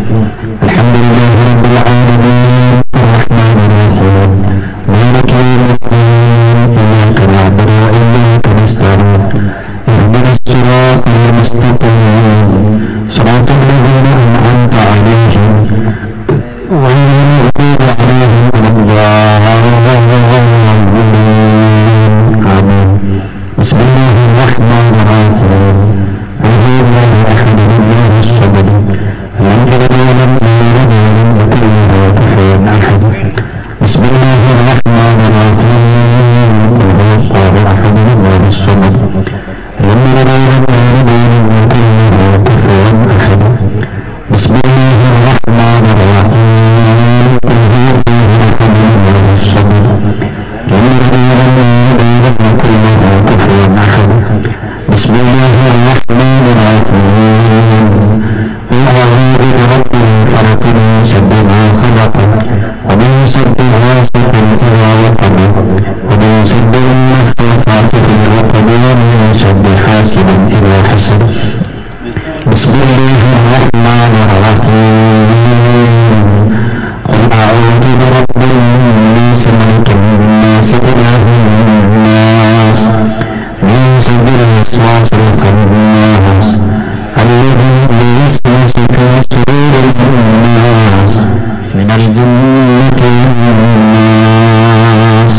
الحمد لله رب العالمين الرحمن الرحيم مالك يوم الدين إياك نعبد وإياك نستعين اهدنا الصراط المستقيم صراط الذين أنعمت عليهم غير المغضوب عليهم ولا الضالين آمين بسم الله الرحمن الرحيم الحمد لله أحد الله الصمد لم يلد ولم يولد ولم يكن له كفوا أحد بسم الله الرحمن الرحيم قل هو الله أحد الله الصمد لم يلد ولم يولد ولم يكن له كفوا أحد بسم الله الرحمن الرحيم قل هو الله أحد الله الصمد لم يلد ولم يولد ولم يكن له كفوا أحد بسم الله الرحمن الرحيم قل أعوذ برب الفلق من شر ما خلق ومن شر غاسق إذا وقب ومن شر النفاثات في العقد ومن شر حاسد إذا حسد بسم الله الرحمن الرحيم قل أعوذ برب الناس ملك الناس إله الناس من شر الوسواس الخناس الذي يوسوس في صدور الناس من الجنة والناس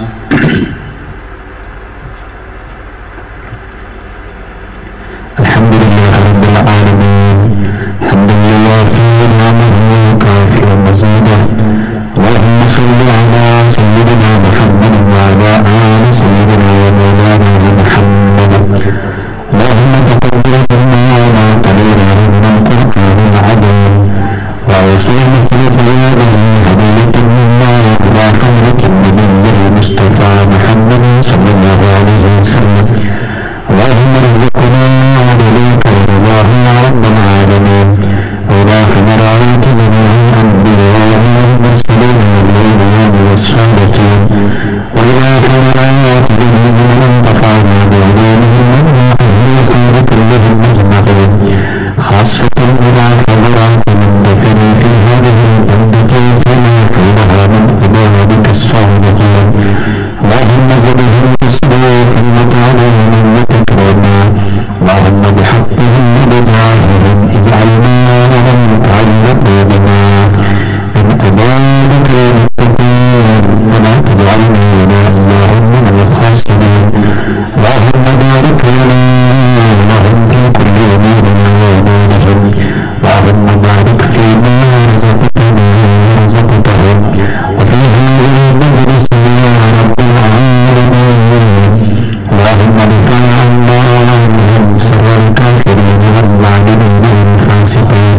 الحمد لله رب العالمين حمدا يوافي نعمه وكافئ مزيدا اللهم صل على سيدنا محمد وعلى آل سيدنا ومولانا محمد اللهم تقبل منا وما قليلا من القرآن العظيم وأوصي مثل ثوابه هدية منا وإلى حضرة النبي المصطفى محمد صلى الله عليه وسلم اللهم ارزقنا وليك رضاه يا رب العالمين وإلى حضرات جميع الأنبياء والمرسلين والأولياء والصالحين وإلى حضرات جميع من انتفعنا بعلومهم وإلى أهل الخير كلهم أجمعين خاصة إلى حضرات من دفن في هذه البلدة فيما حولها من عبادك الصالحين اللهم زدهم تسليفا وتعالى منتك لنا اللهم بحقهم وبجاههم اجعلنا وهم يتعلقوا بنا من عبادك المتقين ولا تجعلنا ولا اياهم من الخاسرين اللهم بارك لنا ولهم في كل امور وامورهم اللهم بارك فيما رزقتنا ورزقتهم وفي هذه المجلس يا رب العالمين اللهم ادفع عنا عنهم شر الكافرين والظالمين والفاسقين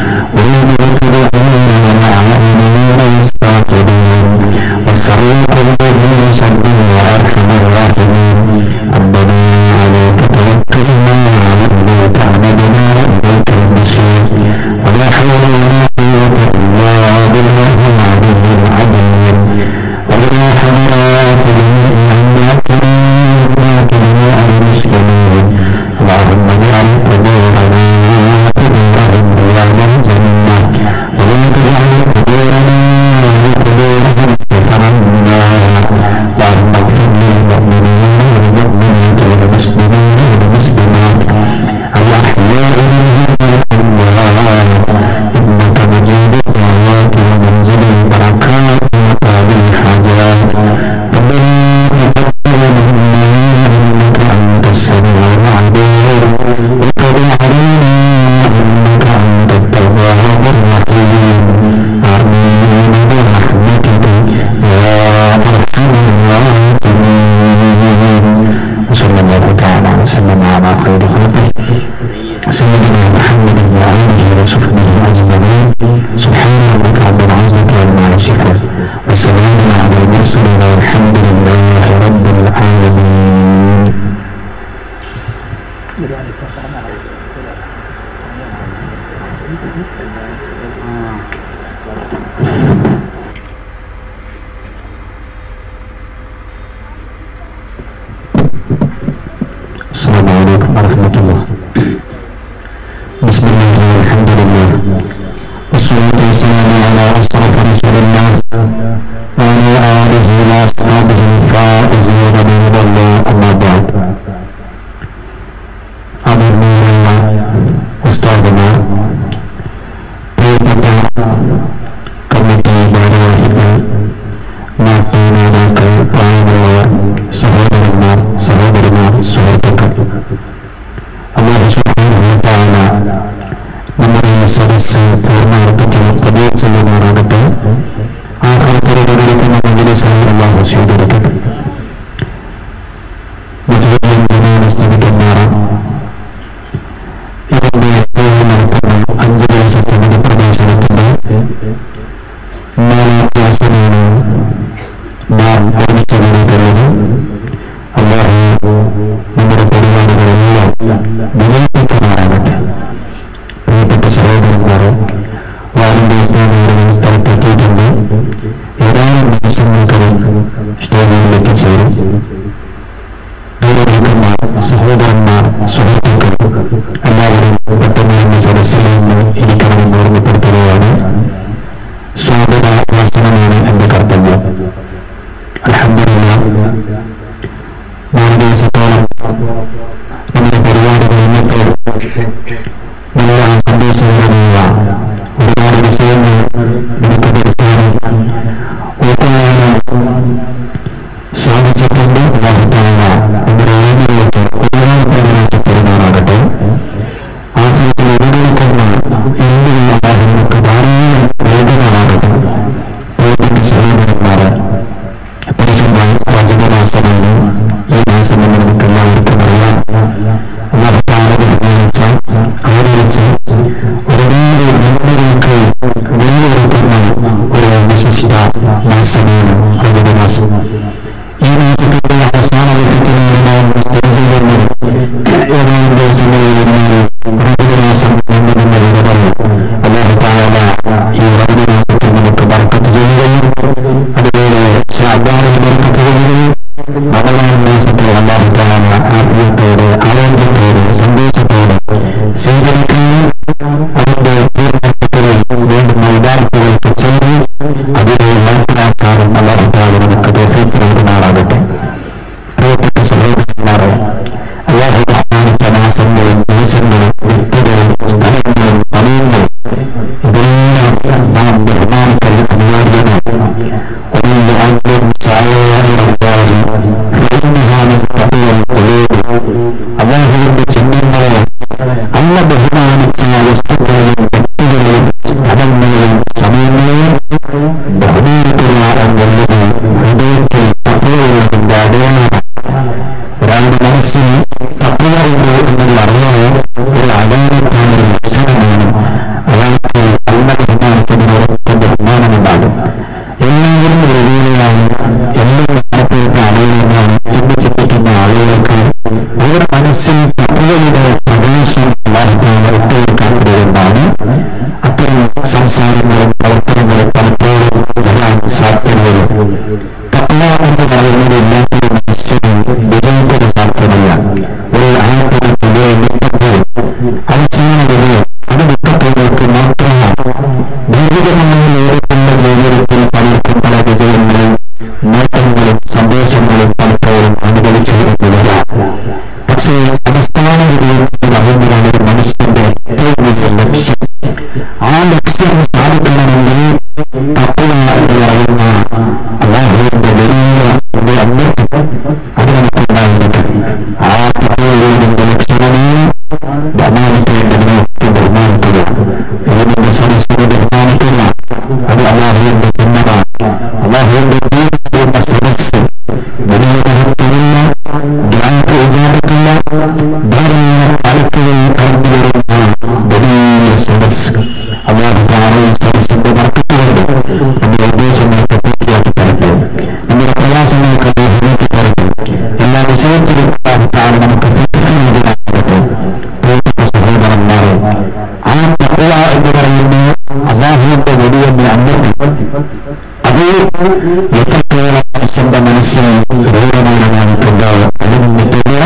والمبتدعين والعائلين والساقطين وشر كلهم شر وارحم الراحمين ربنا عليك توكلنا واليك عبدنا واليك المصير ولا حول ولا قوه الا بالله العلي العظيم ولا حضرات جميع امواتنا واموات جميع المسلمين اللهم اجعل قبورنا قبورهم رياض الجنه ولا تجعل قبورنا وقبورهم كفرا اللهم اغفر للمؤمنين والمؤمنات والمسلمين والمسلمات الاحياء منهم والاموات انك مجيب الدعوات ومنزل البركات وقاضي الحاجات ربنا تقبل منا انك انت السميع العليم وتب علينا انك انت التواب الرحيم امين برحمتك يا ارحم الراحمين وصلى الله تعالى وسلم على خير خلقه سيدنا محمد وآله وصحبه أجمعين سبحان ربك رب العزة عما يصفون وسلام على المرسلين والحمد لله رب العالمين السلام عليكم ورحمة الله بسم الله والحمد لله والصلاة والسلام على أشرف رسول الله وعلى آله وأصحابه الفائزين برضا الله أما بعد ആദരണീയരായ ഉസ്താദുമാർ പ്രിയപ്പെട്ട കമ്മിറ്റി ഭാരവാഹികൾ നാട്ടു നേതാക്കൾ പ്രായമുള്ളവർ സഹോദരന്മാർ സഹോദരിമാർ സുഹൃത്തുക്കൾ അള്ളാഹു സുബ്ഹാനഹു നമ്മുടെ ഈ സദസ്സ് പൂർണ്ണാർത്ഥത്തിൽ കബൂൽ ചെയ്യുമാറാകട്ടെ ആഹ്ലത്തിലൂടെ വിളിക്കുന്ന മജ്ലിസായി അള്ളാഹു സ്വീകരിക്കട്ടെ മുഹമ്മദ് ദിനാണ് സ്തുതിക്കുമാറാം ഇതിന്റെ എപ്പോഴും നടത്തുന്ന അഞ്ച് ദിവസത്തെ മതപ്രവേശനത്തിന്റെ മൂന്നാം ക്ലാസ്സിലാണ് നാം ഒരുമിച്ച് കൂടിയിട്ടുള്ളത് അള്ളാഹു നമ്മുടെ പരിപാടികളെല്ലാം വിജയിപ്പിക്കുമാറാകട്ടെ പ്രിയപ്പെട്ട സഹോദരന്മാരെ വാലിന്റെ ഇസ്ലാമിയുടെ സ്ഥലത്തെത്തിയിട്ടുണ്ട് ഏതാനും നിമിഷങ്ങൾക്കകം സ്റ്റേഡിയത്തിൽ എത്തിച്ചേരും ദൂരനിൽക്കുന്ന സഹോദരന്മാർ സുഹൃത്തുക്കൾ എല്ലാവരും പെട്ടെന്ന് തന്നെ സദസ്സിൽ നിന്ന് ഇരിക്കണമെന്ന് ഓർമ്മപ്പെടുത്തുകയാണ് സ്വാഗത ഭാഷണമാണ് എന്റെ കർത്തവ്യം അലഹമില്ല നാല് ദിവസത്തോളം നമ്മുടെ പരിപാടികൾ ഇന്നത്തെ നല്ല സന്തോഷകരമായ ഒരുപാട് വിഷയങ്ങൾ നമുക്ക് പഠിക്കാനും ഉൾക്കൊള്ളാനും സാധിച്ചിട്ടുണ്ട് വാഹത്തായ നമ്മുടെ ഏവരിലേക്ക് ഒരുപാട് പെരുമാറാകട്ടെ ആശ്രയത്തിൽ എവിടെയൊക്കെയുള്ള എന്തിനും അള്ളാഹു നമുക്ക് ധാരാളം വേദനമാകട്ടെ പ്രിയപ്പെട്ട സഹോദരന്മാരെ പരിശുദ്ധ രജതമാസമാണ് ഈ മാസം എന്ന് നമുക്ക് എല്ലാവർക്കും അറിയാം അള്ളാഹുത്താല ബഹുമാനിച്ച ആദരിച്ച ഒരുപാട് നന്മകൾക്ക് വെല്ലുവിളിക്കുന്ന ഒരു വിശിഷ്ട മാസമാണ് രജതമാസം ഈ മാസത്തിന്റെ അവസാന ഘട്ടത്തിലാണ് നാം സ്ഥിതിചെയ്യുന്നത് ഏതാനും ദിവസങ്ങളിൽ രജതമാസം എന്നതിന്റെ വിവ പറഞ്ഞു അള്ളാഹുത്താല ഈ രജതമാസത്തിൽ നമുക്ക് ബർക്കത്ത് ചെയ്യുകയും അതുപോലെ ശാബാനിൽ ബർക്കത്ത് ചെയ്യുകയും റമദാൻ മാസത്തെ അള്ളാഹുത്താല ആഫിയത്തോടെ ആരോഗ്യത്തോടെ സന്തോഷത്തോടെ സ്വീകരിക്കുകയും അതിന്റെ പൂർണ്ണത്തിൽ വേണ്ടുന്ന യഥാർത്ഥങ്ങൾക്ക് ചെയ്ത് അതിനെ മനസ്സിലാക്കാനും അള്ളാഹുത്താല നമുക്ക് തോഫിക്കുന്നതിനാറാകട്ടെ പ്രിയപ്പെട്ട സഹോദരന്മാരെ അള്ളാഹു ബഹുമാനിച്ച മാസങ്ങളും ദിവസങ്ങളും വ്യക്തികളും സ്ഥലങ്ങളും സമയങ്ങളും ഇതെല്ലാം നാം ബഹുമാനിക്കൽ അനിവാര്യമാണ് ومن يعلم شعائر الله فإنها من تقوى القلوب അള്ളാഹുവിന്റെ ചിഹ്നങ്ങളെ അല്ല ബഹുമാനിച്ച വസ്തുക്കളെയും വ്യക്തികളെയും സ്ഥലങ്ങളെയും സമയങ്ങളെയും ബഹുമാനിക്കുക എന്നുള്ളത് ഹൃദയത്തിൽ തത്വമുള്ളതിന്റെ അടയാളമാണ് ഒരാളുടെ മനസ്സിൽ തത്വമുണ്ട് എന്നുള്ള അറിയാൻ ഒരു അടയാളത്താണ് ഒരു ലക്ഷണമാണ് അയാൾക്ക് അല്ല ബഹുമാനിച്ചതിനോടൊപ്പം ബഹുമാനമുണ്ടാകും എല്ലാവരും ഒരുപോലെയാണ് എല്ലാം നടത്തിയിട്ട് അടയാളമാണ് എന്ന് ചിന്തിക്കുന്ന ആളുകൾക്ക് അവരുടെ മനസ്സിൽ തത്വയുടെ പ്രവേശം വാർത്തകൾ ഇട്ടുകൊടുക്കാത്തതുകൊണ്ടാണ് അത്തരം സംസാരങ്ങളും പ്രവർത്തനങ്ങളും പലപ്പോഴും വരാൻ സാധ്യതയുള്ളൂ തത്വ എന്ന് പറയുന്നത് എല്ലാത്തൊരു മനുഷ്യനും വിജയത്തിന് സാധ്യതയില്ല ഒരു ആയത്തിനെ നിൽക്കുമ്പോൾ അവസാന വിജയം അത് നിൽക്കപ്പോഴേക്ക് മാത്രമാണ് ഭൗതികമായി നേരിട്ടുള്ള ജീവിതത്തിൽ പലർക്കും പല വിജയങ്ങളും നേട്ടങ്ങളും സന്തോഷങ്ങളും പലപ്പോഴും അനുഭവിച്ചു വരുന്നില്ല പക്ഷേ അടിസ്ഥാന വിജയത്തിൽ പറയുന്നതാണ് ഒരു മനുഷ്യന്റെ ഏറ്റവും വലിയ ലക്ഷ്യം ആ ലക്ഷ്യം സാധിക്കണമെങ്കിൽ തത്വ എന്ന് പറയുന്ന അള്ളാഹുവിന്റെ വലിയ ഒരു അന്വേഷണം അത് നമുക്കുണ്ടായിരിക്കണം ആ തത്വയുടെ ലക്ഷ്യമാണ് ബഹുമാനിക്കേണ്ടതിനെ ഒക്കെ ബഹുമാനിക്കുക ഏതിന്റെ സദസ്സിനെ ബഹുമാനിക്കുക അത് അള്ളാഹുവിന്റെ ചിഹ്നമാണ് അള്ളാഹുവിന്റെ ദീർഘ സദസ്സ് വലിയ മഹത്വമില്ല ഗ്രാമത്തെ വിചാരിക്കില്ല ധാരാളം പലക്കുകയും കടന്നു വരുന്ന വലിയ സദസ്സ് അള്ളാഹു താഴെ സദസ്സിന്റെ വർക്കത്തുകൊണ്ട് നമ്മുടെ ഉദ്ദേശങ്ങൾക്ക് പൂർത്തിയാക്കി തരട്ടെ നമ്മുടെ പ്രയാസങ്ങൾക്ക് അദ്ദേഹം തരട്ടെ എല്ലാ വിഷയത്തിലും താഴെ നമുക്ക് ഫിറ്റിനാകട്ടെ പ്രിയപ്പെട്ട സഹോദരന്മാരെ ആ തത്വ എന്ന് പറയുന്ന അള്ളാഹുവിന്റെ വലിയ അന്നത്തിൽ അത് എത്രത്തോളം മനുഷ്യന്റെ മനസ്സിൽ രൂപമാനമായിട്ടുണ്ടോ അതിന്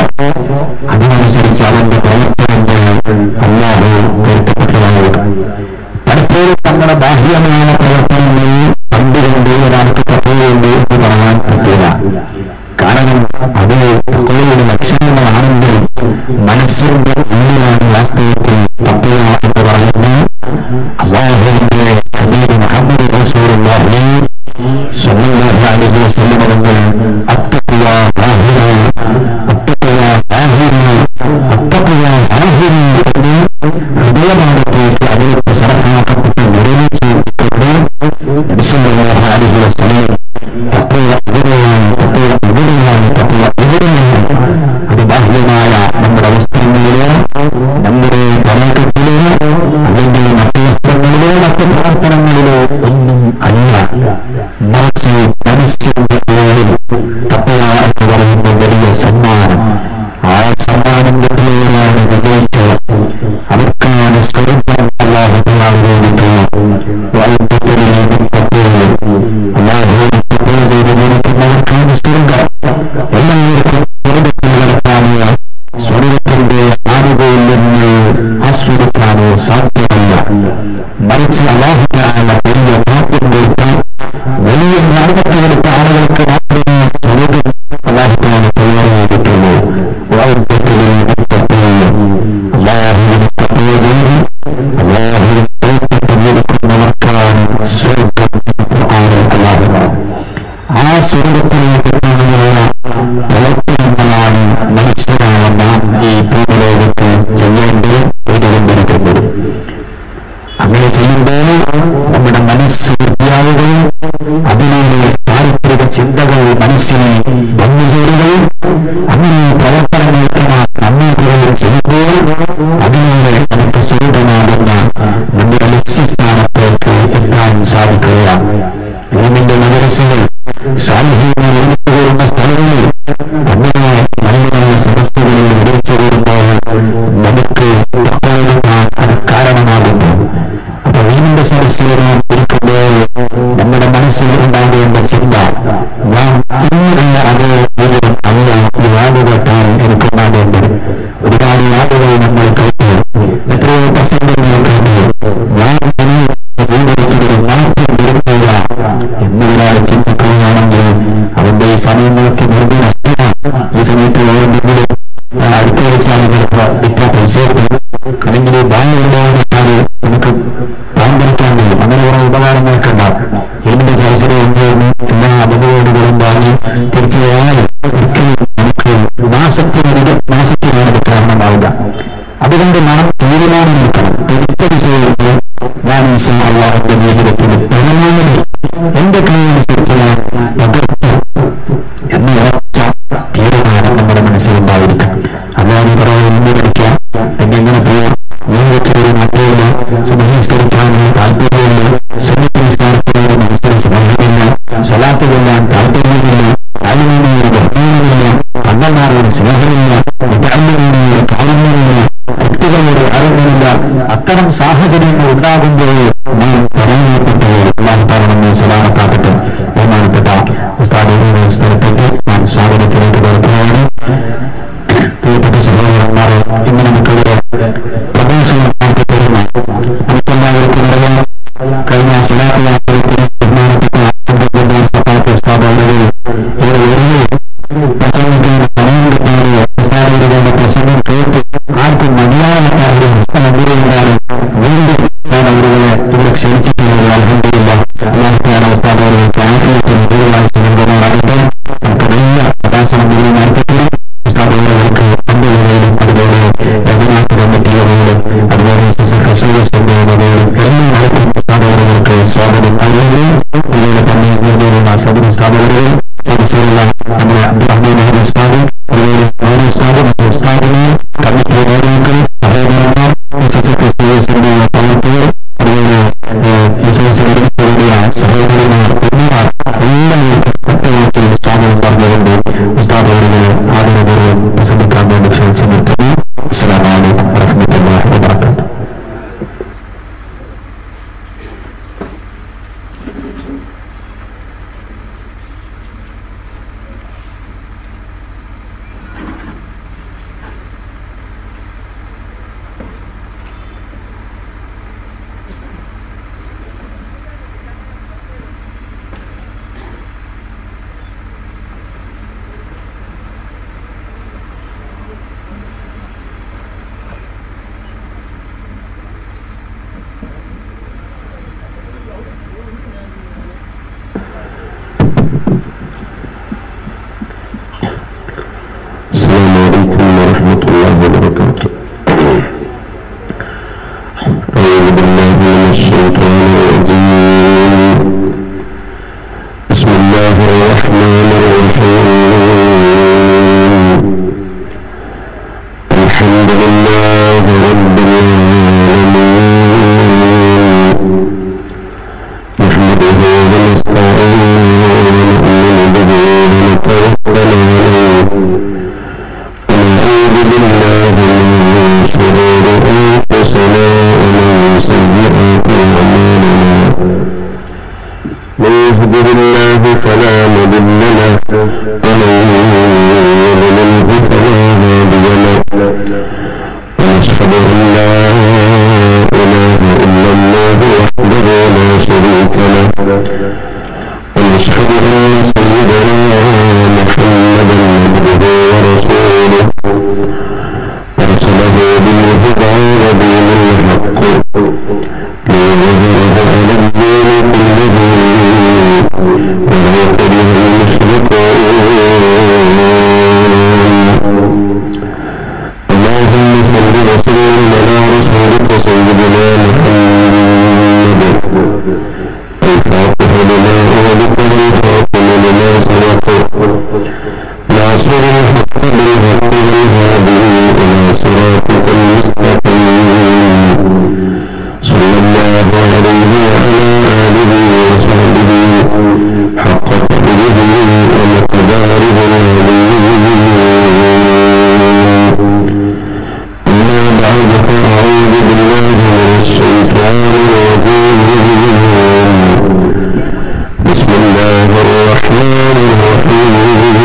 അതിനനുസരിച്ച് അവന്റെ പ്രവർത്തനങ്ങൾ അല്ലാതെ പൊരുത്തപ്പെട്ടതാവുക പലപ്പോഴും നമ്മുടെ ബാഹ്യമായ പ്രവർത്തനങ്ങളിൽ കണ്ടുകൊണ്ട് ഒരാൾക്ക് തത്വമുണ്ട് എന്ന് പറയാൻ പറ്റില്ല കാരണം അത് തത്വയുടെ ലക്ഷണങ്ങളാണെങ്കിൽ മനസ്സിന്റെ ഉള്ളിലാണ് വാസ്തവത്തിൽ തത്വ എന്ന് പറയുന്നത് അള്ളാഹുവിന്റെ ഹബീബ് മുഹമ്മദ് റസൂലുള്ളാഹി സ്വല്ലല്ലാഹു അലൈഹി വസല്ലം തങ്ങൾ അത്തഖ്വ ഹാഹിറ അത്തഖ്വ ഹാഹിറ അത്തഖ്വ ഹാഹിറ എന്ന് ഹൃദയഭാഗത്തേക്ക് അതിലേക്ക് സറഫാക്കപ്പെട്ട് നിർമ്മിച്ചുകൊണ്ട് നബി സ്വല്ലല്ലാഹു അലൈഹി വസല്ലം തഖ്വ ഇവിടെയാണ് തഖ്വ ഇവിടെയാണ് തഖ്വ ഇവിടെയാണ് അത് ബാഹ്യമായ നമ്മുടെ വസ്ത്രങ്ങളിലോ നമ്മുടെ തലക്കെട്ടിലോ അല്ലെങ്കിൽ മറ്റു വസ്ത്രങ്ങളിലോ മറ്റു പ്രവർത്തനങ്ങളിലോ ഒന്നും അല്ല മറിച്ച് മനസ്സിന്റെ ഉള്ളിൽ തപ്പയ എന്ന് പറയുന്ന വലിയ സമ്മാനം ആ സമ്മാനം കിട്ടുന്നവരാണ് വിജയിച്ചവർ അവർക്കാണ് സ്വർഗം അള്ളാഹുവിനെ തപ്പയ ചെയ്ത് ജനിക്കുന്നവർക്കാണ് സ്വർഗം എല്ലാവർക്കും സ്വർഗത്തിൽ കിടക്കാനോ സ്വർഗത്തിന്റെ ആനുകൂല്യങ്ങൾ ആസ്വദിക്കാനോ സാധ്യമല്ല മറിച്ച് അള്ളാഹുക്കാനുള്ള വലിയ ഭാഗ്യം കൊടുത്ത വലിയ ജ്ഞാനത്തെ കൊടുത്ത ആളുകൾക്ക് മാത്രമേ സ്വർഗം അള്ളാഹുക്കാണ് തയ്യാറ് ചെയ്തിട്ടുള്ളൂ വാർത്തത്തിലെ അള്ളാഹുവിനെ തപ്പയ ചെയ്ത് അള്ളാഹുവിനെ കൊടുക്കുന്നവർക്കാണ് സ്വർഗം ആണ് അള്ളാഹു ആ സ്വർഗത്തിലേക്ക് കാണുന്ന പ്രവർത്തനങ്ങളാണ് മനുഷ്യരായ നാം ഈ ഭൂമിലോകത്ത് ചെയ്യേണ്ടത് ചെയ്തുകൊണ്ടിരിക്കുന്നത് അങ്ങനെ ചെയ്യുമ്പോൾ നമ്മുടെ മനസ്സ് വൃത്തിയാവുകയും അതിലൂടെ പാരമ്പര്യ ചിന്തകൾ മനസ്സിൽ വന്നു ചേരുകയും അങ്ങനെ പ്രവർത്തനങ്ങൾക്ക് നാം നന്ദി പറയുകയും ചെയ്യുമ്പോൾ അതിലൂടെ നമുക്ക് സ്വർഗമാകുന്ന നമ്മുടെ ലക്ഷ്യസ്ഥാനത്തേക്ക് എത്താൻ സാധിക്കുകയാണ് ഇതിന്റെ മദ്രസകൾ സാമൂഹികമായി ഒരുമിച്ച് കൂടുന്ന സ്ഥലങ്ങളിൽ അങ്ങനെ നല്ല നല്ല സമസ്തകളിൽ ഒരുമിച്ച് കൂടുമ്പോൾ നമുക്ക് തക്കവെടുക്കാൻ അത് കാരണമാകുന്നു അപ്പൊ വീടിന്റെ സദസ്സിൽ നാം ഇരിക്കുമ്പോൾ നമ്മുടെ മനസ്സിൽ ഉണ്ടാകേണ്ട ചിന്ത നാം ഇന്നല്ല അതേ ജീവിതം അല്ല ഈ വാട് കേട്ടാൽ എനിക്കുണ്ടാകേണ്ടത് ഒരുപാട് വാടുകൾ നമ്മൾ കേട്ടു എത്രയോ പ്രസംഗങ്ങൾ കേട്ടു ഞാൻ ഇനി ജീവിതത്തിൽ ഒരു മാറ്റം വരുത്തുക എന്നൊരാൾ ചിന്തിക്കുകയാണെങ്കിൽ അവന്റെ ഈ സമയം നോക്കി വെറുതെ നഷ്ടമാണ് ഈ സമയത്ത് എന്തെങ്കിലും അടുത്ത വെച്ചാൽ വിറ്റ പൈസ അല്ലെങ്കിൽ ബാല്യമുണ്ടാകാതെ നമുക്ക് പാമ്പരിക്കാൻ കഴിയും അങ്ങനെ കുറെ ഉപകാരങ്ങളൊക്കെ ഉണ്ടാവും ഇതിന്റെ സദസ്സിൽ കൊണ്ടുവന്ന് എല്ലാ അപകടങ്ങളും വാങ്ങി തിരിച്ചു പോയാൽ ഒരിക്കലും നമുക്ക് നാശത്തിന് നാശത്തിനാണ് ഇത് കാരണമാവുക അതുകൊണ്ട് നാം തീരുമാനമെടുക്കണം എടുത്ത വിഷയത്തിൽ ഞാൻ ഈശോ അള്ളാഹുന്റെ ജീവിതത്തിൽ പരമാവധി എന്റെ കഴിവനുസരിച്ച് ഞാൻ പകർത്തും എന്ന് ഉറച്ച തീരുമാനം നമ്മുടെ മനസ്സിലുണ്ടായിരിക്കണം അല്ലാതെ പറയാൻ ഇന്ന് പഠിക്കാം എന്നെ എങ്ങനെ പോവാം ഞാൻ വെച്ചൊരു മാറ്റമില്ല സുബഹിസ്കരിക്കാനുള്ള താല്പര്യമില്ല സുനിസ്കാരത്തിനോട് മനസ്സിൽ സ്നേഹമില്ല സ്വലാത്ത് കൊല്ലാൻ താല്പര്യമില്ല ആലിമിനോട് ബഹുമാനമില്ല കണ്ണന്മാരോട് സ്നേഹമില്ല മുത്തല്ലിനോട് കാരുണ്യമില്ല വ്യക്തികളോട് അറിവുമില്ല അത്തരം സാഹചര്യങ്ങൾ ഉണ്ടാകുമ്പോൾ നാം പരാജയപ്പെട്ടവർ അള്ളാഹുത്താല നമ്മെ സലാമത്താക്കട്ടെ ബഹുമാനപ്പെട്ട ഉസ്താദിന്റെ സ്ഥലത്തേക്ക് നാം സ്വാഗതത്തിലേക്ക് കൊടുക്കുകയാണ് പ്രിയപ്പെട്ട സഹോദരന്മാരെ ഇന്ന് നമുക്കിവിടെ പ്രഭാഷണം നമുക്ക് തരുന്ന നമുക്കെല്ലാവർക്കും അറിയാം കഴിഞ്ഞ സലാത്ത് യാത്രത്തിൽ ബഹുമാനപ്പെട്ട ഉസ്താദ് ഇവിടെ ഉയർന്നു പ്രസംഗത്തിന് പണയം കിട്ടാതെ ഉസ്താദുകളുടെ പ്രസംഗം കേട്ട് ആർക്കും മതിയായ കാര്യം ഹസ്തമന്ദിരമുണ്ടാകും വീണ്ടും ഞാൻ അവരുകളെ ഇവിടെ ക്ഷണിച്ചിട്ടുള്ളത് അലഹമില്ല അള്ളാഹുത്താന ഉസ്താദുകൾക്ക് ആഫിയത്തും ദീർഘായ സംഘമാകട്ടെ നമുക്ക് നല്ല പ്രഭാഷണം മുഴുവൻ നടത്തിയിട്ടുണ്ട് ഉസ്താദുകൾക്ക് പണ്ടുകളിലും അതുപോലെ രജനാത്ത് കമ്മിറ്റികളിലും അതുപോലെ എസ് എഫ് എസോസിയേഷന്റെ വകയിലും എല്ലാ നടത്തും ഉസ്താദുകൾക്ക് സ്വാഗതം അറിയുന്നു അതുപോലെ തന്നെ ഇതിലുള്ള സദർ ഉസ്താദുകൾ സദസ്സിലുള്ള നമ്മുടെ അബ്ദുറഹ്മാൻ മുഹമ്മദ് ഉസ്താദ് അതുപോലെ ഓരോ ഉസ്താദും മറ്റു ഉസ്താദിനെ കമ്മിറ്റി നേതാക്കൾ സഹോദരന്മാർ എസ് എസ് എഫ് എസോസിയേഷന്റെ പ്രവർത്തകർ അതുപോലെ എസ് എസ് കൂടിയ സഹോദരന്മാർ എന്നിവർ എല്ലാവർക്കും ഒറ്റവാക്കിൽ സ്വാഗതം പറഞ്ഞുകൊണ്ട് ഉസ്താദുകളിൽ ആദരപൂർവ്വം പ്രസംഗിക്കാൻ വേണ്ടി ക്ഷണിച്ചു നിർത്തുന്നു അസ്സാം വലൈക്കും വറഹമത്തല്ലാഹി വബറകാതുഹു الشيطان الرجيم بسم الله الرحمن الرحيم الحمد لله رب العالمين نحمده ونستعينه ونؤمن به ونتوكل عليه ونعوذ بالله من شرور انفسنا ومن سيئات اعمالنا من يهده الله فلا مضل له ومن يضلله فلا هادي له ونشهد ان لا اله الا الله وحده لا شريك له ونشهد ان سيدنا محمدا عبده ورسوله ارسله بالهدى ودين الحق ليظهره على الدين كله ولو كره المشركون اللهم صل وسلم على رسولك سيدنا محمد الفاتح لما أغلق والخاتم لما سبق ناصر الحق بالحق والهادي إلى صراطك المستقيم صلى الله عليه وعلى آله وصحبه حق قدره ومقداره العظيم أما بعد فأعوذ بالله من الشيطان الرجيم بسم الله الرحمن الرحيم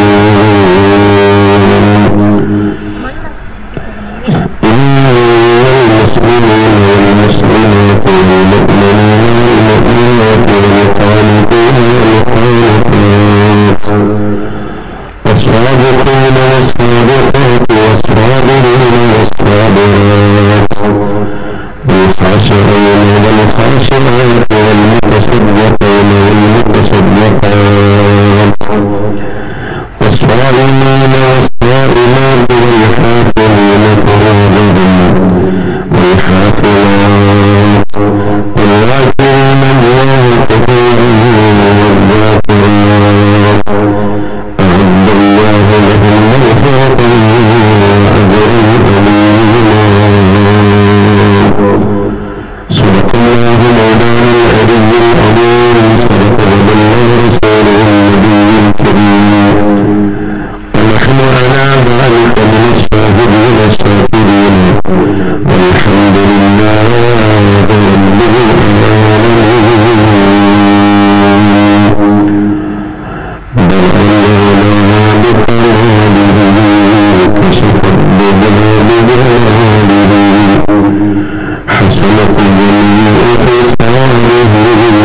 إن المسلمين والمسلمات والمؤمنين والمؤمنات والقانتين والقانتات والصادقين والصادقات والصابرين والصابرات والخاشعين والخاشعات والمتصدقين والمتصدقات والصائمين والصائمات والحافظين فروجهم والحافظات والذاكرين الله كثيرا والذاكرات أعد الله لهم مغفرة وأجرا عظيما صدق الله مولانا العلي العظيم صدق وبلغ رسوله النبي الكريم ونحن على ذلك من الشاهدين الشاكرين والحمد لله رب العالمين بل أننا بكماله كشف الدجال بجلاله حسنت جميع خصاله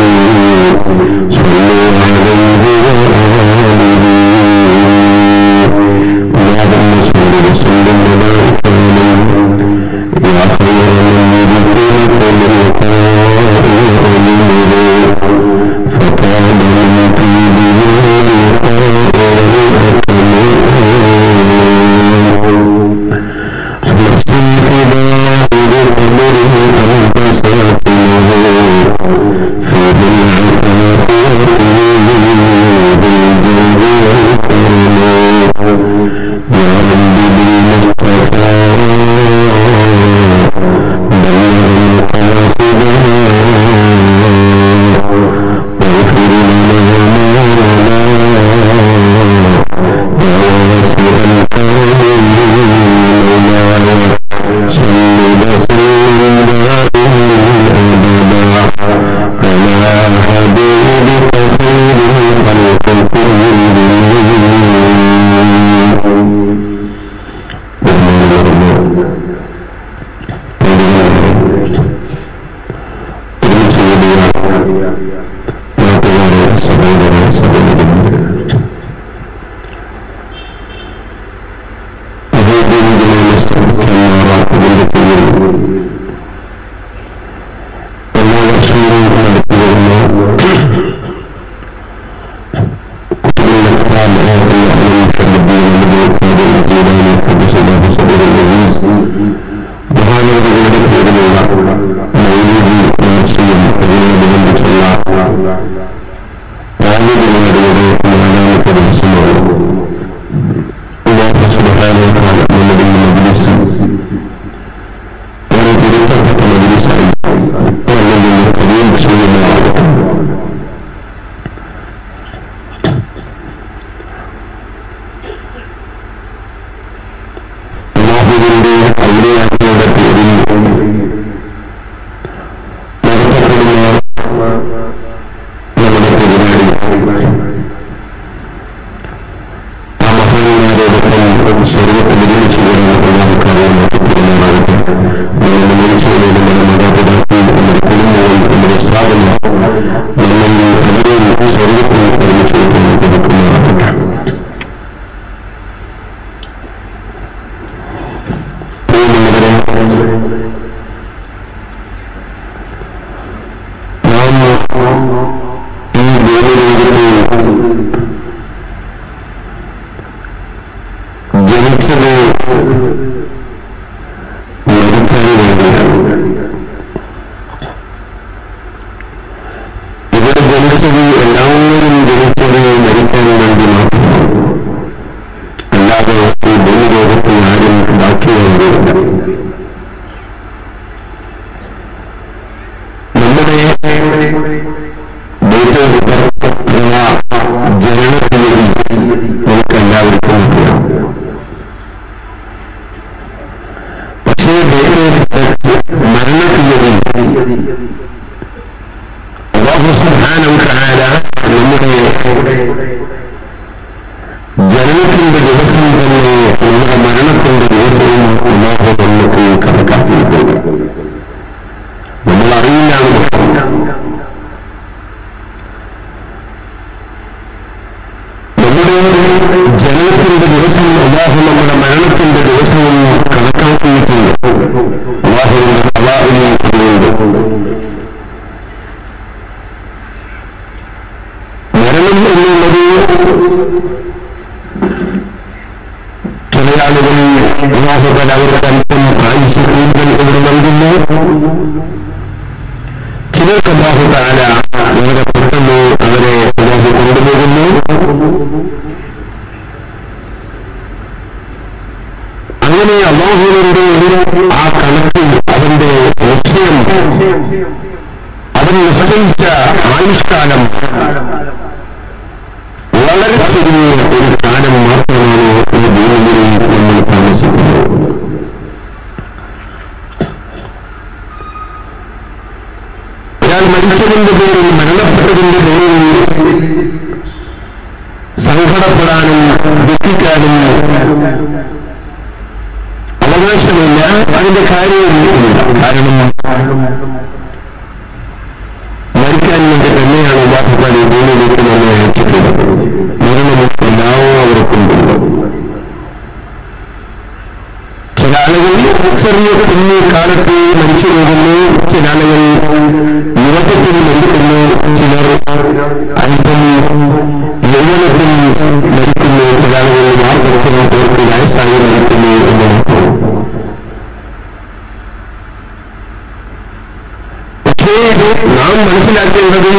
صلوا عليه وآله اللهم صل وسلم وبارك عليه يا خير من يدخلك للقاء أميره فقال من طيبه اللقاء والأكمل نفسي فداء بقدره أنت ساكنه في بالعفاف بالجود والكرم يا رب بالمصطفى بلغ مقاصدنا واغفر لنا ما لنا يا واسع الكرم مولاي صل وسلم دائما ابدا على حبيبك خير خلق മൗലിദി വാല്യജനങ്ങളുടെ നാലാമത്തെ ദിവസമാണ് അല്ലാഹു സുബ്ഹാനഹു വ തആല നമ്മുടെ ഈ മജ്ലിസ് ഒരു തിരുത്തപ്പെട്ട മജ്ലിസായി അല്ലെങ്കിൽ കബൂൽ ചെയ്യുന്നതാകട്ടെ അള്ളാഹുവിന്റെ ഔലിയാക്കളുടെ പേരിൽ നടത്തപ്പെടുന്ന നമ്മുടെ പരിപാടി ആ മഹാന്മാരോടൊപ്പം സ്വർഗത്തിൽ ഒരുമിച്ച് കൂടുന്ന നമുക്കറിയാൻ പറ്റുന്നതാകട്ടെ നമ്മൾ നിർമ്മിച്ചതിന് നമ്മുടെ മാതാപിതാക്കൾ നമ്മുടെ കുടുംബങ്ങൾ നമ്മുടെ സ്ഥാപനം നമ്മൾ അവരെയും സ്വർഗത്തിൽ ഒരുമിച്ച് വെക്കുന്ന കൊടുക്കുന്നതാകട്ടെ പ്രിയമുള്ളവരെ നാം ഈ ഭൂമിലോകത്ത് ജനിച്ചത് മരിക്കാൻ വേണ്ടിയാണ് ഇവിടെ ജനിച്ചത് എല്ലാവരും ജനിച്ചത് മരിക്കാൻ വേണ്ടി മാത്രമാണ് അല്ലാതെ ഈ ഭൂമിലോകത്ത് ആരും ബാക്കിയാവുകയില്ല നമ്മുടെ ജനനതീയതി നമുക്ക് എല്ലാവർക്കും അറിയാം പക്ഷേ മരണതീയതി അള്ളാഹു സുബ്ഹാനഹു വ തആല നമ്മുടെ ജനനത്തിന്റെ ദിവസം തന്നെ നമ്മുടെ മരണത്തിന്റെ ദിവസവും അള്ളാഹു നമുക്ക് കണക്കാക്കിയിട്ടുണ്ട് നമ്മൾ അറിയില്ല നമ്മുടെ ജനനത്തിന്റെ ദിവസം അള്ളാഹു നമ്മുടെ മരണത്തിന്റെ ദിവസവും കണക്കാക്കിയിട്ടുണ്ട് അള്ളാഹുവിന്റെ കലാവിനെ അതുകൊണ്ട് മരണം എന്നുള്ളത് ചില ആളുകൾ അള്ളാഹുകൾ അവർക്ക് അല്പം ആയുസ് കൂടുതൽ ഇവിടെ നൽകുന്നു ചിലർക്ക് അള്ളാഹു താല വളരെ പെട്ടെന്ന് അവരെ അള്ളാഹു കൊണ്ടുപോകുന്നു അങ്ങനെ അള്ളാഹുവിന്റെ ആ കണക്കിൽ അവന്റെ നിശ്ചയം അവൻ നിശ്ചയിച്ച ആയുഷ്കാലം വളരെ ചെറിയ ഒരു കാലം മാത്രമാണ് ഈ ഭൂമിയിൽ നമ്മൾ താമസിക്കുന്നത് ഒരാൾ മരിച്ചതിന്റെ പേരിൽ മരണപ്പെട്ടതിന്റെ പേരിൽ സങ്കടപ്പെടാനും ദുഃഖിക്കാനും അവകാശമില്ല അതിന്റെ കാര്യമില്ല കാരണം മരിക്കാൻ വേണ്ടി തന്നെയാണ് ഉപാസക്കാർ ഈ ഭൂമിയിലേക്ക് നമ്മെ അയച്ചിട്ടുള്ളത് മരണം എല്ലാവർക്കും ഉണ്ട് ചില ആളുകൾ ചെറിയ കുഞ്ഞു കാലത്ത് മരിച്ചു പോകുന്നു ചില ആളുകൾ യുവത്വത്തിൽ മരിക്കുന്നു ചിലർ അല്പം യൗവനത്തിൽ മരിക്കുന്നു ചില ആളുകൾ വാർദ്ധക്യം പേർക്ക് വയസ്സായി മരിക്കുന്നു എന്നർത്ഥം പക്ഷേ നാം മനസ്സിലാക്കേണ്ടത്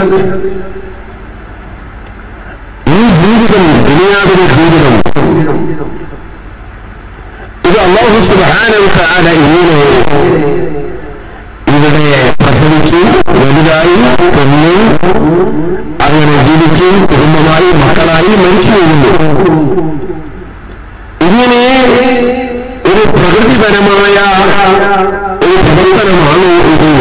ഈ ജീവിതം ദുനിയാവിലെ ജീവിതം ഇത് അള്ളാഹു സുബ്ഹാനഹു തആല ഇങ്ങനെ ഇവിടെ പ്രസവിച്ചു വലുതായി കൊന്നു അങ്ങനെ ജീവിച്ചു കുടുംബമായി മക്കളായി മരിച്ചു പോകുന്നു ഇങ്ങനെ ഒരു പ്രകൃതിപരമായ ഒരു പ്രവർത്തനമാണ് ഇത്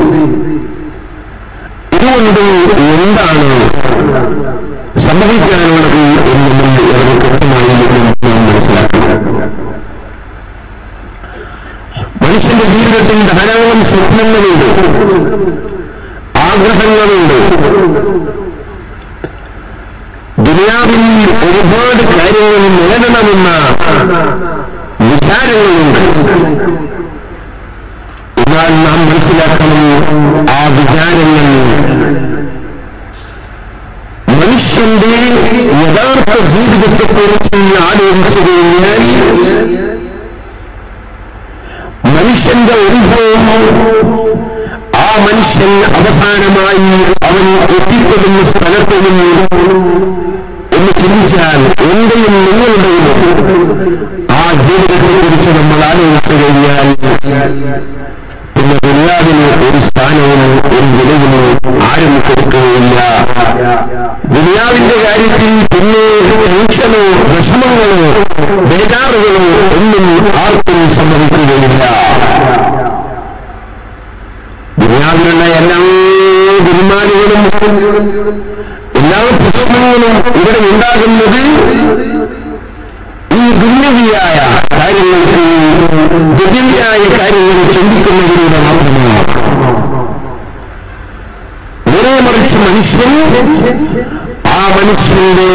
ഇതുകൊണ്ട് എന്താണ് സംഭവിക്കാനുള്ളത് എന്ന് നമ്മൾ വളരെ കൃത്യമായി നാം മനസ്സിലാക്കണം മനുഷ്യന്റെ ജീവിതത്തിൽ ധാരാളം സ്വപ്നങ്ങളുണ്ട് ആഗ്രഹങ്ങളുണ്ട് ദുനിയാവിൽ ഒരുപാട് കാര്യങ്ങൾ നേടണമെന്ന വിചാരങ്ങളുണ്ട് എന്നാൽ നാം മനസ്സിലാക്കണം ആ വിചാരങ്ങൾ മനുഷ്യന്റെ യഥാർത്ഥ ജീവിതത്തെക്കുറിച്ച് ആലോചിച്ചു കഴിഞ്ഞാൽ മനുഷ്യന്റെ ഉത്ഭവം ആ മനുഷ്യൻ അവസാനമായി അവൻ എത്തിപ്പെടുന്ന സ്ഥലത്ത് നിന്ന് എന്ന് ചിന്തിച്ചാൽ എന്റെയും നിങ്ങളുടെയും ആ ജീവിതത്തെ കുറിച്ച് നമ്മൾ ആലോചിച്ചു കഴിഞ്ഞാൽ പിന്നെ ദുനിയാവിന് ഒരു സ്ഥാനവും ഒരു വിലയും ആരും കൊടുക്കുകയില്ല ദുനിയാവിന്റെ കാര്യത്തിൽ പിന്നെ ടെൻഷനോ വിഷമങ്ങളോ ബേജാറുകളോ ഒന്നും ആർക്കും സംഭവിക്കുകയില്ല ദുനിയാവിലുള്ള എല്ലാ ഗുരുമാനുകളും എല്ലാ പ്രശ്നങ്ങളും ഇവിടെ ഉണ്ടാകുന്നത് ഈ ദുന്യവിയായ കാര്യങ്ങൾക്ക് ദുര്യവിയായ കാര്യങ്ങൾ ചിന്തിക്കുന്നതിലൂടെ മാത്രമാണ് നേരെ മറിച്ച് മനുഷ്യൻ ആ മനുഷ്യന്റെ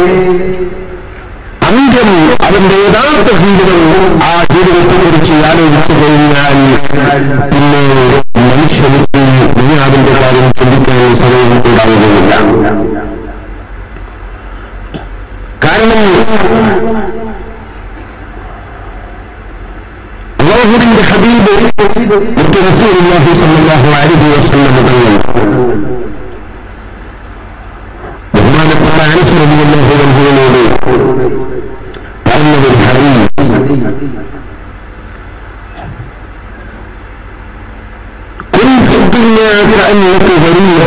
അന്ത്യം അവന്റെ യഥാർത്ഥ ജീവിതം ആ ജീവിതത്തെ കുറിച്ച് ആലോചിച്ചു കഴിഞ്ഞാൽ പിന്നെ മനുഷ്യർക്ക് ദുനിയാവിന്റെ കാര്യം ചിന്തിക്കാൻ സമയം ഉണ്ടാവുകയില്ല കാരണം അള്ളാഹുവിന്റെ ഹബീബ് മുത്ത് റസൂലുള്ളാഹി സ്വല്ലല്ലാഹു അലൈഹി വസല്ലം തങ്ങൾ ബഹുമാനപ്പെട്ട അനസ് റളിയല്ലാഹു അൻഹുവിനോട് പറഞ്ഞൊരു ഹബീബ് كن في الدنيا كأنك غريب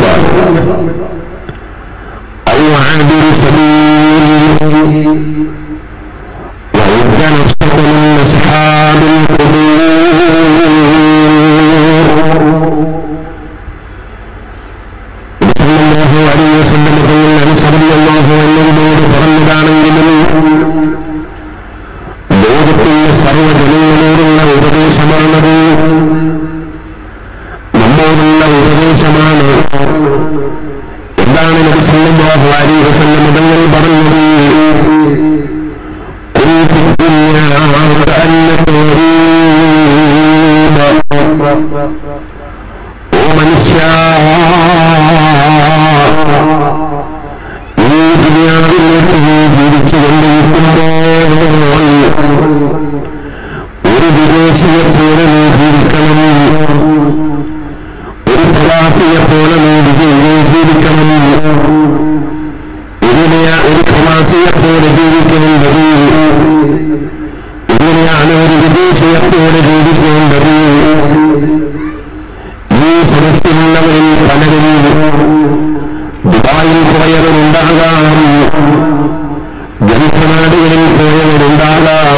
أو عابر سبيل وعد نفسك من أصحاب القبور സല്ലല്ലാഹു അലൈഹി വസല്ലം തങ്ങൾ അനസ് റളിയല്ലാഹു അൻഹുവിനോട് പറഞ്ഞതാണെങ്കിലും ലോകത്തിലെ സർവ്വജനങ്ങളോടുള്ള ഉപദേശമാണത് നമ്മോടുള്ള ഉപദേശമാണ് എന്താണ് നബി സല്ലല്ലാഹു അലൈഹി വസല്ലം തങ്ങൾ പറഞ്ഞത് قل في الدنيا كأنك غريب ഓ മനുഷ്യ ഈ ദുനിയാവിൽ വെച്ച് നീ ജീവിച്ചു കൊണ്ടിരിക്കുമ്പോൾ ഒരു വിദേശിയെ പോലെ നീ ജീവിക്കണം ഒരു പ്രവാസിയെ പോലെ നീ വിജയ ജീവിക്കണം ഇതിനെയാ ഒരു പ്രവാസിയെ പോലെ ജീവിക്കേണ്ടത് ഇങ്ങനെയാണ് ഒരു വിദേശിയെ പോലെ ജീവിക്കേണ്ടത് ഈ സദസ്സിലുള്ളവരിൽ പലരും ദുബായിൽ പോയവരുണ്ടാകാം ഗൾഫനാടുകളിൽ പോയവരുണ്ടാകാം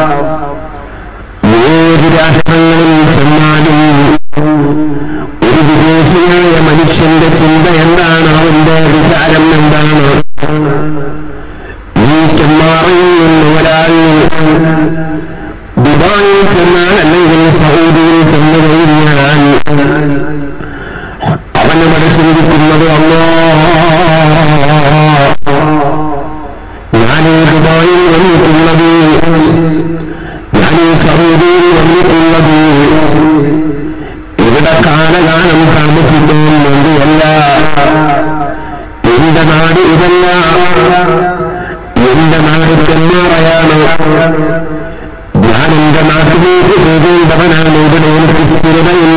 ഏത് രാഷ്ട്രങ്ങളിൽ ചെന്നാലും ഒരു വിദേശിയായ മനുഷ്യന്റെ ചിന്ത എന്താണ് അവന്റെ വിചാരം എന്താണ് ഈ ചെമ്മാറയിൽ നിന്ന് ഒരാൾ ദുബായിൽ ചെന്നാൽ അല്ലെങ്കിൽ സൗദിയിൽ ചെന്നു കഴിഞ്ഞാൽ അവനവിടെ ചിന്തിക്കുന്നത് അല്ലോ ഞാൻ ഈ ദുബായിൽ വന്നിട്ടുള്ളത് ഞാൻ ഈ സൗദിയിൽ വന്നിട്ടുള്ളത് ഇവിടെ കാലകാലം താമസിക്കാൻ വേണ്ടിയല്ല എന്റെ നാട് ഇതല്ല എന്റെ നാട് തെന്മാറയാണ് ഞാൻ എന്റെ നാട്ടിലേക്ക് പോകേണ്ടവനാണ് ഇവിടെ എനിക്ക് സ്ഥിരതയില്ല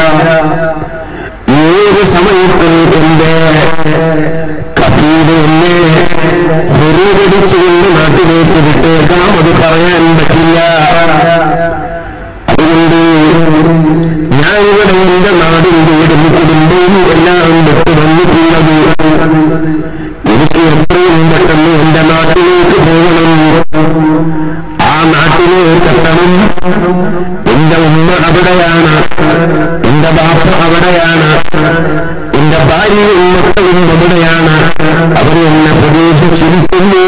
ഏത് സമയത്തും എന്റെ കപ്പീട് എന്നെ സ്വരൂപടിച്ചുകൊണ്ട് നാട്ടിലേക്ക് വിട്ടേക്കാം അത് പറയാൻ പറ്റില്ല അതുകൊണ്ട് ഞാൻ ഇവിടെ എന്റെ നാടിന്റെ വീടും കുടുംബവും എല്ലാം വിട്ടു വന്നിട്ടുള്ളത് എനിക്ക് എത്രയും പെട്ടെന്ന് എന്റെ നാട്ടിലേക്ക് പോകണം ആ നാട്ടിലേക്ക് എത്തണം എന്റെ ഉമ്മ അവിടെയാണ് എന്റെ ബാപ്പ അവിടെയാണ് എന്റെ ഭാര്യയും മക്കളും അവിടെയാണ് അവരെ എന്നെ പ്രതീക്ഷിച്ചിരിക്കുന്നു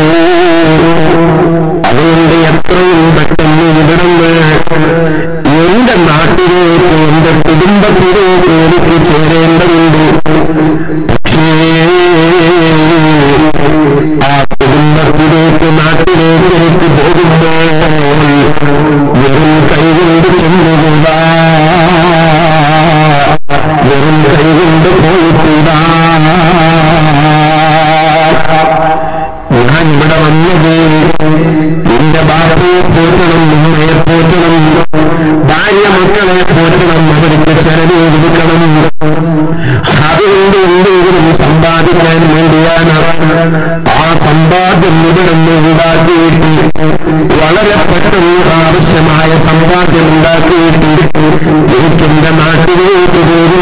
അതുകൊണ്ട് എത്രയും പെട്ടെന്ന് ഇവിടുന്ന് എന്റെ നാട്ടിലേക്ക് എന്റെ കുടുംബത്തിലേക്ക് എനിക്ക് ചേരേണ്ടതുണ്ട് പക്ഷേ ആ കുടുംബത്തിലേക്ക് നാട്ടിലേക്ക് എനിക്ക് പോകുമ്പോൾ വെറും കൈകൊണ്ട് ചെന്നുകൂടാ വെറും കൈകൊണ്ട് പോയിക്കൂടാ ഞാൻ ഇവിടെ വന്നത് എന്റെ ബാപ്പയെ പോറ്റണം ഉമ്മയെ പോറ്റണം ഭാര്യ മക്കളെ പോറ്റണം അവർക്ക് ചെലവ് കൊടുക്കണം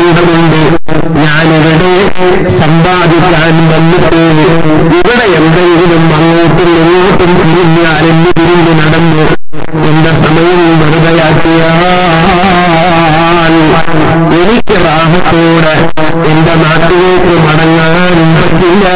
ചിന്തിക്കേണ്ടതുണ്ട് ഞാനിവിടെ സമ്പാദിക്കാൻ വന്നിട്ട് ഇവിടെ എന്തെങ്കിലും അങ്ങോട്ടും ഇങ്ങോട്ടും തിരിഞ്ഞാൽ എന്ന് തിരിഞ്ഞ് നടന്നു എന്റെ സമയം വെറുതെയാക്കിയാൽ എനിക്ക് റാഹത്തോടെ എന്റെ നാട്ടിലേക്ക് മടങ്ങാൻ പറ്റില്ല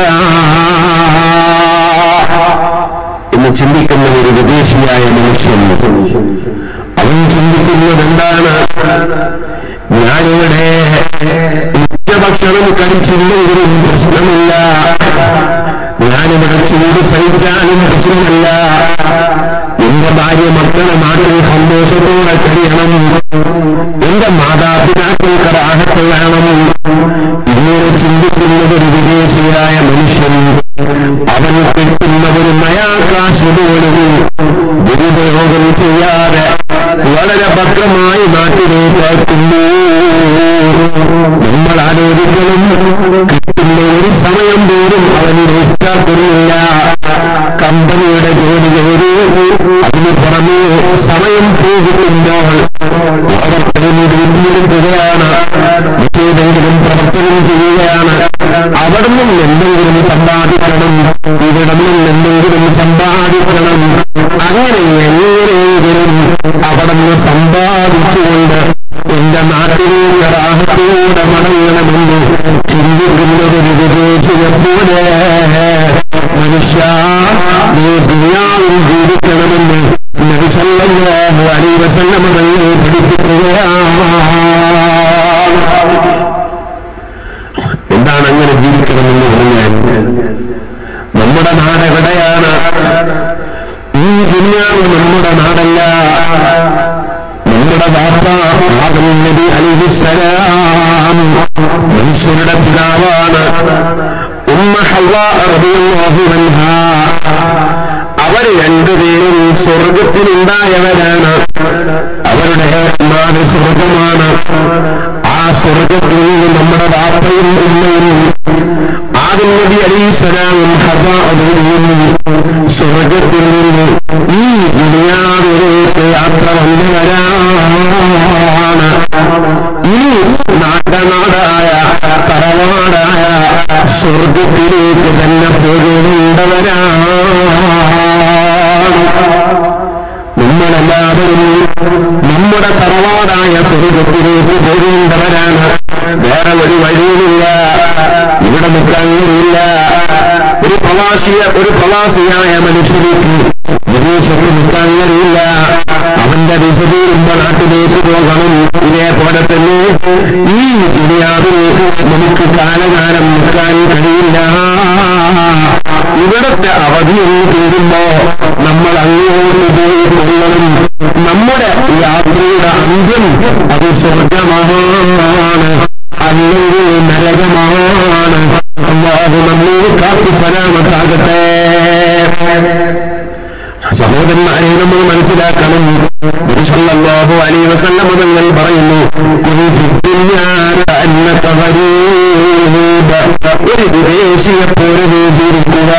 എന്ന് ചിന്തിക്കുന്ന ഒരു വിദേശിയായ മനുഷ്യൻ അവൻ ചിന്തിക്കുന്നത് എന്താണ് ഞാനിവിടെ ഉച്ചഭക്ഷണം കഴിച്ചില്ലെങ്കിലും പ്രശ്നമില്ല ഞാനിവിടെ ചൂട് സഹിച്ചാലും പ്രശ്നമല്ല എന്റെ ഭാര്യ മക്കളെ നാട്ടിൽ സന്തോഷത്തോടെ കഴിയണം എന്റെ മാതാപിതാക്കൾക്ക് റാഹത്ത് വേണം ഇങ്ങനെ ചിന്തിക്കുന്നത് ഒരു വിദേശിയായ മനുഷ്യൻ അവൻ കിട്ടുന്ന ഒരു നയാകാശ് പോലും ദുരുപയോഗം ചെയ്യാതെ വളരെ ഭദ്രമായി നാട്ടിലേക്ക് അയക്കുന്നു നമ്മൾ ആലോചിക്കണം കിട്ടുന്ന ഒരു സമയം പോലും അവന് ഇഷ്ടപ്പെടുന്നില്ല കമ്പനിയുടെ ജോലി ചെയ്ത് അതിന് പുറമെ സമയം പോകുമ്പോൾ അവർ വീട്ടിലെടുക്കുകയാണ് മറ്റേതെങ്കിലും പ്രവർത്തനം ചെയ്യുകയാണ് അവിടെ നിന്നും എന്തെങ്കിലും സമ്പാദിക്കണം ഇവിടെ നിന്നും എന്തെങ്കിലും സമ്പാദിക്കണം അങ്ങനെ എങ്ങനെയെങ്കിലും അവിടെ നിന്ന് സമ്പാദിച്ചുകൊണ്ട് എന്റെ നാട്ടിലേക്ക് റാഹത്തോടെ മടങ്ങണമെന്ന് ചിന്തിക്കുന്നത് ഒരു വിദേശിയെ പോലെ മനുഷ്യ നീ ദുനിയാവിൽ ജീവിക്കണമെന്ന് നബിസല്ലാഹു അലൈ വസല്ലമ തന്നെ പഠിപ്പിക്കുകയാണ് എന്താണ് അങ്ങനെ ജീവിക്കണമെന്ന് പറഞ്ഞാൽ നമ്മുടെ നാട് എവിടെയാണ് ഈ ദുനിയാവ് നമ്മുടെ നാടല്ല നമ്മുടെ വാപ്പ ആദം നബി അലിഹിസലാം മനുഷ്യരുടെ പിതാവാണ് ഉമ്മ ഹവ്വ റളിയല്ലാഹു അൻഹാ അവര് രണ്ടുപേരും സ്വർഗത്തിലുണ്ടായവരാണ് അവരുടെ നാട് സ്വർഗമാണ് ആ സ്വർഗത്തിൽ നിന്ന് നമ്മുടെ വാപ്പയും ഉമ്മയും ആദ്യം നബി അലീസലാമും ഹബാബും സ്വർഗത്തിൽ നിന്ന് ഈ ദുനിയാവിലേക്ക് യാത്ര വന്നവരാണ് ഇനി നാട്ടനാടായ തറവാടായ സ്വർഗത്തിലേക്ക് തന്നെ പോകുന്നുണ്ടവരാണ് നമ്മളെല്ലാവരും നമ്മുടെ തറവാടായ സ്വർഗത്തിലേക്ക് പോകേണ്ടവരാണ് വേറെ ഒരു വഴിയുമില്ല ഇവിടെ നിൽക്കാൻ കഴിയില്ല ഒരു പ്രവാസിയ ഒരു പ്രവാസിയായ മനുഷ്യർക്ക് വിദേശത്ത് നിൽക്കാൻ കഴിയില്ല അവന്റെ വിശദീരുമ്പ നാട്ടിലേക്ക് പോകണം ഇതേപോലെ തന്നെ ഈ ദുനിയാവിൽ നമുക്ക് കാലകാലം നിൽക്കാൻ കഴിയില്ല ഇവിടത്തെ അവധിയിൽ തീരുമ്പോ നമ്മൾ അങ്ങോട്ട് പോയി കൊള്ളണം നമ്മുടെ യാത്രയുടെ അന്ത്യം അത് സ്വർഗമാണ് അല്ലെങ്കിൽ നരകമാണ് അള്ളാഹു നമ്മെ കാത്തു സലാമത്താകട്ടെ സഹോദരന്മാരെ നമ്മൾ മനസ്സിലാക്കണം പുരുഷല്ലാഹു അലൈ വസല്ലം തങ്ങൾ പറയുന്നു "കുൻ ഫിദ്ദുന്യാ കഅന്നക ഗരീബ്." ഒരു വിദേശിയെ പോലെ നീ ജീവിക്കുക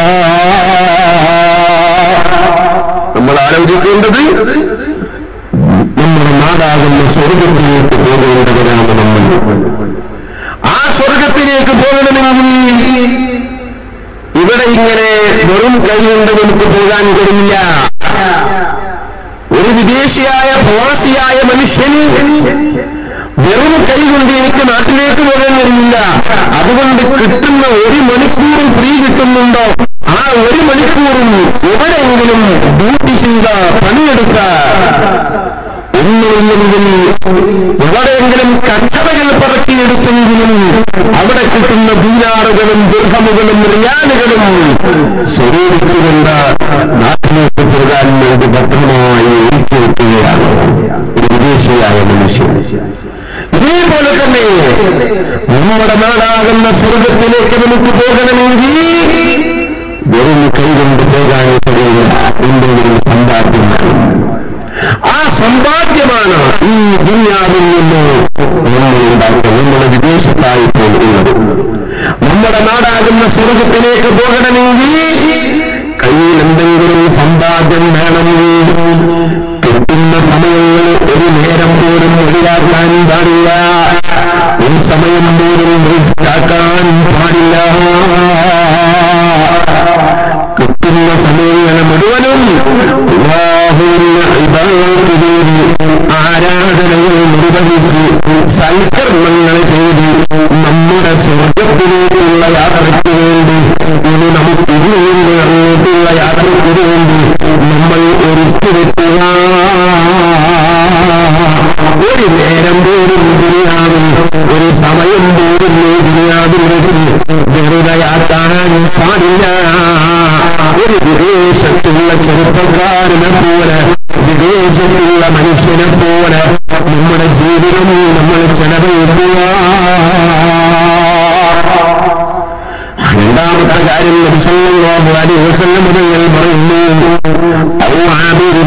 നമ്മൾ ആലോചിക്കേണ്ടത് നമ്മുടെ നാടാകുന്ന സ്വർഗത്തിലേക്ക് പോകേണ്ടവരാണ് നമ്മൾ ആ സ്വർഗത്തിലേക്ക് പോകണമെങ്കിൽ ഇവിടെ ഇങ്ങനെ വെറും കൈകൊണ്ട് നമുക്ക് പോകാൻ കഴിയില്ല ഒരു വിദേശിയായ പ്രവാസിയായ മനുഷ്യൻ വെറും കൈകൊണ്ട് എനിക്ക് നാട്ടിലേക്ക് പോകാൻ കഴിയില്ല അതുകൊണ്ട് കിട്ടുന്ന ഒരു മണിക്കൂറും ഫ്രീ കിട്ടുന്നുണ്ടോ ആ ഒരു മണിക്കൂറും എവിടെയെങ്കിലും ഡ്യൂട്ടി ചെയ്ത പണിയെടുത്ത ഒന്നുമില്ലെങ്കിൽ എവിടെയെങ്കിലും കച്ചവകൾ പറക്കിയെടുത്തെങ്കിലും അവിടെ കിട്ടുന്ന ദീനാറുകളും ദീർഘമുകളും റിയാലുകളും സ്വരൂപിച്ചുകൊണ്ട് നാട്ടിലേക്ക് പോകാൻ വേണ്ടി ഭദ്രമായി ഒരുക്കി വെക്കുകയാണ് ഒരു വിദേശിയായ മനുഷ്യൻ ഇതേപോലെ തന്നെ നമ്മുടെ നാടാകുന്ന സ്വർഗത്തിലേക്ക് നമുക്ക് പോകണമെങ്കിൽ വെറും കൈകൊണ്ട് പോകാൻ കഴിയില്ല എന്തെങ്കിലും സമ്പാദ്യം വേണം. ആ സമ്പാദ്യമാണ് ഈ ദുനിയാവിൽ നിന്ന് നമ്മൾ ഉണ്ടാക്കുക നമ്മുടെ വിദേശത്തായിട്ട് ഉള്ളത് നമ്മുടെ നാടാകുന്ന സ്വർഗത്തിലേക്ക് പോകണമെങ്കിൽ കയ്യിൽ എന്തെങ്കിലും സമ്പാദ്യം വേണം കിട്ടുന്ന സമയങ്ങളിൽ ഒരു നേരം പോലും ഒഴിവാക്കാൻ പാടില്ല ഒരു സമയം പോലും മനസ്സിലാക്കാൻ പാടില്ല കിട്ടുന്ന സമയങ്ങൾ മുഴുവനും അല്ലാഹുവിന്റെ ഇബാദത്തിന് വേണ്ടി ആരാധനകൾ നിർവഹിച്ച് സൽക്കർമ്മങ്ങൾ ചെയ്ത് നമ്മുടെ സ്വർഗത്തിലേക്കുള്ള യാത്രയ്ക്ക് വേണ്ടി ഇനി നമുക്ക് ഇതിനു വേണ്ടി അങ്ങോട്ടുള്ള യാത്രയ്ക്ക് വേണ്ടി നമ്മൾ ഒരുക്കി വെക്കുക ഒരു നേരം പോലും ദുനിയാവിൽ ഒരു സമയം പോലും ഈ ദുനിയാവിൽ വെച്ച് വെറുതെ ആക്കാൻ പാടില്ല ഒരു വിദേശത്തുള്ള ചെറുപ്പക്കാരനെ പോലെ വിദേശത്തുള്ള മനുഷ്യനെ പോലെ നമ്മുടെ ജീവിതം നമ്മൾ ചെലവഴിക്കുക രണ്ടാമത്തെ കാര്യം നബിസല്ലല്ലാഹു അലൈഹി വസല്ലം മുതൽ പറയുന്നു ഔ ആബിദു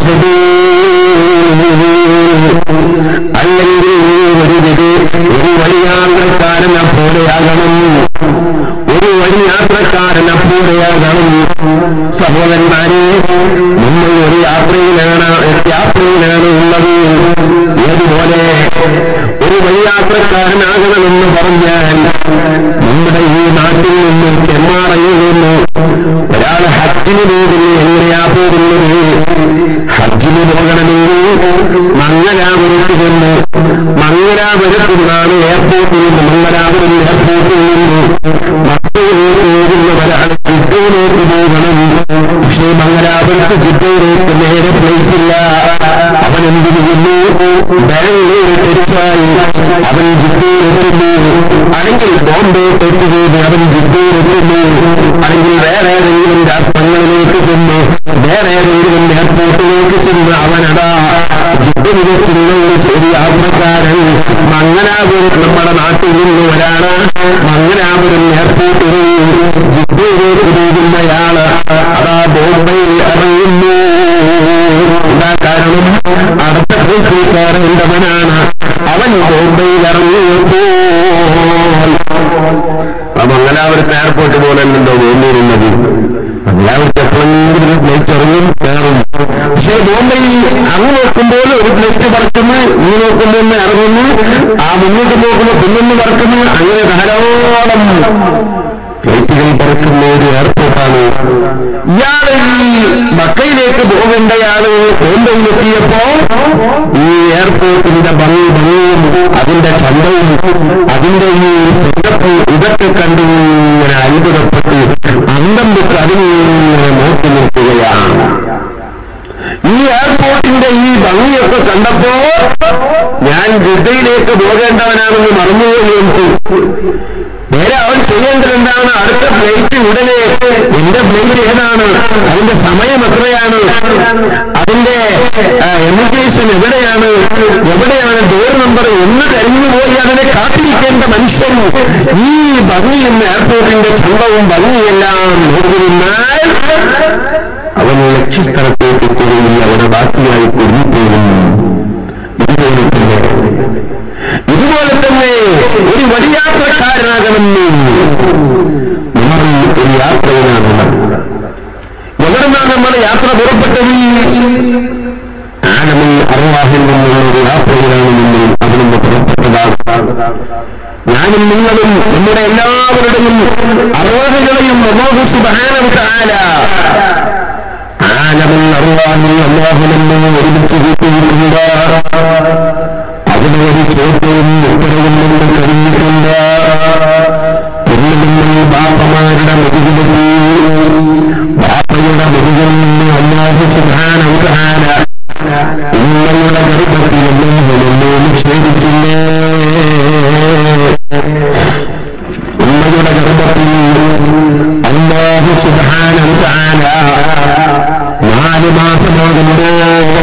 അല്ലെങ്കിൽ ഒരു വിധി ഒരു വഴിയാത്രക്കാരനെ പോലെയാകണം ഒരു വഴിയാത്രക്കാരനെ പോലെയാകണം സഹോദരന്മാരെ നമ്മൾ ഒരു യാത്രയിലാണ് യാത്രയിലാണ് ഉള്ളത് ഏതുപോലെ ഒരു വഴിയാത്രക്കാരനാകണമെന്ന് പറഞ്ഞാൽ നമ്മുടെ ഈ നാട്ടിൽ നിന്ന് തെമ്മാറയിൽ നിന്ന് ഒരാൾ ഹജ്ജിന് പോകുന്നു എങ്ങനെയാ പോകുന്നത് ഹജ്ജിന് പോകണമെങ്കിൽ മംഗലാപുരത്ത് നിന്ന് മംഗലാപുരത്ത് നിന്നാണ് എയർപോർട്ടിൽ നിന്ന് മംഗലാപുരം എയർപോർട്ടിൽ നിന്ന് മക്കയിലേക്ക് പോകുന്ന ഒരാൾ ജിദ്ദയിലേക്ക് പോകണം പക്ഷേ മംഗലാപുരത്ത് ജിദ്ദയിലേക്ക് നേരെ ഫ്ലൈറ്റില്ല അവൻ എന്ത് ചെയ്യുന്നു ബാംഗ്ലൂർ ടച്ചായി അവൻ ജിദ്ദയിലെത്തുന്നു അല്ലെങ്കിൽ ബോംബെ ടച്ച് ചെയ്ത് അവൻ ജിദ്ദയിലെത്തുന്നു അല്ലെങ്കിൽ വേറെ ഏതെങ്കിലും രാഷ്ട്രങ്ങളിലേക്ക് ചെന്ന് വേറെ ഏതെങ്കിലും എയർപോർട്ടിലേക്ക് ചെന്ന് അവനടാ ജിദ്ദയിലെത്തുന്ന ഒരു ചെറിയ യാത്രക്കാരൻ മംഗലാപുരം നമ്മുടെ നാട്ടിൽ നിന്ന് ഒരാള് മംഗലാപുരം എയർപോർട്ടിൽ ജിദ്ദയിലേക്ക് പോകുന്നയാള് അതാ ബോംബെയിൽ ഇറങ്ങുന്നു എന്താ കാരണം അടുത്ത കൃഷിക്കാരൻ്റവനാണ് അവൻ ബോംബെയിൽ ഇറങ്ങിയപ്പോൾ ആ മംഗലാപുരത്ത് എയർപോർട്ട് പോലെയല്ലോ വേണ്ടിയിരുന്നത് മംഗലാപുരത്ത് എപ്പോഴെങ്കിലും ഫ്ലൈറ്റ് ഇറങ്ങും കയറും പക്ഷേ ബോംബെയിൽ അങ്ങ് നോക്കുമ്പോൾ ഒരു ഫ്ലൈറ്റ് പറക്കുന്നു ഇങ്ങ് നോക്കുമ്പോൾ ഒന്ന് ഇറങ്ങുന്നു ആ മുന്നോട്ട് നോക്കുമ്പോൾ പിന്നൊന്ന് പറക്കുന്നു അങ്ങനെ ധാരാളം ഫ്ലൈറ്റുകൾ പറക്കുന്ന ഒരു എയർപോർട്ടാണ് ഇയാള് ഈ മക്കയിലേക്ക് പോകേണ്ടയാള് ബോംബെയിലെത്തിയപ്പോ ഈ എയർപോർട്ടിന്റെ ഭംഗി ഭംഗിയും അതിന്റെ ചന്തവും അതിന്റെ ഈ സെറ്റപ്പും ഇതൊക്കെ കണ്ടു ഇങ്ങനെ അത്ഭുതപ്പെട്ട് അന്തം വിട്ട് അതിനിങ്ങനെ നോക്കി നിൽക്കുകയാണ് ഈ എയർപോർട്ടിന്റെ ഈ ഭംഗിയൊക്കെ കണ്ടപ്പോ ഞാൻ ജിദ്ദയിലേക്ക് പോകേണ്ടവനാണെന്ന് മറന്നുപോയി നേരെ അവൻ ചെയ്യേണ്ടത് എന്താണ് അടുത്ത ഫ്ലൈറ്റ് ഉടനെ എന്റെ ഫ്ലൈറ്റ് ഏതാണ് അതിന്റെ സമയം എത്രയാണ് അതിന്റെ എമിഗ്രേഷൻ എവിടെയാണ് എവിടെയാണ് ഡോർ നമ്പർ എന്ന് തെരഞ്ഞു പോയി അതിനെ കാത്തിരിക്കേണ്ട മനുഷ്യൻ ഈ ഭംഗിയും എയർപോർട്ടിന്റെ ചന്തവും ഭംഗിയെല്ലാം നോക്കി നിന്നാൽ അവൻ ലക്ഷ്യസ്ഥലത്തേക്ക് എത്തുകയും അവിടെ ബാക്കിയായി കുടുങ്ങിപ്പോകും ഇതുപോലെ തന്നെ ഇതുപോലെ തന്നെ ഒരു വഴിയാത്രക്കാരനാകണമെന്ന് നമ്മൾ ഒരു യാത്രയിലാണ് എവിടെ നിന്നാണ് നമ്മൾ യാത്ര പുറപ്പെട്ടത് ആനമിൽ അറുവാഹിൽ നിന്നുള്ള ഒരു യാത്രയിലാണ് നമ്മൾ അവിടുന്ന് പുറപ്പെട്ടതാണ് ഞാനും നിങ്ങളും നമ്മുടെ എല്ലാവരുടെയും അറുവാഹുകളെയും അള്ളാഹു സുബ്ഹാനഹു തആല ആനമിൽ അറുവാഹിൽ അള്ളാഹു നമ്മെ ഒരുമിച്ച് കൂട്ടിയിട്ടുണ്ട് അതിന് ഒരു ചോദ്യവും ഉത്തരവും നമ്മൾ കഴിഞ്ഞിട്ടുണ്ട് പിന്നെ നമ്മൾ ബാപ്പമാരുടെ മുതുകിലെത്തി ബാപ്പയുടെ മുതുകിൽ നിന്ന് അള്ളാഹു സുബ്ഹാനഹു തആല ഉമ്മയുടെ ഗർഭത്തിൽ എന്നെ നിക്ഷേപിച്ചില്ലേ ഉമ്മയുടെ ഗർഭത്തിൽ അള്ളാഹു സുബ്ഹാനഹു തആല നാല് മാസമാകുമ്പോൾ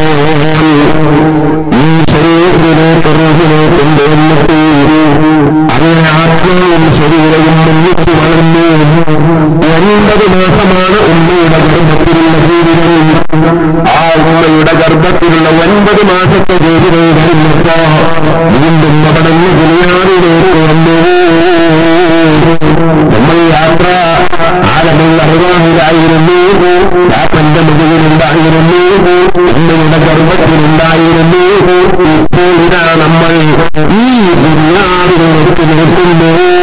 ഈ ശരീരത്തിലേക്ക് റൂഹിനെ കൊണ്ടുവന്നിട്ട് അങ്ങനെ ആത്മാവും ശരീരവും ഒന്നിച്ചു വളർന്നു ഒൻപത് മാസമാണ് ഉമ്മയുടെ ഗർഭത്തിലുള്ള ജീവിതം ആ ഉമ്മയുടെ ഗർഭത്തിലുള്ള ഒൻപത് മാസത്തെ ജീവിതം കഴിഞ്ഞപ്പോ വീണ്ടും അവിടെ നിന്ന് ദുനിയാവിലേക്ക് വന്നു നമ്മൾ യാത്ര ആലമുള്ള അറിവാഹിലായിരുന്നു പാപ്പന്റെ മുതുകിലുണ്ടായിരുന്നു ഉമ്മയുടെ ഗർഭത്തിലുണ്ടായിരുന്നു ഇപ്പോൾ ഇതാ നമ്മൾ ഈ ദുനിയാവിലേക്ക് നിൽക്കുന്നു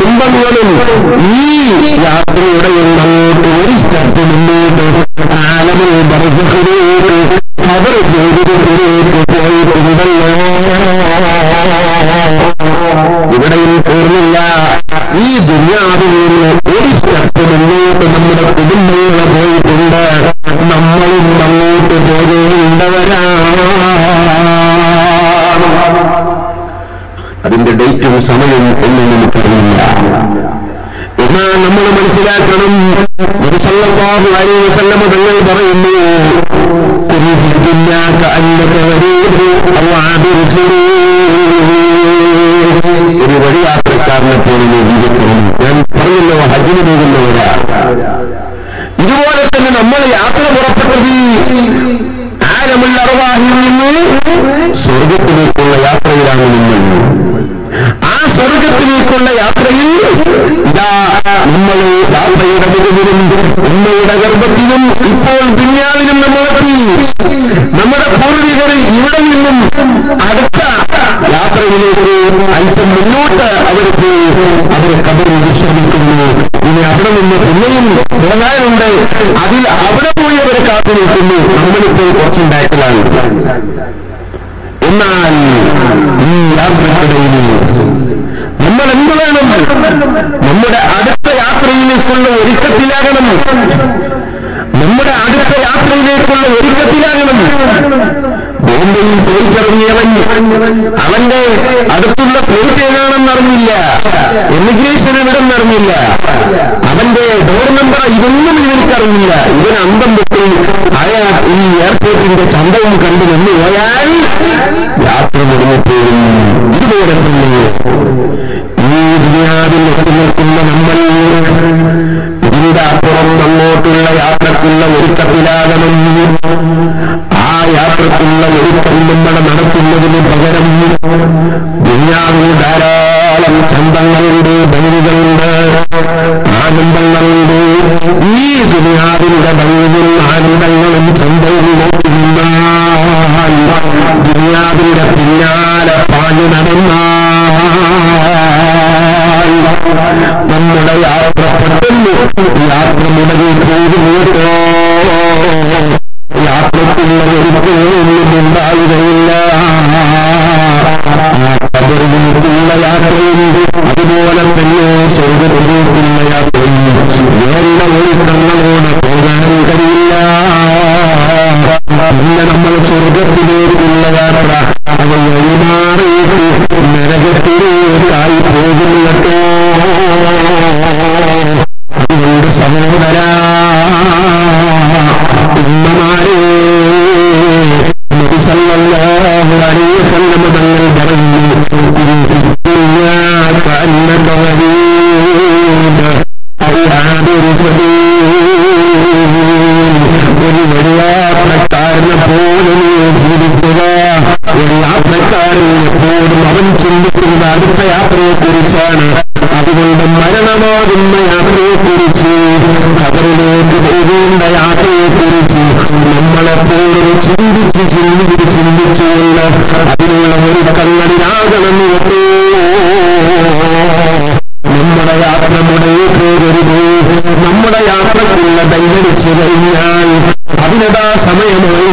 കുടുംബങ്ങളും ഈ യാത്രയുടെ അങ്ങോട്ട് ഒരു സ്റ്റെപ്പ് മുന്നോട്ട് ആലമിൽ ബർസഖിലേക്ക് അവർ ജീവിതത്തിലേക്ക് പോയിട്ടുണ്ടല്ലോ ഇവിടെയും തീർന്നില്ല ഈ ദുര്യാവിൽ നിന്ന് ഒരു സ്റ്റെപ്പ് മുന്നോട്ട് നമ്മുടെ കുടുംബങ്ങളെ പോയിട്ടുണ്ട് നമ്മളും അങ്ങോട്ട് പോകേണ്ടവരാണ് അതിന്റെ ഡേറ്റും സമയം ഒന്നും നമുക്കറിയില്ല എന്നാൽ നമ്മൾ മനസ്സിലാക്കണം ഒരു സല്ലല്ലാഹു അലൈഹി വസല്ലമ തങ്ങൾ പറയുന്നു "കുൻ ഫി ദുനിയാ കഅന്നക ഗരീബ് ഔ ആബിറു സബീൽ." ഒരു വഴിയാത്രക്കാരനെ പോലെ നീ ജീവിക്കണം ഞാൻ പറഞ്ഞല്ലോ ഹജ്ജിന് പോകുന്നവരാ ഇതുപോലെ തന്നെ നമ്മൾ യാത്ര പുറപ്പെട്ടത് ആലമുള്ള അറുവാഹിൽ നിന്ന് സ്വർഗത്തിലേക്കുള്ള യാത്രയിലാണ് നമ്മൾ ആ സ്വർഗത്തിലേക്കുള്ള യാത്രയിൽ ഇതാ നമ്മൾ യാത്രയുടെ മുഴുവനും ഉമ്മയുടെ ഗർഭത്തിലും ഇപ്പോൾ ദുന്യാവിലും നമ്മളെത്തി നമ്മുടെ പൂർവികർ ഇവിടെ നിന്നും അടുത്ത യാത്രയിലേക്ക് അല്പം മുന്നോട്ട് അവർക്ക് അവർ കബറിൽ വിശ്രമിക്കുന്നു ഇനി അവിടെ നിന്ന് പിന്നെയും പോകാനുണ്ട് അതിൽ അവിടെ പോയി അവർ കാത്തു നിൽക്കുന്നു നമ്മളിപ്പോൾ കുറച്ചും ബാക്കിലാണ് എന്നാൽ ഈ യാത്രക്കിടയിൽ നമ്മൾ എന്ത് വേണം നമ്മുടെ അടുത്ത യാത്രയിലേക്കുള്ള ഒരുക്കത്തിലാകണം നമ്മുടെ അടുത്ത യാത്രയിലേക്കുള്ള ഒരുക്കത്തിലാകണം ബോംബെയിൽ പോയിക്കിറങ്ങിയവൻ അവന്റെ അടുത്തുള്ള പോയിട്ട് ഏതാണെന്ന് അറിഞ്ഞില്ല എമിഗ്രേഷൻ എവിടെ അറിഞ്ഞില്ല അവന്റെ ഡോർ നമ്പർ ഇതൊന്നും ഇവനിക്കറിയില്ല ഇവൻ അന്തം വിട്ട് അയാൾ ഈ എയർപോർട്ടിന്റെ ചന്തവും കണ്ടു നിന്ന് പോയാൽ യാത്ര മുടങ്ങിപ്പോകും ഇതുപോലെ തന്നെ ഈ ദുനിയാവിൽ എത്തി നിൽക്കുന്ന നമ്മൾ ഇതിന്റെ അപ്പുറം അങ്ങോട്ടുള്ള യാത്രക്കുള്ള ഒരുക്കത്തിലാകണം ആ യാത്രക്കുള്ള ഒരുക്കം നമ്മൾ നടത്തുന്നതിന് പകരം ദുനിയാവിൽ ധാരാളം ചന്തങ്ങളുണ്ട് ഭംഗികളുണ്ട് ആനന്ദങ്ങളുണ്ട് ഈ ദുനിയാവിന്റെ ഭംഗിയും ആനന്ദങ്ങളും ചന്തവും നോക്കിന്നാൽ ദുനിയാവിന്റെ പിന്നാലെ പാഞ്ഞു നടന്നാൽ നമ്മുടെ യാത്ര പെട്ടെന്ന് യാത്ര മുടങ്ങി പോകും കേട്ടോ യാത്രക്കുള്ള ഒരിക്കലും ഉണ്ടാവുകയില്ല ആ കബറിലേക്കുള്ള യാത്രയും അതുപോലെ തന്നെ സ്വർഗത്തിലേക്കുള്ള യാത്രയും വേണ്ട ഒരുക്കങ്ങളോട് പോകാൻ കഴിയില്ല പിന്നെ നമ്മൾ സ്വർഗത്തിലേക്കുള്ള യാത്ര അത് വഴിമാറിയിട്ട് നരകത്തിലേക്കായി പോകുന്നു കേട്ടോ അതുകൊണ്ട് സഹോദര ഉമ്മമാരെ നബി സല്ലല്ലാഹു അലൈഹി വസല്ലം തങ്ങൾ പറഞ്ഞു "ഇൻ ഫിദ്ദുനിയാ കഅന്നക ഗരീബ് ഔ ആബിറു സബീൽ." ഒരു വഴിയാത്രക്കാരനെ പോലെ നീ ജീവിക്കുക ഒരു യാത്രക്കാരൻ എപ്പോഴും അവൻ ചിന്തിക്കുന്നത് അടുത്ത യാത്രയെ കുറിച്ചാണ് അതുകൊണ്ട് മരണമാകുന്ന യാത്രയെക്കുറിച്ച് കബറിലേക്ക് പോകേണ്ട യാത്രയെക്കുറിച്ച് നമ്മളെപ്പോഴും ചിന്തിച്ച് ചിന്തിച്ച് ചിന്തിച്ചുകൊണ്ട് അതിനുള്ള ഒരുക്കങ്ങളിലാകണം കേട്ടോ നമ്മുടെ യാത്ര മുടങ്ങി പോകരുത് നമ്മുടെ യാത്രക്കുള്ള ദൈവരിച്ചു കഴിഞ്ഞാൽ അതിനതാ സമയമായി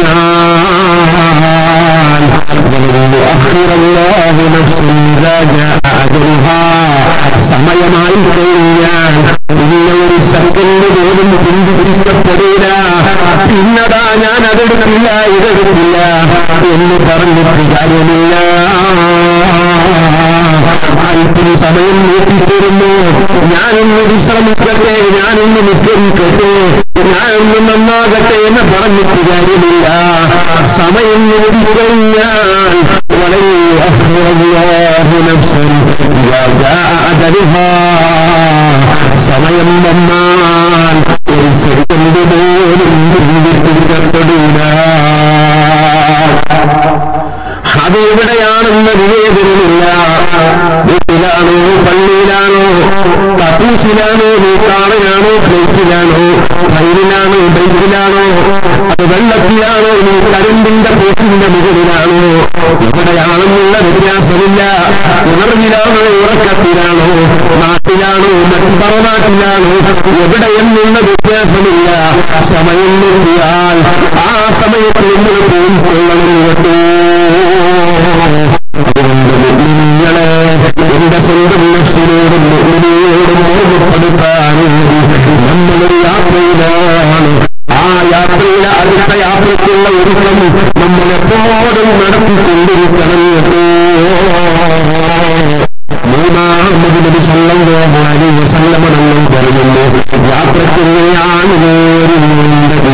കഴിഞ്ഞാൽ وأخر الله نفسا إذا جاء أجلها സമയമായി കഴിഞ്ഞാൽ ഇന്ന ഒരു സെക്കൻഡ് പോലും പിന്തിരിക്കപ്പെടില്ല പിന്നതാ ഞാൻ അതെടുക്കില്ല ഇതെടുക്കില്ല എന്ന് പറഞ്ഞിട്ട് കാര്യമില്ല അല്പം സമയം നീട്ടിത്തരുന്നു ഞാനൊന്ന് വിശ്രമിക്കട്ടെ ഞാനൊന്ന് നിസ്കരിക്കട്ടെ ഞാനൊന്ന് നന്നാകട്ടെ എന്ന് പറഞ്ഞിട്ട് കാര്യമില്ല സമയം എത്തിക്കഴിഞ്ഞാൽ വളരെ സമയം വന്നാൽ ഒരു സെക്കൻഡ് പോലും പിന്തിരിക്കപ്പെടില്ല അത് എവിടെയാണെന്ന് വിവേചനമില്ല വീട്ടിലാണോ പള്ളിയിലാണോ കക്കൂസിലാണോ നീ കാറിലാണോ ഫ്ലൈറ്റിലാണോ ട്രെയിനിലാണോ ബൈക്കിലാണോ അത് വെള്ളത്തിലാണോ നീ കരണ്ടിന്റെ പോറ്റിന്റെ മുകളിലാണോ എവിടെയാണെന്നുള്ള വ്യത്യാസമില്ല ഉണർവിലാണോ ഉറക്കത്തിലാണോ നാട്ടിലാണോ മറ്റു പറനാട്ടിലാണോ എവിടെയെന്നുള്ള വ്യത്യാസമില്ല സമയം നോക്കിയാൽ ആ സമയത്ത് നമ്മൾ പോയിക്കൊള്ളണം കേട്ടോ അതുകൊണ്ട് മുഗ്മിനികളെ എന്റെ സ്വന്തം നഫ്സിനോടും മുഗ്മിനിയോടും ഓർമ്മപ്പെടുത്താൻ നമ്മളൊരു യാത്രയിലാണ് ആ യാത്രയിലെ അടുത്ത യാത്രയ്ക്കുള്ള ഒരുക്കം നമ്മൾ എപ്പോഴും നടത്തിക്കൊണ്ടിരിക്കണം കേട്ടോ മൂന്നാമത് നബി സല്ലല്ലാഹു അലൈഹി വസല്ലമ നമ്മൾ പറയുന്നു യാത്രയ്ക്കെങ്ങനെയാണ് വേറുണ്ടത്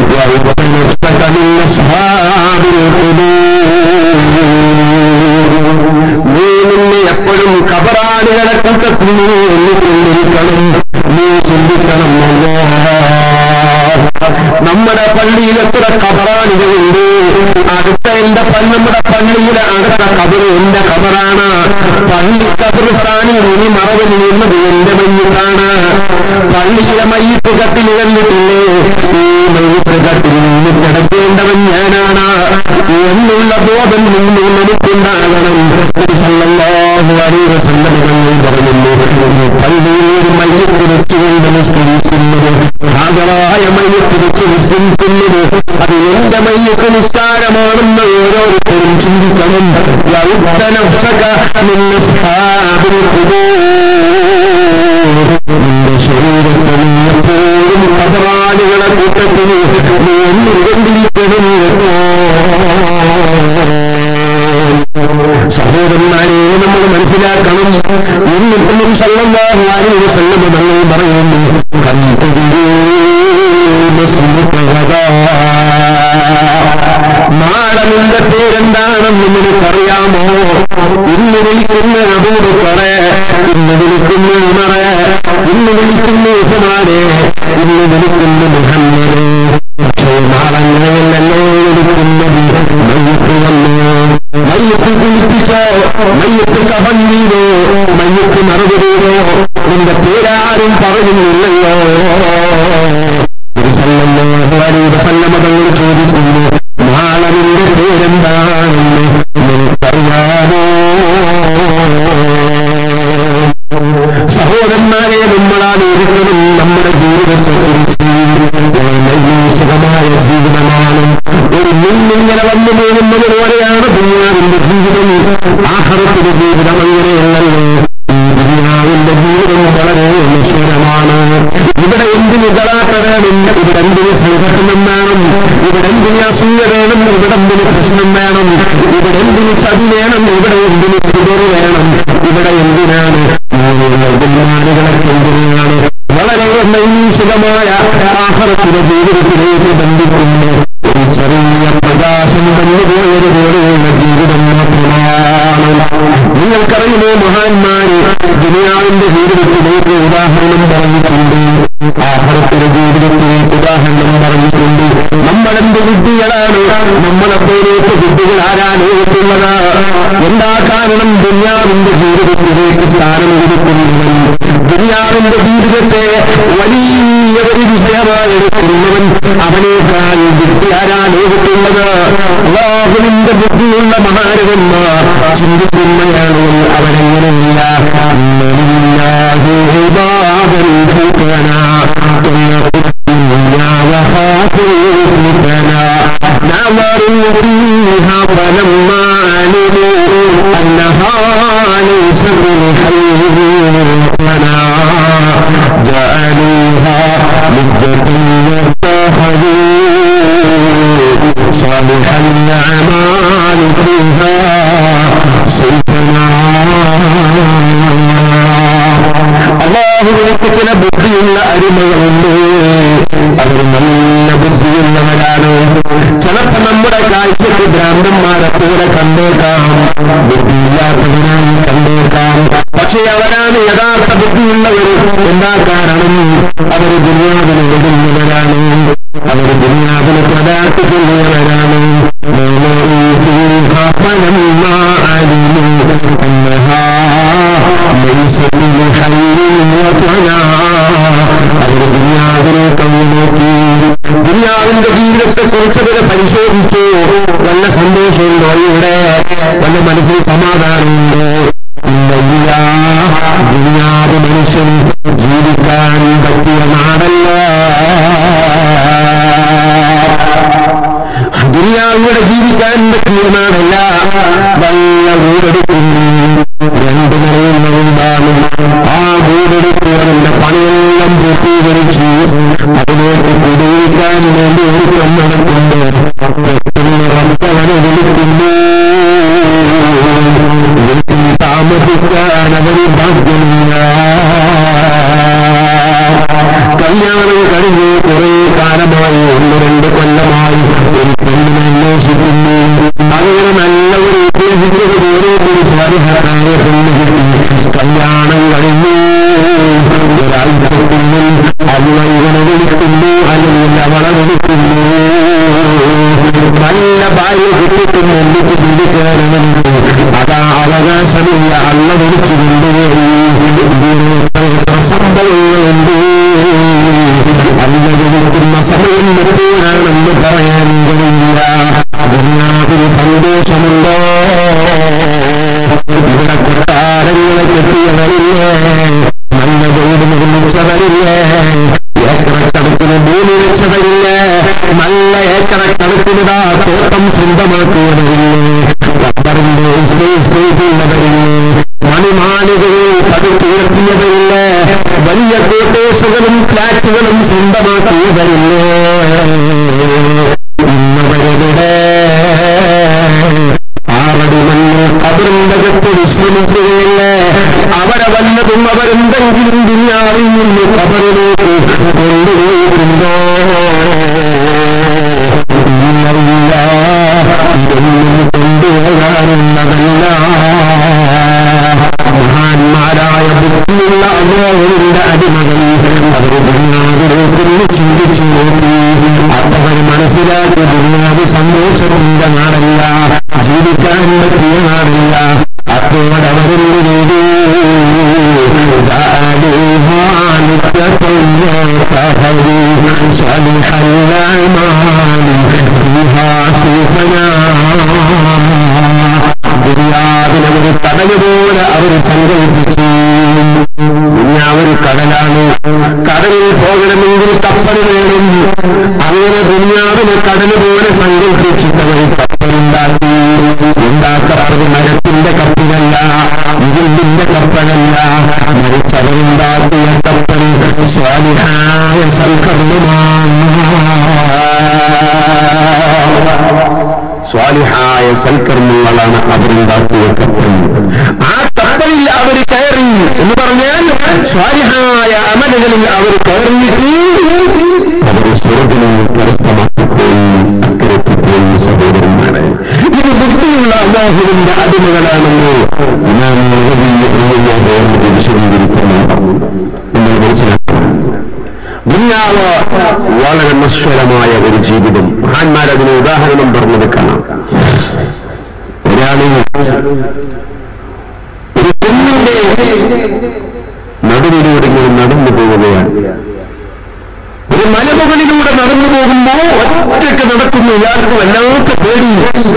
നീ നിന്നെ എപ്പോഴും കബറാളികളെ കൂട്ടത്തിൽ നീ എണ്ണിക്കൊണ്ടിരിക്കണം നീ ചിന്തിക്കണം നമ്മുടെ പള്ളിയിൽ എത്ര കബറാളികളുണ്ട് അടുത്ത എന്റെ പള്ളി നമ്മുടെ പള്ളിയിലെ അടുത്ത കബറ് എന്റെ കബറാണ് പള്ളി കബറിസ്ഥാനിൽ ഇനി മറവിൽ നിന്നത് എന്റെ മയ്യത്താണ് പള്ളിയിലെ മയ്യത്ത് കട്ടിൽ കണ്ടിട്ടില്ലേ ഈ മയ്യത്ത് കട്ടിൽ നിന്ന് കിടക്കേണ്ടവൻ ഞാനാണ് എന്നുള്ള ബോധം നിന്ന് എനിക്കുണ്ടാകണം സല്ലമകൾ പറയുന്നു ഈ പള്ളിയിൽ ഒരു മയ്യത്ത് വെച്ചുകൊണ്ട് നിസ്കരിക്കുന്നത് ഹാജരായ മയ്യത്ത് വെച്ച് നിസ്കരിക്കുന്നത് അത് എന്റെ മയ്യത്ത് നിസ്കാരമാണെന്ന് ഓരോരുത്തരും ചിന്തിക്കണം യൗദ്ധ നഫ്സക മിൻ അസ്ഹാബിൽ ഖുബൂർ നിന്റെ ശരീരത്തിൽ നീ എപ്പോഴും കബറാളികളെ കൂട്ടത്തിൽ നീ എണ്ണിക്കൊണ്ടിരിക്കണം കേട്ടോ സഹോദരന്മാരെ നമ്മൾ മനസ്സിലാക്കണം എന്നിട്ടും സല്ലല്ലാഹു അലൈഹി വസല്ലം തങ്ങൾ പറയുന്നു നാളെ നിന്റെ പേരെന്താണെന്ന് നിനക്കറിയാമോ ഇന്ന് വിളിക്കുന്ന അതോട് പറ ഇന്ന് വിളിക്കുന്ന ഉമറെ ഇന്ന് വിളിക്കുന്ന ഉഹമാരെ ഇന്ന് വിളിക്കുന്ന മുഹമ്മദ് പക്ഷേ നാളെ അങ്ങനെയല്ലല്ലോ വിളിക്കുന്നത് മയ്യത്ത് വന്നു മയ്യത്ത് കുളിപ്പിച്ചോ മയ്യത്ത് കവന്നീരോ മയ്യത്ത് മറുപടിയോ നിന്റെ പേരാരും പറയുന്നില്ലല്ലോ സല്ലമതങ്ങൾ ചോദിക്കുന്നു നാളെ നിന്റെ പേരെന്താണെന്ന് നിനക്കറിയാമോ സഹോദരന്മാരെ നമ്മളാണ് ഒരിക്കലും നമ്മുടെ ജീവിതത്തെ കുറിച്ച് സുഖമായ ജീവിതമാണ് ഒരു മുന്നിങ്ങനെ വന്നു പോകുന്നത് പോലെയാണ് ദുനിയാവിന്റെ ജീവിതം ആഹ്റത്തിന്റെ ജീവിതം അങ്ങനെയല്ലല്ലോ ഈ ദുനിയാവിന്റെ ജീവിതം വളരെ നിശ്ചലമാണ് ഇവിടെ എന്തിന് ഗളാട്ട വേണം ഇവിടെ എന്തിന് സംഘട്ടനം വേണം ഇവിടെ എന്തിന് അസൂയ വേണം ഇവിടെ എന്തിന് പ്രശ്നം വേണം ഇവിടെ എന്തിന് ചതി വേണം ഇവിടെ എന്തിന് കുതിർ വേണം ഇവിടെ എന്തിനാണ് ബഹുമാനികളൊക്കെ എന്തിനാണ് വളരെ നൈമിഷികമായ ആഹാരത്തിന്റെ ജീവിതത്തിലേക്ക് ബന്ധിക്കുന്നു ഒരു ചെറിയ പ്രകാശം വന്നുപോയത് പോലെയുള്ള ജീവിതം മാത്രമാണ് നിങ്ങൾക്കറിയുമോ മഹാന്മാര് ദുനിയാവിന്റെ ജീവിതത്തിലേക്ക് ഉദാഹരണം പറഞ്ഞിട്ടുണ്ട് ആഹാരത്തിന്റെ ജീവിതത്തിലേക്ക് ഉദാഹരണം പറഞ്ഞിട്ടുണ്ട് നമ്മളെന്ത് വിഡ്ഢികളാണ് നമ്മളെപ്പോലേക്ക് വിഡ്ഢികൾ ആരാണ് ഏറ്റുള്ളത് എന്താ കാരണം ദുനിയാവിന്റെ ജീവിതത്തിലേക്ക് സ്ഥാനം കൊടുക്കുന്നവൻ ദുനിയാവിന്റെ ജീവിതത്തെ വലിയ ഒരു വിഷയമായി എടുക്കുന്നവൻ അവനേക്കാൾ ബുദ്ധി ആരാ ലോകത്തുള്ളത് അള്ളാഹുവിന്റെ ബുദ്ധിയുള്ള മഹാരവന്മാർ ചിന്തിക്കുന്നതാണ് അവരെങ്ങനെയില്ല نظروا فيها فلما علموا أنها ليست بالحي لنا جعلوها لجة واتخذوا صالح الأعمال فيها سلطنا അള്ളാഹുവിനൊക്കെ ചില ബുദ്ധിയുള്ള അടിമകളുണ്ട് അവർ നല്ല ബുദ്ധിയുള്ളവരാണ് ചിലപ്പോ നമ്മുടെ കാഴ്ചക്ക് ഭ്രാന്തന്മാരെ പോലെ കണ്ടേക്കാം ബുദ്ധിയില്ലാത്തവനായി കണ്ടേക്കാം പക്ഷേ അവരാണ് യഥാർത്ഥ ബുദ്ധിയുള്ളവർ എന്താ കാരണം അവർ ദുനിയാവിന് ഒതുങ്ങുന്നവരാണ് അവർ ദുനിയാവിന് പ്രദാർത്ഥിക്കുന്നവരാണ് فلما علموا أنها ليست بحي അവര് ദുനിയാവിനെ നോക്കി ദുനിയാവിന്റെ ജീവിതത്തെ കുറച്ചുപേരെ പരിശോധിച്ചു വല്ല സന്തോഷമുണ്ടോ ഇവിടെ വല്ല മനസ്സിൽ സമാധാനമുണ്ടോ ഇല്ല ഇല്ല ദുനിയാവ് മനുഷ്യൻ ജീവിക്കാൻ പറ്റിയ നാടല്ല ദുനിയാവിവിടെ ജീവിക്കാൻ പറ്റിയ നാടല്ല വല്ല വീടെടുക്കുന്നു രണ്ടു നിലയിൽ നിന്നാണ് ആ വീടെടുക്കുന്നതിന്റെ പണിയെല്ലാം പൂർത്തീകരിച്ചു അതിലേക്ക് കുടിയിരിക്കാൻ വേണ്ടി ഒരുക്കം നടക്കുന്നു പെട്ടെന്ന് റബ്ബവനെ വിളിക്കുന്നു വീട്ടിൽ താമസിക്കാൻ അവന് ഭാഗ്യമില്ല കല്യാണം കഴിഞ്ഞ് കുറെ കാലമായി ഒന്ന് രണ്ട് കൊല്ലമായി ഒരു പെണ്ണിനെ അന്വേഷിക്കുന്നു അങ്ങനെ നല്ല ഒരു ഉദ്ദേശിച്ചത് ഓരോ ഒരു സ്വാധീനത്തായ പെണ്ണ് കിട്ടി കല്യാണം കഴിഞ്ഞു ഒരാഴ്ചക്കുള്ളിൽ അല്ല ഇവനെ വിളിക്കുന്നു അല്ലെങ്കിൽ അവളെ വിളിക്കുന്നു നല്ല ഭാര്യ കിട്ടിട്ടും ഒന്നിച്ച് ജീവിക്കാനുണ്ട് അതാ അവകാശമില്ല അല്ല വിളിച്ചു കൊണ്ടുപോയി ഇതിന് എത്ര സംഭവങ്ങളുണ്ട് അല്ല വിളിക്കുന്ന സമയം എപ്പോഴാണെന്ന് പറയാൻ കഴിയില്ല ദുനിയാവിന് സന്തോഷമുണ്ടോ ഇവിടെ കൊട്ടാരങ്ങളെ കെട്ടിയവരില്ലേ നല്ല വീട് നിർമ്മിച്ചവരില്ലേ ഏക്കറക്കണക്കിന് ഭൂമി വെച്ചവരില്ലേ നല്ല ഏക്കറക്കണക്കിനിതാ തോട്ടം സ്വന്തമാക്കിയവരില്ലേ റബ്ബറിന്റെ ഉള്ളവരില്ലേ മണിമാലികകൾ പടുത്തുയർത്തിയവരില്ലേ വലിയ കോട്ടേഴ്സുകളും ഫ്ലാറ്റുകളും സ്വന്തമാക്കിയവരില്ലേ ഇന്നവരെവിടെ ആറടി മണ്ണ് കബറിൻ്റകത്ത് വിശ്രമിക്കുകയല്ലേ അവരെ വല്ലതും അവരെന്തെങ്കിലും ദുനിയാവിൽ നിന്ന് കബറിലേക്ക് കൊണ്ടുപോയിട്ടുണ്ടോ ഇല്ല ഇല്ല ഇതൊന്നും കൊണ്ടുപോകാനുള്ളതല്ല മഹാന്മാരായ ബുദ്ധിയുള്ള അള്ളാഹുവിന്റെ അടിമകൾ അവർ ദുനിയാവിലേക്കൊന്ന് ചിന്തിച്ചു നോക്കി അവർ മനസ്സിലാക്കി ദുനിയാവ് സന്തോഷത്തിന്റെ നാടല്ല ജീവിക്കാൻ പറ്റിയ നാടല്ല അപ്പോൾ അവരുടെ ചെയ്തു صالح الأعمال فيها سوف ദുര്യാവിനെ ഒരു കടല് പോലെ അവർ സങ്കല്പിച്ചു ദുര്യാവ് കടലാണ് കടലിൽ പോകണമെങ്കിൽ കപ്പൽ വേണം അങ്ങനെ ദുര്യാവിനെ കടല് പോലെ സങ്കല്പിച്ചിട്ട് അവർ കപ്പലുണ്ടാക്കി ഉണ്ടാക്കപ്പത് മരത്തിന്റെ കപ്പലല്ല ഇരുമ്പിന്റെ കപ്പലല്ല മരിച്ചവരുണ്ടാക്കിയ കപ്പൽ സ്വാലിഹായ സൽക്കർമ്മമാണ് സ്വാലിഹായ സൽക്കർമ്മങ്ങളാണ് അവരുണ്ടാക്കിയ കപ്പൽ ആ കപ്പലിൽ അവർ കയറി എന്ന് പറഞ്ഞാൽ സ്വാലിഹായ അമലുകളിൽ അവർ കയറിയിട്ട് അവർ സ്വർഗം കരസ്ഥമാക്കിപ്പോയി അക്കരത്തിൽ പോയി സഹോദരന്മാരെ ഇത് ബുദ്ധിയുള്ള അള്ളാഹുവിന്റെ അടിമകളാണെന്ന് ഞാൻ വലിയ വിശദീകരിക്കുന്നു നമ്മൾ മനസ്സിലാക്കണം ദുന്യാവ് വളരെ നശ്വരമായ ഒരു ജീവിതം മഹാന്മാർ അതിന് ഉദാഹരണം പറഞ്ഞത് കാണാം ഒരാള് ഒരു കുന്നിന്റെ നടുവിലൂടെ ഇങ്ങനെ നടന്നു പോവുകയാണ് ഒരു മലമുകളിലൂടെ നടന്നു പോകുമ്പോ ഒറ്റയ്ക്ക് നടക്കുന്നു ഇയാൾക്ക് വല്ലാത്ത പേടി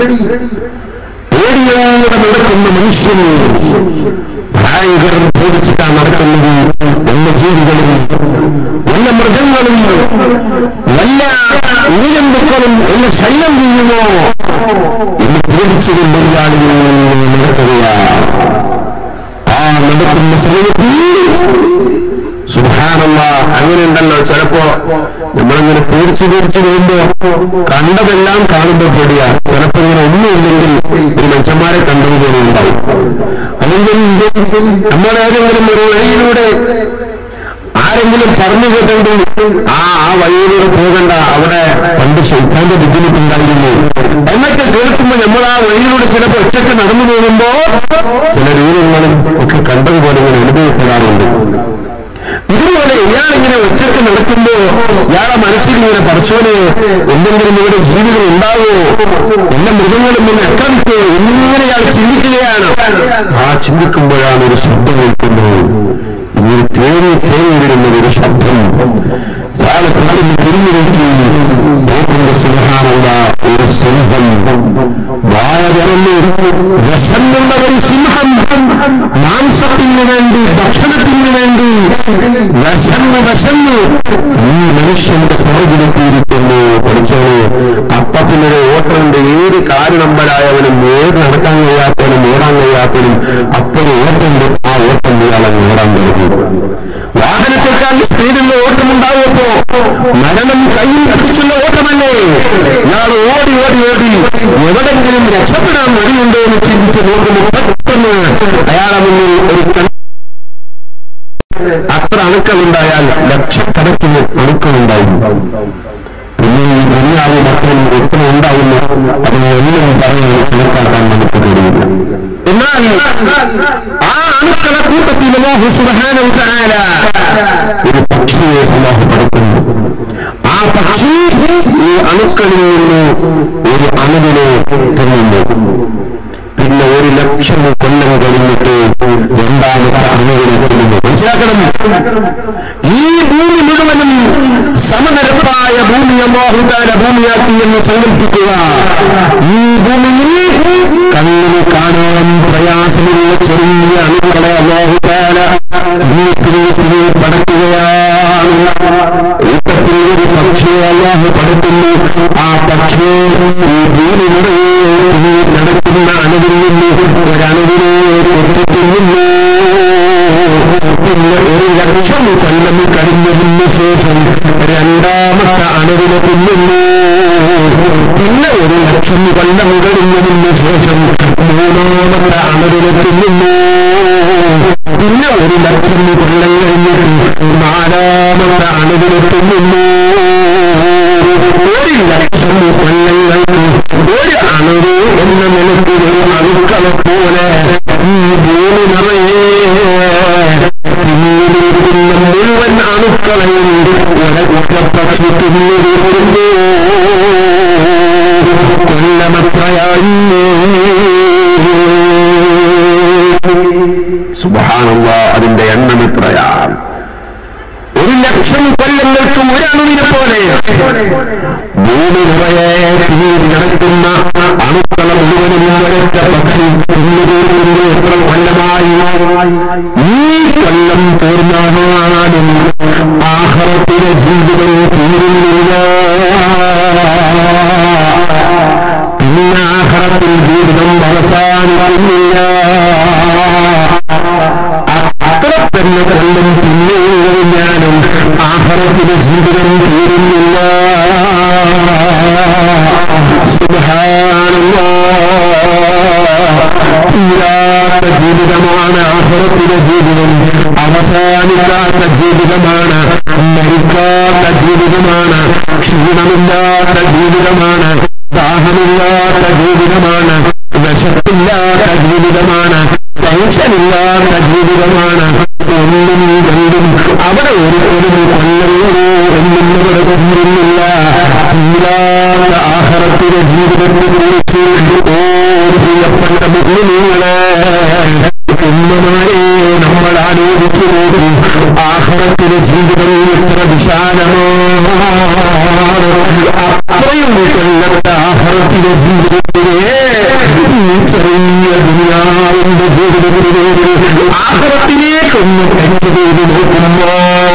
പേടിയോടെ നടക്കുന്ന മനുഷ്യന് ഭയങ്കരം പേടിച്ചിട്ടാണ് നടക്കുന്നത് വന്യജീവികളും വല്ല മൃഗങ്ങളും വല്ല ഉയരമ്പുക്കളും എന്ന് ശല്യം ചെയ്യുമോ എന്ന് പേടിച്ചുകൊണ്ട് ഇയാളിൽ നടക്കുകയാണ് ആ നടക്കുന്ന സമയത്ത് സുഹാനല്ല അങ്ങനെ ഉണ്ടല്ലോ ചിലപ്പോ നമ്മളിങ്ങനെ പേടിച്ച് പേടിച്ച് വരുമ്പോ കണ്ടതെല്ലാം കാണുമ്പോ പേടിയാ ചിലപ്പോ ഇങ്ങനെ ഒന്നുമില്ലെങ്കിൽ ഒരു മനുഷ്യന്മാരെ കണ്ടതുപോലെ ഉണ്ടാവും അല്ലെങ്കിൽ നമ്മളേതെങ്കിലും ഒരു വഴിയിലൂടെ ആരെങ്കിലും പറഞ്ഞു കേട്ടെങ്കിൽ ആ ആ വഴിയിലൂടെ പോകണ്ട അവിടെ പണ്ട് ശൈത്താന്റെ ബുദ്ധിമുട്ടുണ്ടായിരുന്നു എന്നൊക്കെ കേൾക്കുമ്പോ നമ്മൾ ആ വഴിയിലൂടെ ചിലപ്പോ ഒറ്റയ്ക്ക് നടന്നു പോകുമ്പോ ചില രൂപങ്ങളും ഒക്കെ കണ്ടതുപോലെ ഇങ്ങനെ അനുഭവപ്പെടാറുണ്ട് ഇതുപോലെ ഇയാളിങ്ങനെ ഒറ്റയ്ക്ക് നടക്കുമ്പോ ഇയാളെ മനസ്സിൽ ഇങ്ങനെ പറച്ചോനെ എന്തെങ്കിലും ഇവിടെ ജീവികൾ ഉണ്ടാവോ എല്ലാ മൃഗങ്ങളും ഒന്ന് ആക്രമിക്കോ എന്നിങ്ങനെ ഇയാൾ ചിന്തിക്കുകയാണ് ആ ചിന്തിക്കുമ്പോഴാണ് ഒരു ശബ്ദം കേൾക്കുന്നത് ഇങ്ങനെ തേങ്ങി തേങ്ങി വരുന്ന ഒരു ശബ്ദം അയാളെ പെട്ടെന്ന് തിരിഞ്ഞിലേക്ക് നോക്കുന്ന സിംഹാനുള്ള ഒരു സിംഹം വായ തുറന്ന് വിശന്നുള്ള ഒരു സിംഹം മാംസത്തിന് വേണ്ടി ഭക്ഷണത്തിന് വേണ്ടി വിശന്ന് വിശന്ന് ഈ മനുഷ്യന്റെ പുറകിലെത്തിയിരിക്കുന്നു പഠിച്ചോളൂ അപ്പത്തിനൊരു ഓട്ടമുണ്ട് ഏത് കാല് നമ്പരായവനും ഏത് നടക്കാൻ കഴിയാത്തവനും ഓടാൻ കഴിയാത്തവനും അപ്പൊരു ഓട്ടമുണ്ട് ആ ഓട്ടം ഇയാളെ ഓടാൻ തുടങ്ങി വാഹനത്തെക്കാൾ സ്പീഡിലുള്ള ഓട്ടമുണ്ടാവുമപ്പോ മരണം കയ്യിൽ പിടിച്ചുള്ള ഓട്ടമല്ലേ ഇയാൾ ഓടി ഓടി ഓടി എവിടെങ്കിലും രക്ഷപ്പെടാൻ വഴിയുണ്ടോ എന്ന് ചിന്തിച്ച് നോക്കുമ്പോൾ പെട്ടെന്ന് അയാളെ മുന്നിൽ ഒരു കൺ അത്ര അണുക്കളുണ്ടായാൽ ലക്ഷക്കണക്കിന് അണുക്കളുണ്ടായിരുന്നു പിന്നെ ഈ ദുനിയാവ് മക്കളും എത്ര ഉണ്ടാവുന്നു അത് എല്ലാം പറഞ്ഞ് കണക്കാക്കാൻ നമുക്ക് കഴിയില്ല എന്നാൽ ആ അണുക്കളെ കൂട്ടത്തിൽ അല്ലാഹു സുബ്ഹാനഹു തആല ഒരു പക്ഷിയെ അല്ലാഹു പഠിക്കുന്നു ആ പക്ഷി ഈ അണുക്കളിൽ നിന്ന് ഒരു അണുവിനെ തിന്നുന്നു പിന്നെ ഒരു ലക്ഷം കൊല്ലം കഴിഞ്ഞിട്ട് രണ്ടാമത്തെ അണുവിനെ തിന്നുന്നു മനസ്സിലാക്കണം ഈ ഭൂമി മുഴുവനും സമനിരപ്പായ ഭൂമി അമ്മാഹുദാന ഭൂമിയാക്കി എന്ന് സങ്കല്പിക്കുക ഈ ഭൂമിയിൽ കണ്ണിന് കാണാൻ പ്രയാസമുള്ള ചെറിയ അണുക്കളെ അമ്മാഹുദാന ഭൂമിയിൽ പടക്കുകയാണ് കൂട്ടത്തിൽ ഒരു പക്ഷിയെ അല്ലാഹു പടക്കുന്നു ആ പക്ഷിയെ ഈ ഭൂമി നിറയെ നടക്കുന്ന അണുവിൽ നിന്ന് ഒരണുവിനെ കൊത്തിത്തിന്നുന്നു പിന്നെ ഒരു ലക്ഷം കൊല്ലം കഴിഞ്ഞതിന് ശേഷം രണ്ടാമത്തെ അണുവിനെ തിന്നുന്നു പിന്നെ ഒരു ലക്ഷം കൊല്ലം കഴിഞ്ഞതിന് ശേഷം മൂന്നാമത്തെ അണുവിനെ തിന്നുന്നു പിന്നെ ഒരു ലക്ഷം കൊല്ലം കഴിഞ്ഞിട്ട് നാലാമത്തെ അണുവിനെ തിന്നുന്നു ഒരു ലക്ഷം കൊല്ലങ്ങൾക്ക് ഒരു അണുവ് എന്ന നിലയ്ക്ക് ഒരു അണുക്കളെ പോലെ ഈ ഭൂമി നിറയെ തിന്നിരിക്കുന്ന മുഴുവൻ അണുക്കളെയും ഒരൊറ്റ പക്ഷി തിന്നു തീർക്കുന്നു കൊല്ലമത്രയായി സുബാനുള്ള അതിന്റെ എണ്ണം എത്രയാണ് ഒരു ലക്ഷം കൊല്ലങ്ങൾക്കും ഒരണുവിനെ പോലെ ഭൂമി നിറയെ തീയിൽ കിടക്കുന്ന അണുക്കള മുഴുവനും ഒരൊറ്റ പക്ഷി തിന്നുതീർക്കുന്നു എത്ര കൊല്ലമായി ഈ കൊല്ലം തീർന്നാലും ആഹ്റത്തിലെ ജീവിതം തീരുന്നില്ല പിന്നെ ആഹ്റത്തിൽ ജീവിതം അവസാനിക്കുന്നില്ല അത്ര തന്നെ കൊല്ലം പിന്നെ ഞാനും ആഹ്റത്തിലെ ജീവിതം തീരുന്നില്ല തീരാത്ത ജീവിതമാണ് ആഹ്റത്തിലെ ജീവിതം അവസാനിക്കാത്ത ജീവിതമാണ് മരിക്കാത്ത ജീവിതമാണ് ക്ഷീണമില്ലാത്ത ജീവിതമാണ് ദാഹമില്ലാത്ത ജീവിതമാണ് വിശപ്പില്ലാത്ത ജീവിതമാണ് ടെൻഷനില്ലാത്ത ജീവിതമാണ് ഒന്നും രണ്ടും അവിടെ ഒരിക്കലും കൊല്ലല്ലോ ഒന്നും ഇവിടെ തീരുന്നില്ല തീരാത്ത ആഹാരത്തിലെ ജീവിതത്തെ കുറിച്ച് ഓ പ്രിയപ്പെട്ട മുഗ്നിങ്ങളെ ഉമ്മമാരെ നമ്മൾ ആലോചിച്ചു നോക്കൂ ആഹാരത്തിലെ ജീവിതം എത്ര വിശാലമാണ് അത്രയും കൊല്ലത്തെ ആഹാരത്തിലെ ജീവിതത്തിലെ ഈ ചെറിയ ദുനിയാവിന്റെ ജീവിതത്തിലേക്ക് ആഹാരത്തിലേക്കൊന്ന് ടച്ച് ചെയ്ത് നോക്കുമ്പോ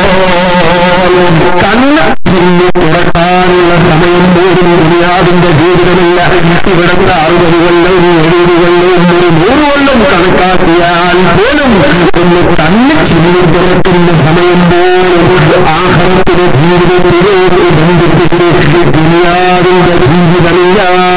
കണ്ണ് ചൊല്ലി തുറക്കാനുള്ള സമയം പോലും ദുനിയാവിന്റെ ജീവിതമല്ല ഇവിടുത്തെ അറുപത് കൊല്ലം എഴുപത് കൊല്ലം ഒരു നൂറ് കൊല്ലം കണക്കാക്കിയാൽ പോലും ഒന്ന് കണ്ണ് ചില്ലി തുറക്കുന്ന സമയം പോലും ആഹാരത്തിന്റെ ജീവിതത്തിലേക്ക് ബന്ധിപ്പിച്ച് ദുനിയാവിന്റെ ജീവിതമില്ല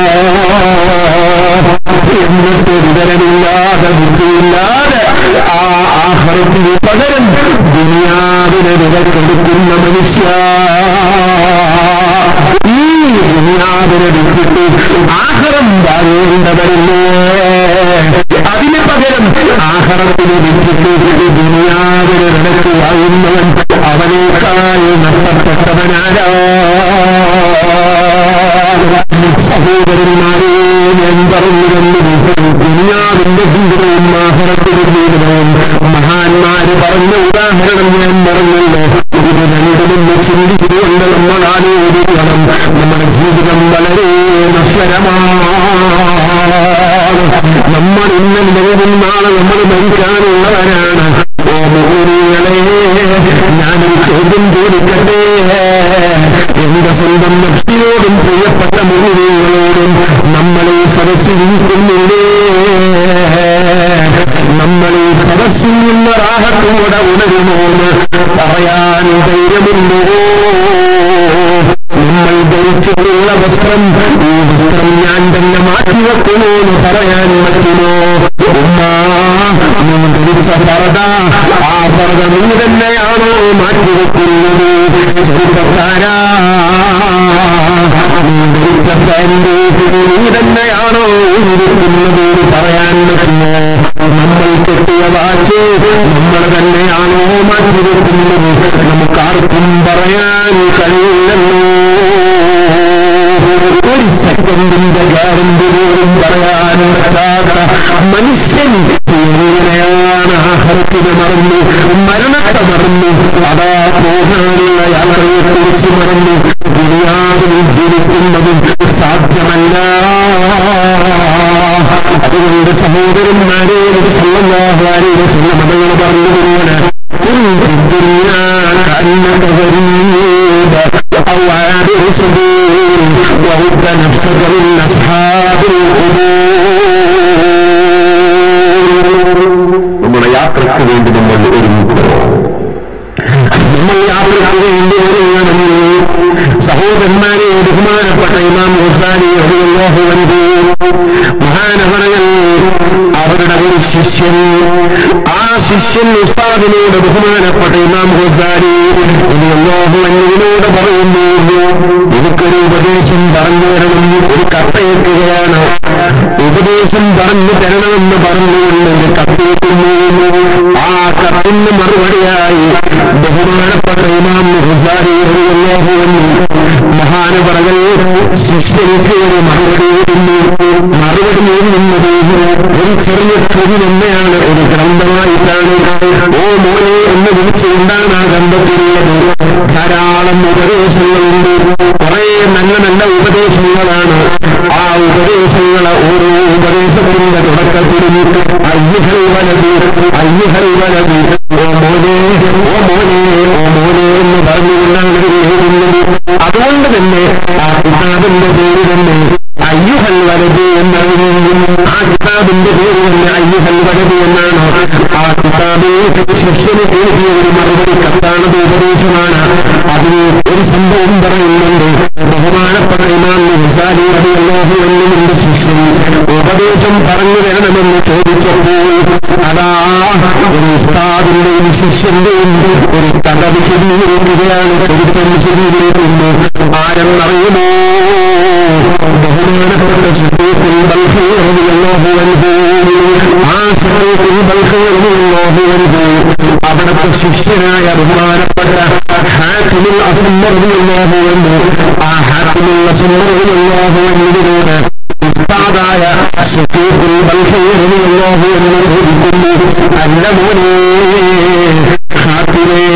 എന്നിട്ട് വിവരമില്ലാതെ ബുദ്ധിയില്ലാതെ ആ ആഹാരത്തിന് പകരം ദുനിയാവിനെ വിലക്കെടുക്കുന്ന മനുഷ്യ ഈ ദുനിയാവിനെ വിട്ടിട്ട് ആഹാരം വാങ്ങേണ്ടവരല്ലേ അതിന് പകരം ആഹാരത്തിന് വിട്ടിട്ട് ദുനിയാവിനെ വിലക്ക് വാങ്ങുന്നവൻ അവനേക്കാൾ നഷ്ടപ്പെട്ടവനാരാ സഹോദരന്മാരെ ഞാൻ പറഞ്ഞു തന്നത് ദുനിയാവിന്റെ ജീവിതവും ആഹ്റത്തിന്റെ ജീവിതവും മഹാന്മാര് പറഞ്ഞ ഉദാഹരണം ഞാൻ പറഞ്ഞല്ലോ ഇത് രണ്ടിലും ചിന്തിച്ചുകൊണ്ട് നമ്മൾ ആലോചിക്കണം നമ്മുടെ ജീവിതം വളരെ നശ്വരമാണ് നമ്മൾ ഇന്നല്ലെങ്കിൽ നാളെ നമ്മൾ മരിക്കാനുള്ളവരാണ് ഓ മുഹൂരികളെ ഞാനൊരു ചോദ്യം ചോദിക്കട്ടെ എന്റെ സ്വന്തം നഫ്സിനോടും പ്രിയപ്പെട്ട മുഹൂരികളോടും നമ്മൾ ഈ സദസ്സിരിക്കുന്നില്ലേ നമ്മൾ ഈ സദസ്സിൽ നിന്ന് റാഹത്തോടെ ഉണരുമോന്ന് പറയാൻ ധൈര്യമുണ്ടോ നമ്മൾ ധരിച്ചിട്ടുള്ള വസ്ത്രം ഈ വസ്ത്രം ഞാൻ തന്നെ മാറ്റിവെക്കുമോ എന്ന് പറയാൻ പറ്റുമോ ഉമ്മ നീ ധരിച്ച പർദ ആ പർദ നീ തന്നെയാണോ മാറ്റിവെക്കുന്നത് ചെറുപ്പക്കാരാ നീ ധരിച്ച പാൻറ് നീ തന്നെയാണോ ഇരിക്കുന്നത് എന്ന് പറയാൻ പറ്റുമോ നമ്മൾ കെട്ടിയ വാച്ച് നമ്മൾ തന്നെയാണോ മാറ്റിവെക്കുന്നത് നമുക്കാർക്കും പറയാൻ കഴിയില്ലല്ലോ ഒരു സെക്കൻഡിന്റെ ഗ്യാരണ്ടി പോലും പറയാൻ പറ്റാത്ത മനുഷ്യൻ എങ്ങനെയാണ് ആഹാരത്തിന് മറന്നു മരണത്തെ മറന്നു അതാ പോകാനുള്ള യാത്രയെ കുറിച്ച് മറന്നു ദുനിയാവിൽ ജീവിക്കുന്നതും സാധ്യമല്ല അതുകൊണ്ട് സഹോദരന്മാരെ സല്ലാഹുവാരിയുടെ സ്വന്തമതകൾ പറഞ്ഞു തരുവാണ് كأنك غريب أو عابر سبيل وهد نفسك من أصحاب القبور നമ്മുടെ യാത്രയ്ക്ക് വേണ്ടി നമ്മൾ ഒരുമിക്കോ നമ്മൾ യാത്രയ്ക്ക് വേണ്ടി ഒരുങ്ങണമെങ്കിൽ സഹോദരന്മാരെ ബഹുമാനപ്പെട്ട ഇമാം ഗുസാരി അലിയല്ലാഹു അൻഹു മഹാനവറകൾ അവരുടെ ഒരു ശിഷ്യൻ ആ ശിഷ്യൻ ഉസ്താദിനോട് ബഹുമാനപ്പെട്ട ഇമാം ഗുസാരി അലിയല്ലാഹു അൻഹുവിനോട് പറയുന്നു എനിക്കൊരു ഉപദേശം പറഞ്ഞു തരണം ഒരു കത്തയക്കുകയാണ് ഉപദേശം പറഞ്ഞു തരണമെന്ന് പറഞ്ഞുകൊണ്ട് ഒരു കത്തയക്കുന്നു ആ കത്തിന് മറുപടിയായി ബഹുമാനപ്പെട്ട ഇമാം ഹുസാരി റളിയല്ലാഹു അൻഹു മഹാനവറകൾ ശിഷ്യർക്ക് ഒരു മറുപടി എഴുതുന്നു മറുപടി എഴുതുന്നത് ഒരു ചെറിയ കൃതി തന്നെയാണ് ഒരു ഗ്രന്ഥമായിട്ടാണ് ഓ മോനെ എന്ന് വിളിച്ചുകൊണ്ടാണ് ആ ഗ്രന്ഥത്തിലുള്ളത് ധാരാളം ഉപദേശങ്ങളുണ്ട് കുറെ നല്ല നല്ല ഉപദേശങ്ങളാണ് ആ ഉപദേശങ്ങളെ ഓരോ ഉപദേശത്തിന്റെ തുടക്കത്തിലും അയ്യഹൽ വലത് അയ്യഹൽ വലത് ഓ മോനെ ഓ മോനെ ഓ മോനെ എന്ന് പറഞ്ഞുകൊണ്ടാണ് ഇത് എഴുതുന്നത് അതുകൊണ്ട് തന്നെ ആ കിതാബിന്റെ പേര് തന്നെ അയ്യുഹൽ വലത് എന്നാണ് ആ കിതാബിന്റെ പേര് തന്നെ അയ്യുഹൽ വലത് എന്നാണ് ആ കിതാബ് ശിഷ്യന് എഴുതിയ ഒരു മറുപടി കത്താണത് ഉപദേശമാണ് അതിന് ഒരു സംഭവം പറയുന്നുണ്ട് ബഹുമാനപ്പെട്ട ഇമാം ഹുസാരി റളിയല്ലാഹു അൻഹുവിന്റെ ശിഷ്യൻ ഉപദേശം പറഞ്ഞു തരണമെന്ന് ചോദിച്ചപ്പോൾ അതാ ഒരു ഉസ്താദിന്റെയും ശിഷ്യന്റെയും ഒരു കഥ വിശദീകരിക്കുകയാണ് ചരിത്രം വിശദീകരിക്കുന്നു ആരെന്നറിയുമോ ബഹുമാനപ്പെട്ട ഷഫീഖുൽ ബൽഖി റളിയല്ലാഹു അൻഹു ആ ഷഫീഖുൽ ബൽഖി റളിയല്ലാഹു അൻഹു അവിടുത്തെ ശിഷ്യനായ ബഹുമാനപ്പെട്ട ഹാക്കിമുൽ അസംബ റളിയല്ലാഹു അൻഹു ആ ഹാക്കിമുൽ അസംബ റളിയല്ലാഹു അൻഹുവിനോട് ഉസ്താദായ ഷഫീഖുൽ ബൽഖി റളിയല്ലാഹു അൻഹു ചോദിക്കുന്നു അല്ല മോനെ ഹാക്കിമേ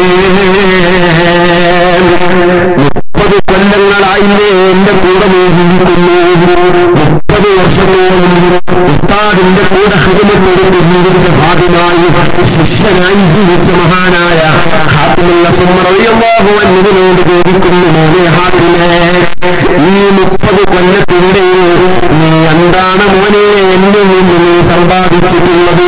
മുപ്പത് കൊല്ലങ്ങളായില്ലേ എന്റെ കൂടെ നീ ജീവിക്കുന്നു മുപ്പത് വർഷത്തോളം ഉസ്താദിന്റെ കൂടെ ഹിതമത്തോട് ജീവിച്ച ഭാഗ്യമായി ശിഷ്യനായി ജീവിച്ച മഹാനായ ഹാത്തിമുള്ള സുമറിയമ്മാഹുവന്നതിനോട് ചോദിക്കുന്നു മോനെ ഹാത്തിമേ ഈ മുപ്പത് കൊല്ലത്തിനിടയിൽ നീ എന്താണ് മോനെ എന്നിൽ നിന്ന് നീ സമ്പാദിച്ചിട്ടുള്ളത്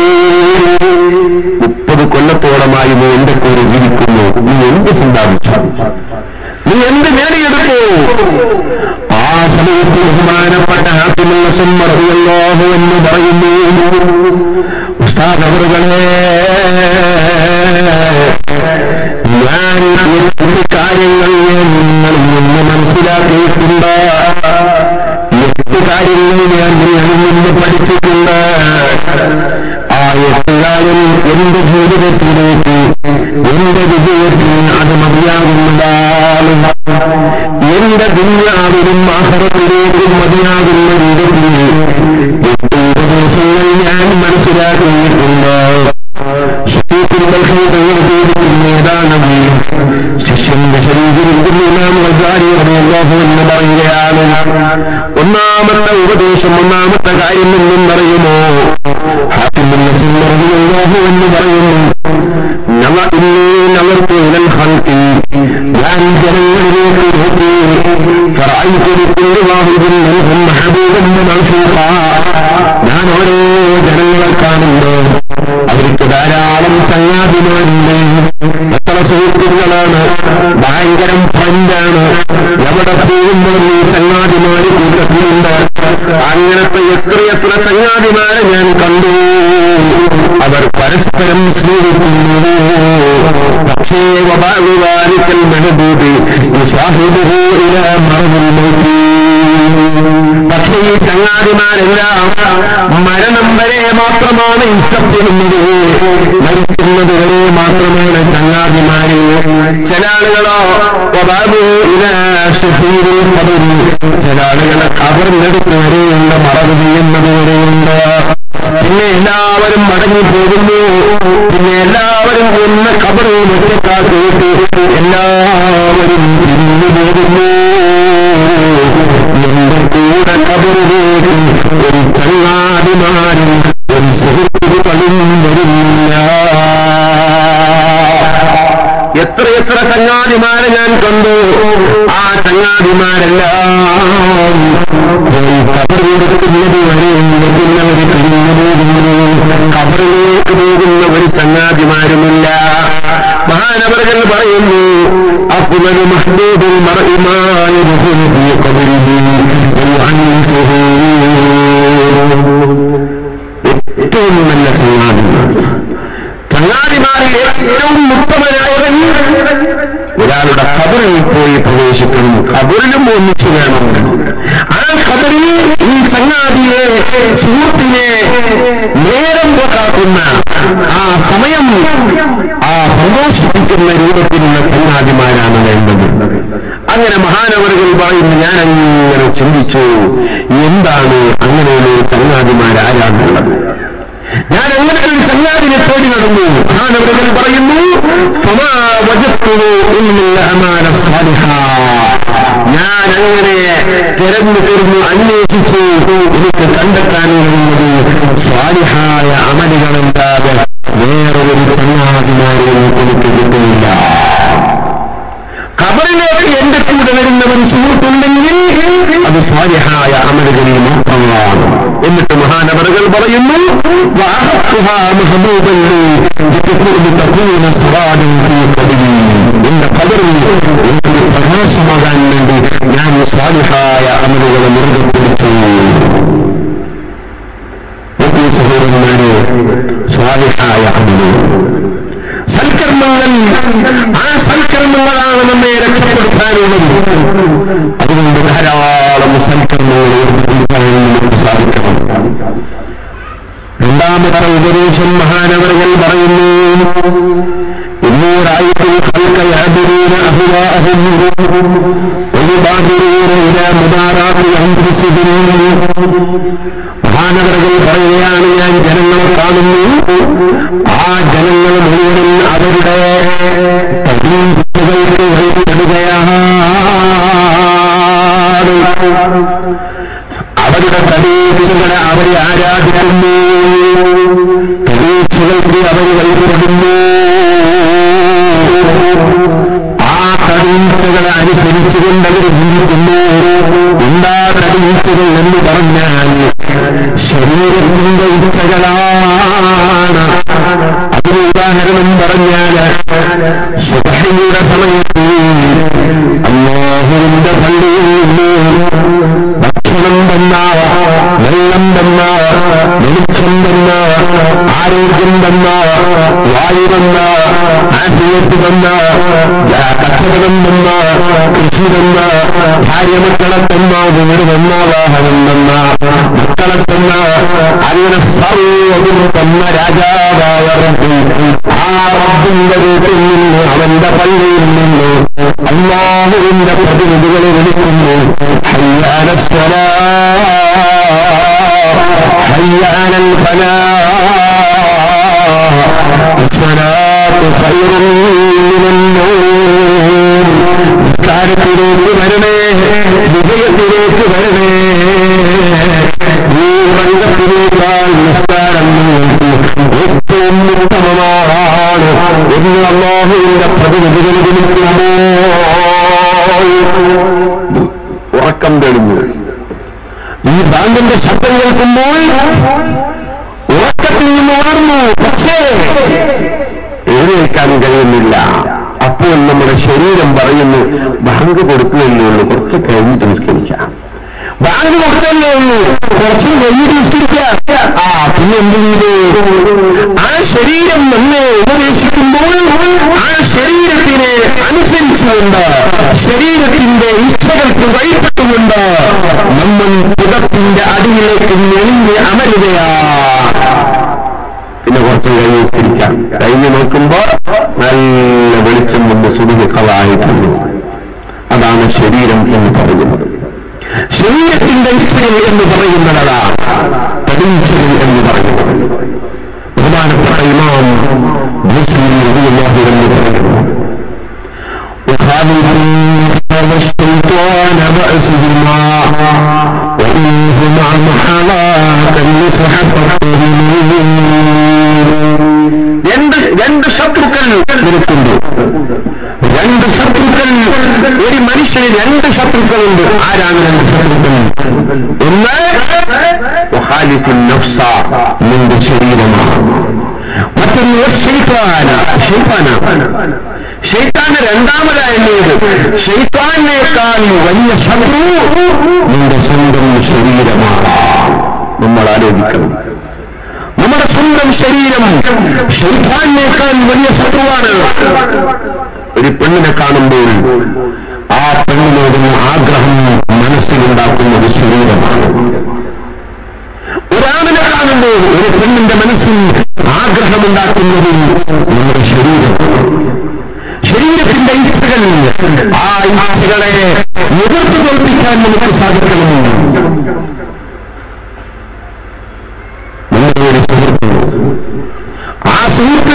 മുപ്പത് കൊല്ലത്തോളമായി നീ എന്റെ കൂടെ ജീവിക്കുന്നു നീ എന്ത് സമ്പാദിച്ചു നീ എന്ത് നേടിയെടുത്തു ആ സമയത്ത് ബഹുമാനപ്പെട്ട ഹാത്തിമുള്ള സുമ്മറിയല്ലോഹു എന്ന് പറയുന്നു ഉസ്താദ് അവറുകളെ ഞാൻ എട്ട് കാര്യങ്ങൾ നിങ്ങളിൽ നിന്ന് മനസ്സിലാക്കിയിട്ടുണ്ട് എട്ട് കാര്യങ്ങൾ ഞാൻ നിങ്ങളിൽ നിന്ന് പഠിച്ചിട്ടുണ്ട് ആ എട്ട് കാര്യം എന്റെ ജീവിതത്തിലേക്ക് എന്റെ വിജയത്തിന് അത് മതിയാകുന്നതാണ് എന്റെ ദുന്യാവിലും ആഹ്റത്തിലേക്കും മതിയാകുന്ന രൂപത്തിൽ എട്ട് ഉപദേശങ്ങൾ ഞാൻ മനസ്സിലാക്കിയിട്ടുണ്ട് ഷഫീഖുൽ ബൽഖി തങ്ങൾ ചോദിക്കുന്നു ശേഷം ഒന്നാമത്തെ കാര്യം എന്തെന്നറിയുമോ ഹാക്കിമിൻ നസീർ റളിയല്ലാഹു എന്ന് പറയുന്നു നവ ഇന്നീ നവർതു ഇലൽ ഖൽഖി ഞാൻ ജനങ്ങളിലേക്ക് നോക്കി ഫറഅയ്തു ലിക്കുല്ലി വാഹിദിൻ മിൻഹും മഹബൂബൻ വമഅ്ശൂഖാ ഞാൻ ഓരോ ജനങ്ങളെ കാണുന്നു അവർക്ക് ധാരാളം ചങ്ങാതിമാരുണ്ട് എത്ര സുഹൃത്തുക്കളാണ് ഭയങ്കരം ഫ്രണ്ടാണ് എവിടെ പോകുമ്പോഴും ഈ ചങ്ങാതിമാര് കൂട്ടത്തിലുണ്ട് അങ്ങനത്തെ എത്രയെത്ര ചങ്ങാതിമാരെ ഞാൻ കണ്ടു അവർ പരസ്പരം സ്നേഹിക്കുന്നു പക്ഷേ വബാവിവാരിക്കൽ മെഹബൂബി സാഹിബുഹു ഇല മറവിൽ നോക്കി പക്ഷേ ഈ ചങ്ങാതിമാരെല്ലാം മരണം വരെ മാത്രമാണ് ഇഷ്ടപ്പെടുന്നത് മരിക്കുന്നത് വരെ മാത്രമാണ് ചങ്ങാതിമാര് ചില ആളുകളോ വബാബു ഇല ഷഹീറിൽ കബറിൽ ചില ആളുകളെ കബറിനടുത്ത് വരെയുള്ള മറവ് ചെയ്യുന്നത് വരെയുണ്ട് പിന്നെ എല്ലാവരും മടങ്ങി പോകുന്നു പിന്നെ എല്ലാവരും ഒന്ന് കബറിൽ ഒറ്റക്കാക്കിയിട്ട് എല്ലാവരും പിരിഞ്ഞു പോകുന്നു എന്റെ കൂടെ കബറിലേക്ക് ഒരു ചങ്ങാതിമാരും ഒരു സുഹൃത്തുക്കളും വരുന്നില്ല എത്ര എത്ര ചങ്ങാതിമാരെ ഞാൻ കണ്ടു ആ ചങ്ങാതിമാരെല്ലാം പോയി കബറിലെത്തുന്നത് വരെയുണ്ട് പിന്നെ ഒരു പിരിഞ്ഞു പോകുന്നു കബറിലേക്ക് പോകുന്ന ഒരു ചങ്ങാതിമാരുമില്ല മഹാനവറുകൾ പറയുന്നു അഫ്ലു മഹ്ബൂബുൽ മർഇമായ ഫീ ഖബറിഹി വയുഅന്നിസുഹു ഏറ്റവും നല്ല ചങ്ങാതിമാർ ചങ്ങാതിമാരിൽ ഏറ്റവും ഉത്തമനായവൻ ഒരാളുടെ കബറിൽ പോയി പ്രവേശിക്കണം കബറിലും ഒന്നിച്ചു വേണം ആ കബറിൽ ഈ ചങ്ങാതിയെ സുഹൃത്തിനെ നേരം പോക്കാക്കുന്ന ആ സമയം ആ സന്തോഷിപ്പിക്കുന്ന രൂപത്തിലുള്ള ചങ്ങാതിമാരാണ് വേണ്ടത് അങ്ങനെ മഹാനവറുകൾ പറയുന്നു ഞാൻ അങ്ങനെ ചിന്തിച്ചു എന്താണ് അങ്ങനെയുള്ള ഒരു ചങ്ങാതിമാരാരാണുള്ളത് ഞാൻ അങ്ങനെ ഒരു ചങ്ങാതിനെ തേടി നടന്നു മഹാനവറുകൾ പറയുന്നു ഫമാ വജത്തുഹു ഇല്ല അമാല സാലിഹാ. ഞാൻ അങ്ങനെ തിരഞ്ഞു തിരിഞ്ഞു അന്വേഷിച്ചു എനിക്ക് കണ്ടെത്താൻ കഴിയുന്നത് സ്വാലിഹായ അമലുകളല്ലാതെ വേറൊരു ചങ്ങാതിമാരെയും എനിക്ക് കിട്ടുന്നില്ല ഖബറിലേക്ക് എന്റെ കൂടെ വരുന്ന ഒരു സുഹൃത്തുണ്ടെങ്കിൽ അത് സ്വാലിഹായ അമലുകളിൽ മാത്രമാണ് എന്നിട്ട് മഹാനവറുകൾ പറയുന്നു "വഅഹത്തുഹാ മഹബൂബൻ ലി ലിതകൂന തകൂന സവാദൻ ഫീ ഖബരി." എന്റെ ഖബറിൽ എനിക്കൊരു പ്രകാശമാകാൻ വേണ്ടി ഞാൻ സ്വാലിഹായ അമലുകളെ മുറുകെ പിടിച്ചു നോക്കൂ സഹോദരന്മാരെ സ്വാലിഹായ അമലുകൾ സൽക്കർമ്മങ്ങൾ ആ സൽക്കർമ്മങ്ങളാണ് നമ്മെ രക്ഷപ്പെടുത്താനുള്ളത് അതുകൊണ്ട് ധാരാളം സൽക്കർമ്മങ്ങൾ ഏർപ്പെടുത്താൻ നമുക്ക് സാധിക്കണം രണ്ടാമത്തെ ഉപദേശം മഹാനവറുകൾ പറയുന്നു إني الخلق يعبدون أهواءهم ويبادرون إلى مدارات أنفسهم മഹാനഗരകൾ പറയുകയാണ് ഞാൻ ജനങ്ങളെ കാണുന്നു ആ ജനങ്ങൾ മുഴുവനും അവരുടെ തടീച്ചുകൾക്ക് വഴിപ്പെടുകയാണ് അവരുടെ തടീച്ചുകളെ അവരെ ആരാധിക്കുന്നു തടീച്ചുകൾക്ക് അവർ വഴിപ്പെടുന്നു ആ തടീച്ചകളെ അനുസരിച്ചുകൊണ്ട് അവർ ജീവിക്കുന്നു എന്താ തടീച്ചകൾ എന്ന് പറഞ്ഞാൽ ശരീരത്തിന്റെ ഇച്ഛകളാണ് അതിന് ഉദാഹരണം പറഞ്ഞാൽ സുബഹയുടെ സമയത്ത് അള്ളാഹുവിന്റെ പള്ളിയിൽ നിന്ന് ഭക്ഷണം തന്ന വെള്ളം തന്ന വെളിച്ചം തന്ന ആരോഗ്യം തന്ന വായു തന്ന ആഫിയത്ത് തന്ന കച്ചവടം തന്ന കൃഷി തന്ന ഭാര്യമക്കളെ തന്ന വീട് തന്ന വാഹനം തന്ന മക്കളെ തന്ന അങ്ങനെ സർവ്വതും തന്ന രാജാവായ റബ്ബ് ആ റബ്ബിന്റെ വീട്ടിൽ നിന്ന് അവന്റെ പള്ളിയിൽ നിന്ന് അള്ളാഹുവിന്റെ പ്രതിനിധികളെ വിളിക്കുന്നു ഹയ്യാന സ്വലാ ഹയ്യാന الصلاة خير من النوم നിസ്കാരത്തിലേക്ക് വരണേ വിജയത്തിലേക്ക് വരണേ പ്രതിനിധികൾ വിളിക്കുമ്പോൾ ഉറക്കം തെളിഞ്ഞു ഈ ബാങ്കിന്റെ ശബ്ദം കേൾക്കുമ്പോൾ ഉറക്കത്തിൽ നിന്ന് ഉണർന്നു പക്ഷേ എഴുന്നേൽക്കാൻ കഴിയുന്നില്ല അപ്പോൾ നമ്മുടെ ശരീരം പറയുന്നു ബാങ്ക് കൊടുത്തതല്ലേ ഉള്ളൂ കുറച്ച് കഴിഞ്ഞിട്ട് നിസ്കരിക്കാം ബാങ്ക് കൊടുത്തല്ലേ ഉള്ളൂ കുറച്ച് കഴിഞ്ഞിട്ട് നിസ്കരിക്കാം ആ പിന്നെ എന്ത് ചെയ്തു ആ ശരീരം നമ്മെ ഉപദേശിക്കുമ്പോൾ ആ ശരീരത്തിനെ അനുസരിച്ചുകൊണ്ട് ശരീരത്തിന്റെ ഇച്ഛകൾക്ക് വഴിപ്പെട്ടുകൊണ്ട് നമ്മൾ പുതപ്പിന്റെ അടിയിലേക്ക് ഞെളിഞ്ഞ് അമരുകയാ പിന്നെ കുറച്ച് കഴിഞ്ഞ് നിസ്കരിക്കാം കഴിഞ്ഞ് നോക്കുമ്പോ നല്ല വെളിച്ചം കൊണ്ട് സുബിഹ് കളായിട്ടുണ്ട് അതാണ് ശരീരം എന്ന് പറയുന്നത് ശരീരത്തിന്റെ ഇച്ഛകൾ എന്ന് പറയുന്നതാ പരീക്ഷകൾ എന്ന് പറയുന്നത് ബഹുമാനപ്പെട്ട ഇമാം ബൂസൂരി റളിയല്ലാഹു എന്ന് പറയുന്നു وخالق هذا الشيطان بأسهما وإنهما محلاك النصح രണ്ട് രണ്ട് ശത്രുക്കൾ നിനക്കുണ്ട് രണ്ട് ശത്രുക്കൾ ഒരു മനുഷ്യന് രണ്ട് ശത്രുക്കളുണ്ട് ആരാണ് രണ്ട് ശത്രുക്കൾ ഒന്ന് വഹാലിഫുൻ നഫ്സ നിന്റെ ശരീരമാണ് മറ്റൊന്ന് ഷെയ്ത്താന ഷെയ്ത്താന ഷെയ്ത്താന്റെ രണ്ടാമതായത് ഷെയ്ത്താനേക്കാൾ വലിയ ശത്രു നിന്റെ സ്വന്തം ശരീരമാണ് നമ്മൾ ആലോചിക്കണം നമ്മുടെ സ്വന്തം ശരീരം ഷെയ്ത്താനേക്കാൾ വലിയ ശത്രുവാണ് ഒരു പെണ്ണിനെ കാണുമ്പോൾ ആ പെണ്ണിനോടുള്ള ആഗ്രഹം മനസ്സിലുണ്ടാക്കുന്നത് ശരീരമാണ് ഒരാണിനെ കാണുമ്പോൾ ഒരു പെണ്ണിന്റെ മനസ്സിൽ ആഗ്രഹമുണ്ടാക്കുന്നത് നമ്മുടെ ശരീരം ശരീരത്തിന്റെ ഇച്ഛകൾ ആ ഇച്ഛകളെ എതിർത്ത് തോൽപ്പിക്കാൻ നമുക്ക് സാധിക്കണം നമ്മുടെ ഒരു സുഹൃത്ത് ആ സുഹൃത്ത്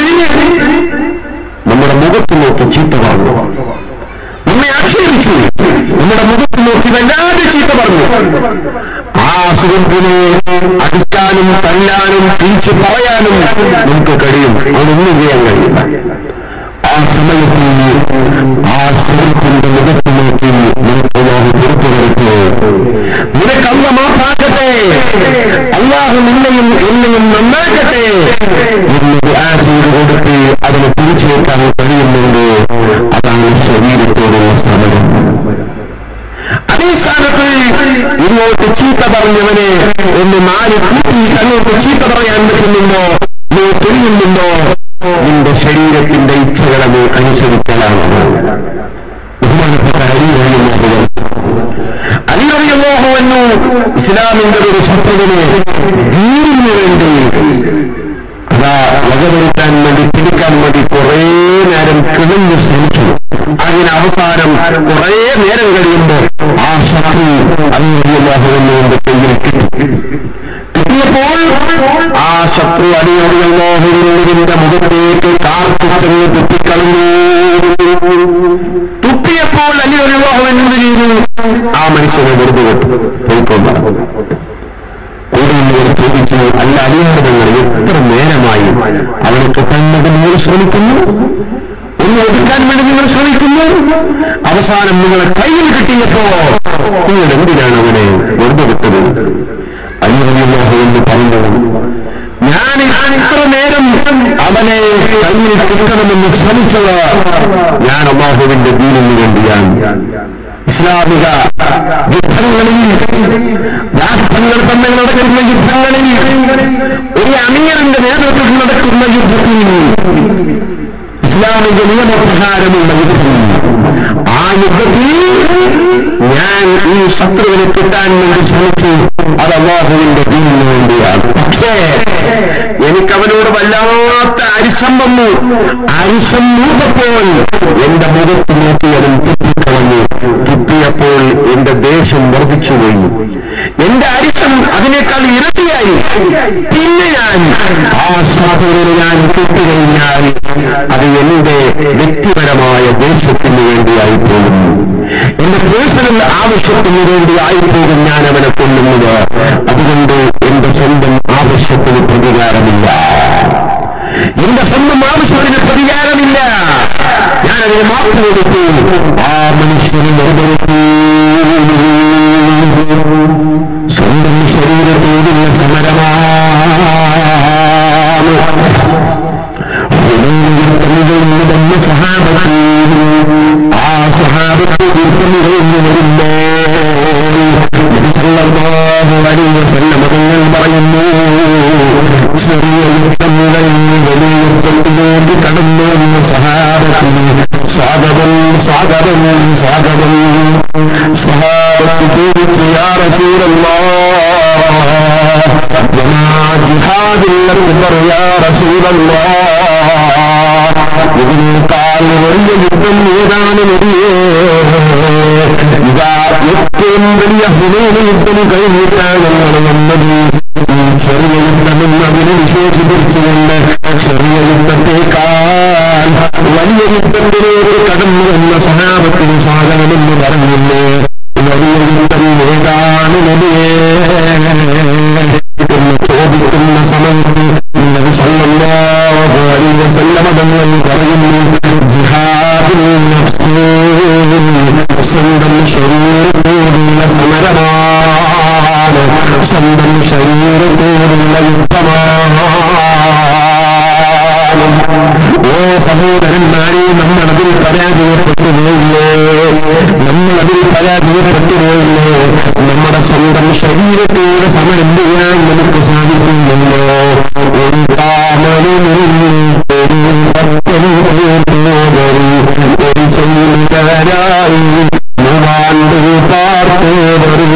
നമ്മുടെ മുഖത്ത് നോക്കി ചീത്ത പറഞ്ഞു നമ്മെ ആക്ഷേപിച്ചു നമ്മുടെ മുഖത്ത് നോക്കി വല്ലാതെ ചീത്ത പറഞ്ഞു ആ സുഹൃത്തിനെ അടിക്കാനും തല്ലാനും തിരിച്ചു പറയാനും നമുക്ക് കഴിയും അതൊന്നും ചെയ്യാൻ കഴിയില്ല ആ സമയത്ത് ആ സുഹൃത്തിന്റെ മുഖത്ത് നോക്കി നിനക്ക് അള്ളാഹു പുറത്തു വരട്ടെ നിനക്ക് അല്ല മാപ്പാക്കട്ടെ അള്ളാഹു നിന്നെയും എന്നെയും നന്നാക്കട്ടെ എന്ന് ദുആ ചെയ്ത് കൊടുത്ത് അതിനെ തിരിച്ചേക്കാൻ കഴിയുന്നുണ്ട് അതാണ് ശരീരത്തോടുള്ള സമരം അതേ സ്ഥാനത്ത് ഇങ്ങോട്ട് ചീത്ത പറഞ്ഞവനെ ഒന്ന് നാല് കൂട്ടി അങ്ങോട്ട് ചീത്ത പറയാൻ പറ്റുന്നുണ്ടോ നീ തെളിയുന്നുണ്ടോ നിന്റെ ശരീരത്തിന്റെ ഇച്ഛകളെ നീ അനുസരിക്കലാണ് ബഹുമാനപ്പെട്ട അരിയറിയുന്നത് അലിയറിയുമോഹുവെന്നു ഇസ്ലാമിന്റെ ഒരു ശത്രുവിനെ ദീനിനു വേണ്ടി അതാ വകവരുത്താൻ വേണ്ടി പിടിക്കാൻ വേണ്ടി കുറേ നേരം കിഴഞ്ഞു ശ്രമിച്ചു അതിന് അവസാനം കുറേ നേരം കഴിയുമ്പോൾ ആ ശത്രു അലിയറിയുമോഹുവെന്നുകൊണ്ട് കയ്യിൽ കിട്ടി കിട്ടിയപ്പോൾ ആ ശത്രു അടിയോടിയല്ലോഹുവിന്റെ മുഖത്തേക്ക് കാർപ്പിച്ചെന്ന് തുപ്പിക്കളഞ്ഞു തുപ്പിയപ്പോൾ അലിയൊരുവാഹുവൻ എന്ത് ചെയ്തു ആ മനുഷ്യനെ വെറുതെ വിട്ടു പോയിക്കൊണ്ട കൂടുതൽ ചോദിച്ചു അല്ല അലിയാർദങ്ങൾ എത്ര നേരമായി അവനെ കിട്ടുന്നത് നിങ്ങൾ ശ്രമിക്കുന്നു ഒന്ന് ഒതുക്കാൻ വേണ്ടി നിങ്ങൾ ശ്രമിക്കുന്നു അവസാനം നിങ്ങളെ കയ്യിൽ കിട്ടിയപ്പോ നിങ്ങൾ എന്തിനാണ് അവനെ വെറുതെ വിട്ടത് അലിയാഹു എന്ന് പറഞ്ഞത് ഞാൻ ഇത്ര നേരം അവനെ കയ്യിൽ കിട്ടണമെന്ന് ശ്രമിച്ചത് ഞാൻ അള്ളാഹുവിന്റെ ദീനിന് വേണ്ടിയാണ് ഇസ്ലാമിക യുദ്ധങ്ങളിൽ രാഷ്ട്രങ്ങൾ തമ്മിൽ നടക്കുന്ന യുദ്ധങ്ങളിൽ ഒരു അമീറിന്റെ നേതൃത്വത്തിൽ നടക്കുന്ന യുദ്ധത്തിൽ ഇസ്ലാമിക നിയമപ്രകാരമുള്ള യുദ്ധം ആ യുദ്ധത്തിൽ ഞാൻ ഈ ശത്രുവിനെ കിട്ടാൻ വേണ്ടി ശ്രമിച്ചു അത് അള്ളാഹുവിന്റെ ദീനിന് വേണ്ടിയാണ് പക്ഷേ എനിക്ക് അവനോട് വല്ലാത്ത അരിശം വന്നു അരിശം മൂത്തപ്പോൾ എന്റെ മുഖത്ത് നോക്കി അവൻ തുപ്പിക്കളഞ്ഞു തുപ്പിയപ്പോൾ എന്റെ ദേഷ്യം വർദ്ധിച്ചുപോയി എന്റെ അരിശം അതിനേക്കാൾ ഇരട്ടിയായി പിന്നെ ഞാൻ ആ ശത്രുവിനെ ഞാൻ കിട്ടുകഴിഞ്ഞാൽ അത് എന്റെ വ്യക്തിപരമായ ദേഷ്യത്തിന് വേണ്ടിയായി പോകുന്നു എന്റെ പേഴ്സണൽ ആവശ്യത്തിന് വേണ്ടി ആയിപ്പോകും ഞാൻ അവനെ കൊല്ലുന്നത് അതുകൊണ്ട് എന്റെ സ്വന്തം ആവശ്യത്തിന് പ്രതികാരമില്ല എന്റെ സ്വന്തം ആവശ്യത്തിന് പ്രതികാരമില്ല ഞാൻ ഖുർആാനിനെ മാപ്പ് കൊടുത്തു ആ മനുഷ്യന് നിർബന്ധിച്ചു സ്വന്തം ശരീരത്തോടുള്ള സമരമാണ് തന്ന സഹാബത്ത് ആ സഹാബത്ത് ദീർഘം കഴിഞ്ഞു വരുമ്പോ തങ്ങൾ പറയുന്നു ചെറിയ യുദ്ധം കഴിഞ്ഞ് വലിയ യുദ്ധത്തിലേക്ക് കടന്നു വന്ന സഹാബത്തിന് സ്വാഗതം സ്വാഗതം സ്വാഗതം സഹാബത്ത് ചോദിച്ചു യാ റസൂലല്ലാ ജിഹാദില്ലത്ത് പറയാ റസൂലല്ലാ ഇതിനേക്കാൾ വലിയ യുദ്ധം ഏതാണ് വലിയേ ഇതാ ഏറ്റവും വലിയ ഹുനേന യുദ്ധം കഴിഞ്ഞിട്ടാണ് ഞങ്ങൾ വന്നത് ഈ ചെറിയ യുദ്ധമെന്ന് അതിനെ വിശേഷിപ്പിച്ചുകൊണ്ട് ചെറിയ യുദ്ധത്തെക്കാൾ വലിയ യുദ്ധത്തിലേക്ക് കടന്നു വന്ന സഹാബത്തിന് സ്വാഗതമെന്ന് പറഞ്ഞില്ലേ വലിയ യുദ്ധം ഏതാണ് നബിയേ എന്ന് ചോദിക്കുന്ന സമയത്ത് നബി സല്ലല്ലാഹു അലൈഹി വസല്ലമ തങ്ങൾ പറയുന്നു ജിഹാദുൽ നഫ്സ് സ്വന്തം ശരീരത്തോടുള്ള സമരമാണ് സ്വന്തം ശരീരത്തോടുള്ള യുദ്ധമാണ് ഓ സഹോദരന്മാരെ നമ്മളതിൽ പരാജയപ്പെട്ടു പോയില്ലേ നമ്മളതിൽ പരാജയപ്പെട്ടു പോയില്ലേ നമ്മുടെ സ്വന്തം ശരീരത്തോട് സമരം ചെയ്യാൻ നമുക്ക് സാധിക്കുന്നുണ്ടോ ഒരു താമരമുറി ഒരു പത്തം തീർത്തോതറി ഒരു ചെയ്യുന്നവരായി മൂവാണ്ട് പാർത്തോതറി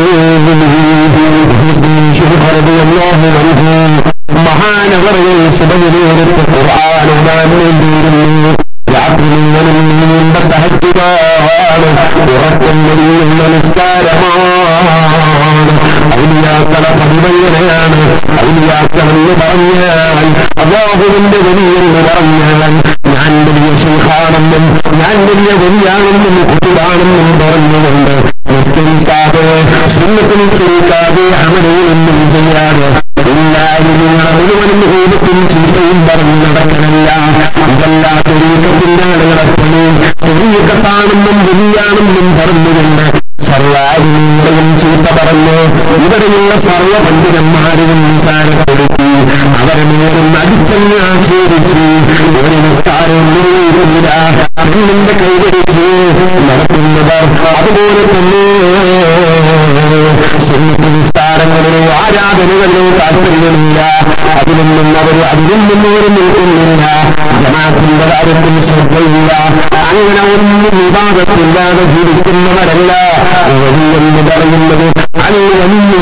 മഹാനവറകൾ സുബഹിനേരത്ത് ഖുർആാനുമാൻ വേണ്ടിയിരുന്നു രാത്രി മുഴുവനും നീണ്ട തഹത്തിലാണ് ഉറക്കം വലിയുള്ള നിസ്കാരമാണ് ഔലിയാക്കളെ പതിവങ്ങനെയാണ് ഔലിയാക്കളെന്ന് പറഞ്ഞാൽ അള്ളാഹുവിന്റെ വലിയെന്ന് പറഞ്ഞാൽ ഞാൻ വലിയ ശേഖാണെന്നും ഞാൻ വലിയ വലിയാണെന്നും കുട്ടിയാണെന്നും പറഞ്ഞുകൊണ്ട് നിസ്കരിക്കാതെ സുന്നത്ത് നിസ്കരിക്കാതെ അമലൊന്നും ചെയ്യാതെ എല്ലാവരും നിങ്ങളെ മുഴുവനും രൂപത്തിൽ ചീത്തയും പറഞ്ഞ് നടക്കണല്ല ഇതല്ലാ തൊഴിലത്തിന്റെ ആളുകളെ പണി തൊഴിലത്താണെന്നും വലിയാണെന്നും പറഞ്ഞുകൊണ്ട് സർവാരിങ്ങളെയും ചീത്ത പറഞ്ഞു ഇവിടെയുള്ള സർവ പണ്ഡിതന്മാരെയും നിസാരപ്പെടുത്തി അവരെ നേരം അടിച്ചങ്ങ് ആക്ഷേപിച്ച് ഒരു നിസ്കാരവും നിർവഹിക്കില്ല പെണ്ണിന്റെ കൈവരിച്ച് നടത്തുന്നവർ അതുപോലെ തന്നെ സുന്നത്ത് നിസ്കാരങ്ങളിലോ ആരാധനകളിലോ താല്പര്യമില്ല അതിലൊന്നും അവർ അതിൽ നിന്നോട് നിൽക്കുന്നില്ല ജമാത്തിന്റെ കാര്യത്തിൽ ശ്രദ്ധയില്ല അങ്ങനെ ഒന്നും വിവാദത്തില്ലാതെ ജീവിക്കുന്നവരല്ല വലിയെന്ന് പറയുന്നത് അൽ വലിയ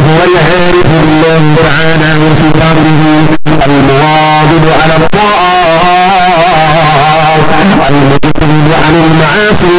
المواظب على الطاعات المجتنب عن المعاصي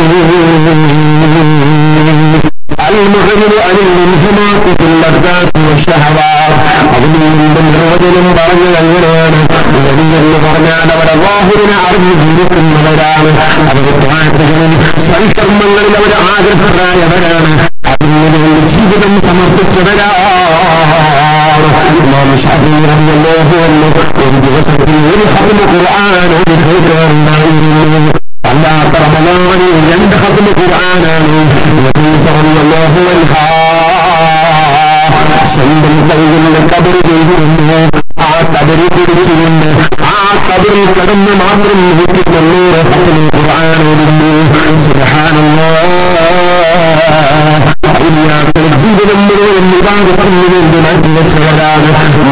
المعرض عن الانهماك في اللذات والشهوات അതിനുമുമ്പ് നിർവചനം പറഞ്ഞത് എങ്ങനെയാണ് എന്ന് പറഞ്ഞാൽ അവർ അള്ളാഹുവിനെ അറിഞ്ഞു ജീവിക്കുന്നവരാണ് അവർ പ്രാർത്ഥനകളിൽ സൽക്കർമ്മങ്ങളിൽ അവർ ആഗ്രഹരായവരാണ് അതിനു വേണ്ടി ജീവിതം സമർപ്പിച്ചവരാണ് ഇമാം ഷാഫി റളിയല്ലാഹു അൻഹു ഒരു ദിവസത്തിൽ ഒരു ഹത്മ ഖുർആൻ ഓതി കേൾക്കാറുണ്ടായിരുന്നു അല്ലാത്ത റമദാനിൽ രണ്ട് ഹത്മ ഖുർആനാണ് നബീസ റളിയല്ലാഹു അൻഹാ സ്വന്തം കൈകളിൽ കബറ് ജയിക്കുന്നു ആ കബറ് കുടിച്ചുകൊണ്ട് ആ കബറിൽ കിടന്ന് മാത്രം നോക്കി തൊണ്ണൂറ് ഹത്മ ഖുർആൻ ഓടുന്നു സുബ്ഹാനല്ലാഹ് ജീവിതം മുഴുവൻ വിവാദത്തിന് വേണ്ടി മാറ്റിവെച്ചവരാണ്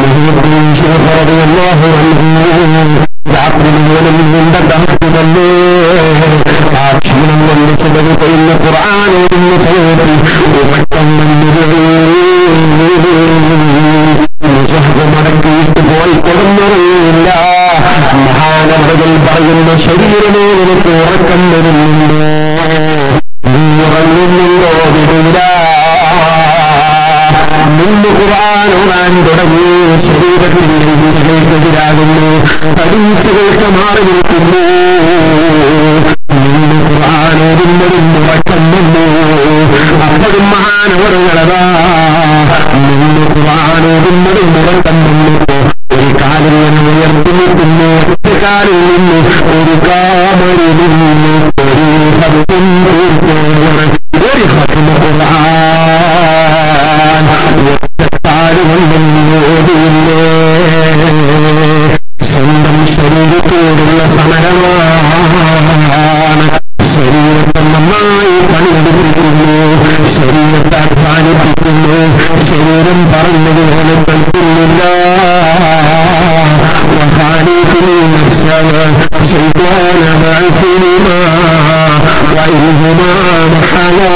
രാത്രി മുഴുവനും നീണ്ട ദഹത്ത് തന്നെ ആ ക്ഷീണം കൊണ്ട് സുബഹ് കൊല്ലുന്ന ഖുർആാനോടുന്ന സമയത്ത് ഉറക്കം മടക്കിയിട്ട് പോയി കൊടുന്നുറങ്ങിയില്ല മഹാനവറുകൾ പറയുന്ന ശരീരമേ നിനക്ക് ഉറക്കം വരുന്നുണ്ടോ നീ ഉറങ്ങുന്നുണ്ടോ വിടില്ല നിന്ന് ഖുർആാനോടാൻ തുടങ്ങി ശരീരത്തിന്റെ ഇച്ഛകൾക്കെതിരാകുന്നു പരീക്ഷകൾക്ക് മാറി നിൽക്കുന്നു നിന്ന് ഖുർആാനോടുന്നതും ഉറക്കം വന്നു അപ്പോഴും മഹാനവറുകളതാ നിന്ന് ഖുർആാനോടുന്നതും ഉറക്കം വന്നപ്പോ ഒരു കാലിൽ നിന്ന് ഉയർത്തി നിൽക്കുന്നു ഒറ്റ കാലിൽ നിന്ന് ഒരു കാമരിലില്ല പറയുന്നു ഒരു ഹത്തും തീർത്തോറ് ഒരു ഹത്തും ഖുർആൻ ഒറ്റത്താടുകൊണ്ടും ഓതിയില്ലേ സ്വന്തം ശരീരത്തോടുള്ള സമരമാണ് ശരീരത്തെ നന്നായി പണിയെടുപ്പിക്കുന്നു ശരീരത്തെ അധ്വാനിപ്പിക്കുന്നു ശരീരം പറഞ്ഞതുപോലെ കേൾക്കുന്നില്ല وخالقني نفسا شيطان بعثهما وإنهما محلا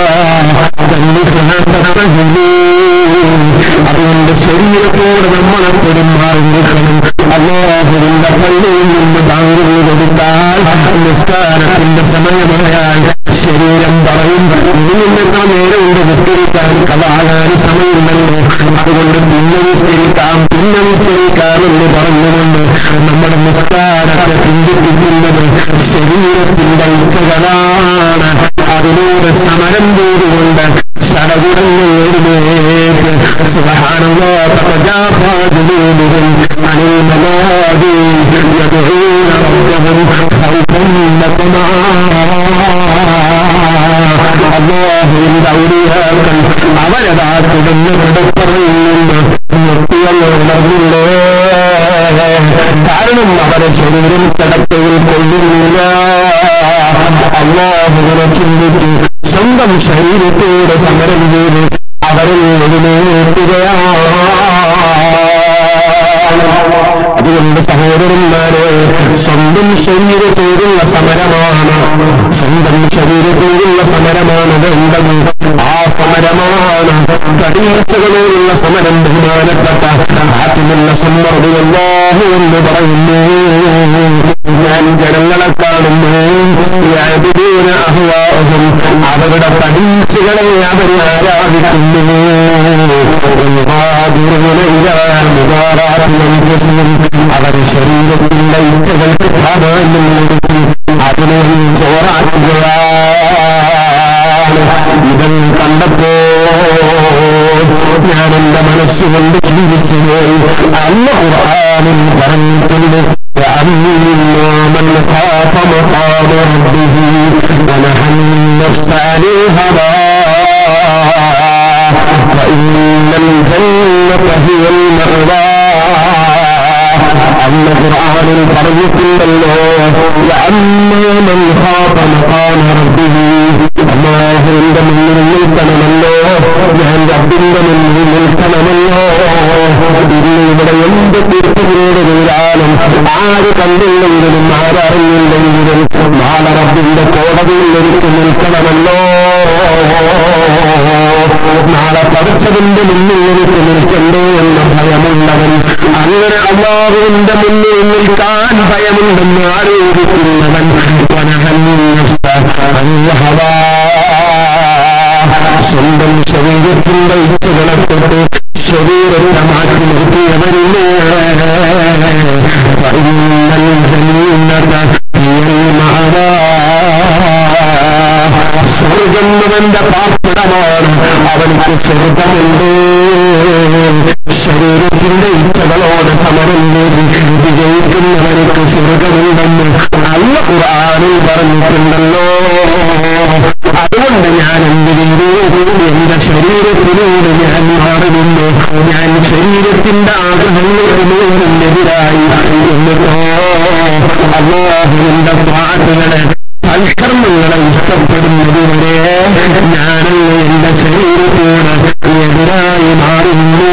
അതുകൊണ്ട് ശരീരത്തോട് നമ്മളെ പെരുമാറി നിൽക്കണം അള്ളാഹുവിന്റെ പള്ളിയിൽ നിന്ന് ബാങ്കുകൾ കൊടുത്താൽ നിസ്കാരത്തിന്റെ സമയമായാൽ ശരീരം പറയും ഇനി നിന്നെത്ര നേരമുണ്ട് നിസ്കരിക്കാൻ കഥാകാൻ സമയമുണ്ടല്ലോ അതുകൊണ്ട് പിന്നെ നിസ്കരിക്കാം പിന്നെ നിസ്കരിക്കാമെന്ന് പറഞ്ഞുകൊണ്ട് നമ്മുടെ നിസ്കാരത്തെ ചിന്തിപ്പിക്കുന്നത് ശരീരത്തിന്റെ ഇച്ഛകളാണ് അതിനോട് സമരം ചെയ്തുകൊണ്ട് ശടകുടങ്ങ് എഴുന്നേറ്റ് സുബ്ഹാനല്ലാ തതജാഫാ ജുനൂബുഹും അനിൽ മലാദി യദ്ഊന റബ്ബഹും ഖൗഫൻ അള്ളാഹുവിന്റെ ഔലിയാക്കൾ അവരതാ കിടന്ന് കിടപ്പറയിൽ നിന്ന് ഞെട്ടിയല്ലോ ഉണർന്നില്ലേ കാരണം അവരെ ശരീരം കിടക്കയിൽ കൊള്ളുന്നില്ല അള്ളാഹുവിനെ ചിന്തിച്ച് സ്വന്തം ശരീരത്തോട് സമരം ചെയ്ത് അവരിൽ എഴുന്നേൽക്കുകയാണ് അതുകൊണ്ട് സഹോദരന്മാരെ സ്വന്തം ശരീരത്തോടുള്ള സമരമാണ് സ്വന്തം ശരീരത്തോടുള്ള സമരമാണ് വേണ്ടത് ആ സമരമാണ് കടീച്ചകളോടുള്ള സമരം ബഹുമാനപ്പെട്ട ആത്മല്ല സമ്മർദ്ദമല്ലാഹു എന്ന് പറയുന്നു ഞാൻ ജനങ്ങളെ കാണുന്നു യാതൊരു അഹ്വാഹും അവരുടെ പടീച്ചകളെ അവർ ആരാധിക്കുന്നു അവർ ശരീരത്തിന്റെ ഇച്ഛകൾക്ക് പ്രാധാന്യം കൊടുക്കും അതിനെ ചോറാക്കുകയാണ് ഇതൻ കണ്ടപ്പോ ഞാൻ എന്റെ മനസ്സുകൊണ്ട് ചിന്തിച്ചു പോയി അല്ല ഖുർആാനിൽ പറഞ്ഞിട്ടുണ്ട് من خاف مقام ربه ونهى النفس عن الهوى فإن الجنة هي المأوى അന്ന് ഖുർആനിൽ പറഞ്ഞിട്ടുണ്ടല്ലോ അമ്മൻ ഖാഫ മഖാമ റബ്ബിഹി അല്ലാഹുവിന്റെ മുന്നിൽ നിൽക്കണമല്ലോ ഞാൻ റബ്ബിന്റെ മുന്നിൽ നിൽക്കണമല്ലോ ഇന്ന് ഇവിടെ എന്ത് തീർപ്പുകളോട് ചെയ്താലും ആര് കണ്ടില്ലെങ്കിലും ആരറിഞ്ഞില്ലെങ്കിലും നാളെ റബ്ബിന്റെ കോടതിയിൽ എനിക്ക് നിൽക്കണമല്ലോ നാളെ പഠിച്ചതിന്റെ മുന്നിൽ എനിക്ക് നിൽക്കണ്ടേ എന്ന ഭയമുള്ളവൻ അങ്ങനെ അള്ളാഹുവിന്റെ മുന്നിൽ നിൽക്കാൻ ഭയമുണ്ടെന്ന് ആരോപിക്കുന്നവൻ സ്വന്തം ശരീരത്തിന്റെ ഇച്ഛകളെ തൊട്ട് ശരീരത്തെ മാറ്റി നിർത്തിയവരില്ലേ ഫഇന്നൽ ജന്നത ഹിയൽ മഅവാ. സ്വർഗം അവന്റെ പാർപ്പിടമാണ് അവർക്ക് സ്വർഗമുണ്ട് ശരീരത്തിന്റെ ഇച്ഛകളോട് സമരം നേടി വിജയിക്കുന്നവർക്ക് സ്വർഗമുണ്ടെന്ന് അല്ല ഖുർആനിൽ പറഞ്ഞിട്ടുണ്ടല്ലോ അതുകൊണ്ട് ഞാൻ എന്ത് ചെയ്തു എന്റെ ശരീരത്തിനോട് ഞാൻ മാറി നിന്നു ഞാൻ ശരീരത്തിന്റെ ആഗ്രഹങ്ങൾക്ക് മുഴുവനെതിരായി എന്നിട്ടോ അള്ളാഹുവിന്റെ പാട്ടുകളെ സൽക്കർമ്മങ്ങളെ ഇഷ്ടപ്പെടുന്നതുവരെ ഞാനല്ല എന്റെ ശരീരത്തോട് എതിരായി മാറുന്നു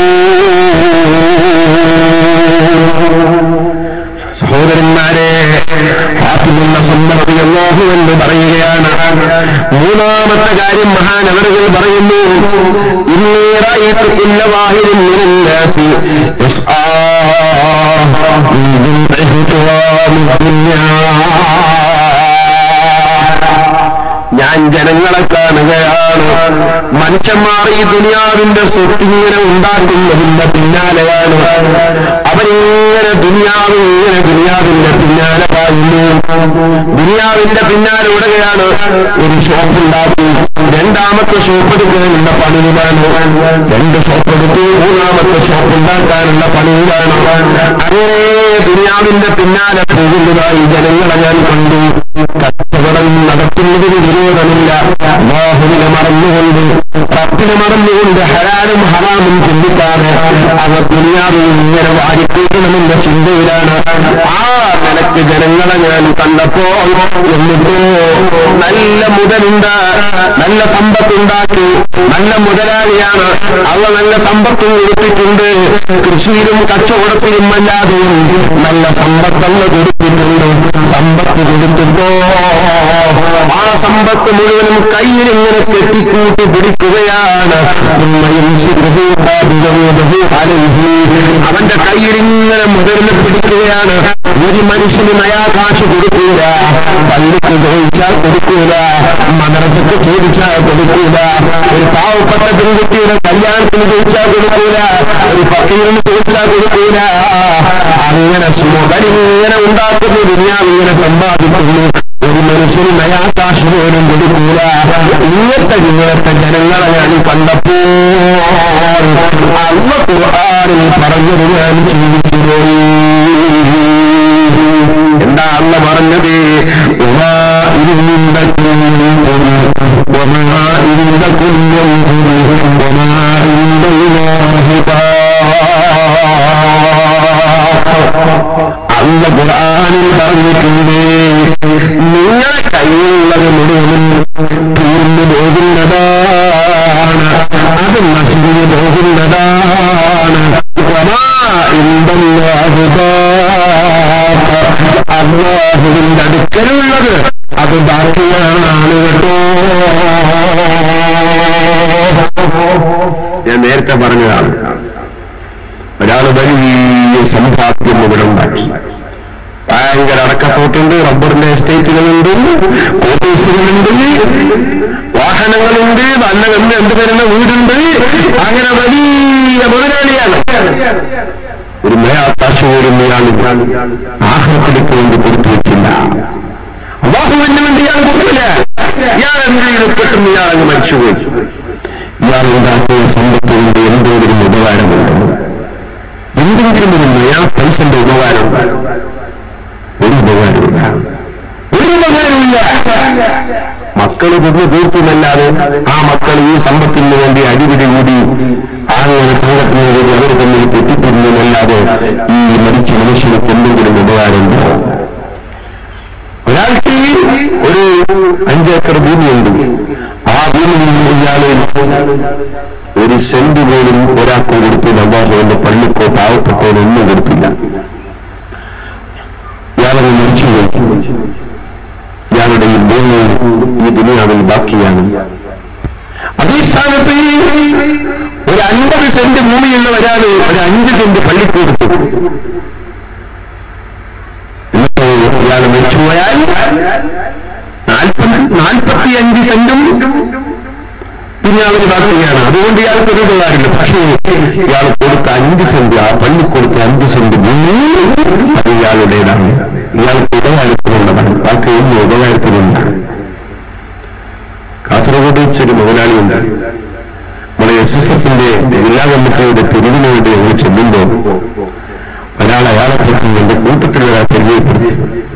സഹോദരന്മാരെ ഫാത്തിമുള്ള സമ്മതി അല്ലാഹു എന്ന് പറയുകയാണ് മൂന്നാമത്തെ കാര്യം മഹാനവറുകൾ പറയുന്നു ഇന്നേറായിട്ട് കുല്ലവാഹിലും നിരല്ലാസി ഞാൻ ജനങ്ങളെ കാണുകയാണ് മനുഷ്യന്മാർ ഈ ദുനിയാവിന്റെ സ്വത്തിങ്ങനെ ഉണ്ടാക്കുന്നതിന്റെ പിന്നാലെയാണ് അവരിങ്ങനെ ദുനിയാവ് ഇങ്ങനെ ദുനിയാവിന്റെ പിന്നാലെ പായുന്നു ദുനിയാവിന്റെ പിന്നാലെ വിടുകയാണ് ഒരു ഷോപ്പ് ഉണ്ടാക്കി രണ്ടാമത്തെ ഷോപ്പ് എടുക്കാനുള്ള പണിയിലാണ് രണ്ട് ഷോപ്പ് എടുത്തു മൂന്നാമത്തെ ഷോപ്പ് ഉണ്ടാക്കാനുള്ള പണിയിലാണ് അങ്ങനെ ദുനിയാവിന്റെ പിന്നാലെ പോകുന്നതായി ജനങ്ങളെ ഞാൻ കണ്ടു കച്ചവടം നടത്തുന്നതിന് വിരോധമില്ല അള്ളാഹുവിനെ മറന്നുകൊണ്ട് റബ്ബിനെ മറന്നുകൊണ്ട് ഹലാലും ഹറാമും ചിന്തിക്കാതെ അവർ ദുനിയാവിൽ ഇങ്ങനെ വാരിക്കൂട്ടണമെന്ന ചിന്തയിലാണ് ആ നിലക്ക് ജനങ്ങളെ ഞാൻ കണ്ടപ്പോ എന്നിട്ടോ നല്ല മുതലുണ്ട് നല്ല സമ്പത്തുണ്ടാക്കി നല്ല മുതലാളിയാണ് അവ നല്ല സമ്പത്തും കൊടുത്തിട്ടുണ്ട് കൃഷിയിലും കച്ചവടത്തിലും അല്ലാതെയും നല്ല സമ്പത്തല്ല കൊടുത്തിട്ടുണ്ട് സമ്പത്ത് കൊടുത്തിട്ടോ ആ സമ്പത്ത് മുഴുവനും കയ്യിൽ ഇങ്ങനെ കെട്ടിക്കൂട്ടി പിടിക്കുകയാണ് ഉമ്മയും അവന്റെ കയ്യിൽ ഇങ്ങനെ മുതലിനെ പിടിക്കുകയാണ് ഒരു മനുഷ്യന് നയാകാശ് കൊടുക്കൂല പള്ളിക്ക് ചോദിച്ചാൽ കൊടുക്കൂല മദ്രസക്ക് ചോദിച്ചാൽ കൊടുക്കൂല ഒരു പാവപ്പെട്ട പെൺകുട്ടിയുടെ കല്യാണത്തിന് ചോദിച്ചാൽ കൊടുക്കൂല ഒരു പക്കീറിന് ചോദിച്ചാൽ കൊടുക്കൂല അങ്ങനെ മുതലിങ്ങനെ ഉണ്ടാക്കുന്ന ദുനിയാവ് ഇങ്ങനെ സമ്പാദിക്കുന്നു ഒരു മനുഷ്യന് നയാകാശ് പോലും കൊടുക്കൂല ഇങ്ങനത്തെ ഇങ്ങനത്തെ ജനങ്ങളെ ഞാൻ കണ്ടപ്പോൾ അള്ള ഖുർആാനിൽ പറഞ്ഞത് ഞാൻ ചിന്തിച്ചു പോയി എന്താ അള്ള പറഞ്ഞത് ഉമാ ഇരുന്നിന്റെ ഒമാ ഇരുന്ന കുഞ്ഞം ഒമാ അല്ല ഖുർആാനിൽ പറഞ്ഞിട്ടുണ്ട് നിങ്ങളെ കയ്യിലുള്ളത് മുഴുവനും തീർന്നു പോകുന്നതാണ് അത് നശിഞ്ഞു പോകുന്നതാണ് അള്ളാഹുവിന്റെ അടുക്കലുള്ളത് അത് ബാക്കിയാണ് കേട്ടോ ഞാൻ നേരത്തെ പറഞ്ഞതാണ് ഒരാൾ വലിയ സമ്പാദ്യം ഇവിടെ ഉണ്ടാക്കി ഭയങ്കര അടക്കത്തോട്ടുണ്ട് റബ്ബറിന്റെ എസ്റ്റേറ്റുകളുണ്ട് ഓഫീസുകളുണ്ട് വാഹനങ്ങളുണ്ട് നല്ല എന്ത് എന്ത് വരുന്ന വീടുണ്ട് അങ്ങനെ വലിയ മുതലാളിയാണ് ഒരു മേയാത്താശ പോലും ഇയാൾ ആഹ്ലത്തിലേക്ക് വേണ്ടി കൊടുത്തു വെച്ചില്ല അള്ളാഹുവിന് വേണ്ടി ഇയാൾ കൊടുത്തില്ല ഇയാൾ എന്തെങ്കിലും പെട്ടെന്ന് ഇയാൾ അങ്ങ് മരിച്ചുപോയി ഇയാൾ ഉണ്ടാക്കിയ സമ്പത്ത് കൊണ്ട് എന്തെങ്കിലും ഉപകാരമുണ്ടോ എന്തെങ്കിലും ഒരു നയാ പൈസന്റെ ഉപകാരം ഒരു ഉപകാരമില്ല ഒരു ഉപകാരമില്ല മക്കള് തിന്ന് തീർത്തുമല്ലാതെ ആ മക്കൾ ഈ സമ്പത്തിന് വേണ്ടി അടിപിടി കൂടി അങ്ങനെ സംഘത്തിന് വേണ്ടി അവർ തമ്മിൽ തെറ്റിപ്പിരിഞ്ഞതല്ലാതെ ഈ മരിച്ച മനുഷ്യർക്ക് എന്തെങ്കിലും ഉപകാരമുണ്ടോ ഒരാൾക്ക് ഒരു അഞ്ചേക്കർ ഭൂമിയുണ്ട് ആ ഭൂമിയിൽ നിന്ന് ഇയാള് ഒരു സെന്റ് പോലും ഒരാൾക്ക് കൊടുത്തില്ല അള്ളാഹുവിന്റെ പള്ളിക്കോ പാവപ്പെട്ടോനോ ഒന്നും കൊടുത്തില്ല ഇയാളത് മരിച്ചുപോയി ഇയാളുടെ ഈ ഭൂമി ഈ ദുനിയാവിൽ ബാക്കിയാണ് അതേ സ്ഥാനത്ത് ഒരു അൻപത് സെന്റ് ഭൂമിയുള്ള ഒരാള് ഒരു അഞ്ച് സെന്റ് പള്ളിക്ക് കൊടുത്തു എന്നിട്ട് ഇയാൾ മരിച്ചുപോയാൽ നാൽപ്പത്തി നാൽപ്പത്തി അഞ്ച് സെന്റും ദുനിയാവിന് ബാക്കിയാണ് അതുകൊണ്ട് ഇയാൾക്ക് ഒരു ഉപകാരമില്ല പക്ഷേ ഇയാൾ കൊടുത്ത അഞ്ച് സെന്റ് ആ പള്ളി കൊടുത്ത അഞ്ച് സെന്റ് ഭൂമി അത് ഇയാളുടേതാണ് ഇയാൾക്ക് ഉപകാരത്തിനുള്ളതാണ് ബാക്കി ഒന്നും ഉപകാരത്തിനില്ല കാസർഗോഡ് വെച്ചൊരു മുതലാളിയുണ്ട് നമ്മുടെ എസ് എസ് എഫിന്റെ ജില്ലാ കമ്മിറ്റിയുടെ പിരിവിന് വേണ്ടി ഞങ്ങൾ ചെല്ലുമ്പോ ഒരാൾ അയാളെ പറ്റി എന്റെ കൂട്ടത്തിലുള്ള പരിചയപ്പെടുത്തി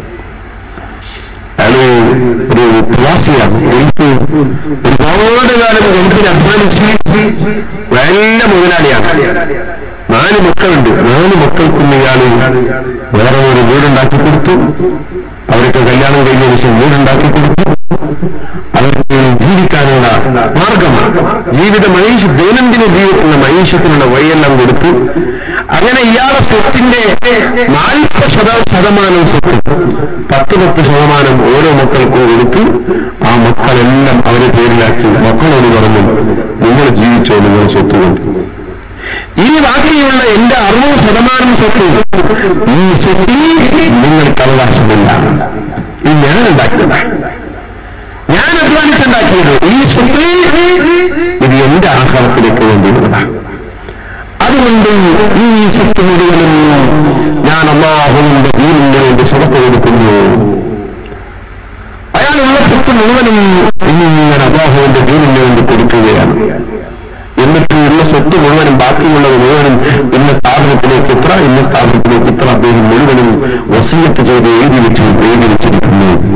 അയാള് ഒരു പ്രവാസിയാണ് ഗൾഫ് ഒരുപാട് കാലം ഗൾഫിൽ അധ്വാനിച്ച് നല്ല മുതലാളിയാണ് നാല് മക്കളുണ്ട് നാല് മക്കൾക്കും ഇയാള് വേറെ ഒരു വീടുണ്ടാക്കി കൊടുത്തു അവർക്ക് കല്യാണം കഴിഞ്ഞ ശേഷം വീടുണ്ടാക്കി കൊടുത്തു അവർക്ക് ജീവിക്കാനുള്ള മാർഗമാണ് ജീവിത മനുഷ്യ ദൈനംദിന ജീവിതത്തിലുള്ള മനുഷ്യത്തിനുള്ള വഴിയെല്ലാം കൊടുത്തു അങ്ങനെ ഇയാളെ സ്വത്തിന്റെ നാൽപ്പത് ശത ശതമാനം സ്വത്ത് പത്ത് പത്ത് ശതമാനം ഓരോ മക്കൾക്കും കൊടുത്ത് ആ മക്കളെല്ലാം അവരെ പേരിലാക്കി മക്കളോട് പറഞ്ഞു നിങ്ങൾ ജീവിച്ചോ നിങ്ങൾ സ്വത്ത് കൊണ്ട് ഈ ബാക്കിയുള്ള എന്റെ അറുപത് ശതമാനം സ്വത്ത് ഈ സ്വത്തിൽ നിങ്ങൾക്ക് അവകാശമില്ല ഇത് ഞാൻ ഉണ്ടാക്കിയതാണ് ഞാൻ അധ്വാനിച്ചുണ്ടാക്കിയത് ഈ സ്വത്ത് ഇത് എന്റെ ആഹാരത്തിലേക്ക് വേണ്ടിയുള്ളതാണ് അതുകൊണ്ട് ഈ സ്വത്ത് മുഴുവനും ഞാൻ അള്ളാഹുവിന്റെ ദീനിന് വേണ്ടി സ്വതത്ത് കൊടുക്കുന്നു അയാളുള്ള സ്വത്ത് മുഴുവനും ഇങ്ങനെ അള്ളാഹുവിന്റെ ദീനിന് വേണ്ടി കൊടുക്കുകയാണ് എന്നിട്ട് ഉള്ള സ്വത്ത് മുഴുവനും ബാക്കിയുള്ളത് മുഴുവനും ഇന്ന സ്ഥാപനത്തിലേക്ക് ഇത്ര ഇന്ന സ്ഥാപനത്തിലേക്ക് ഇത്ര അദ്ദേഹം മുഴുവനും വസീയത്ത് ചെയ്ത് എഴുതി വെച്ച് എഴുതി വെച്ചിരിക്കുന്നു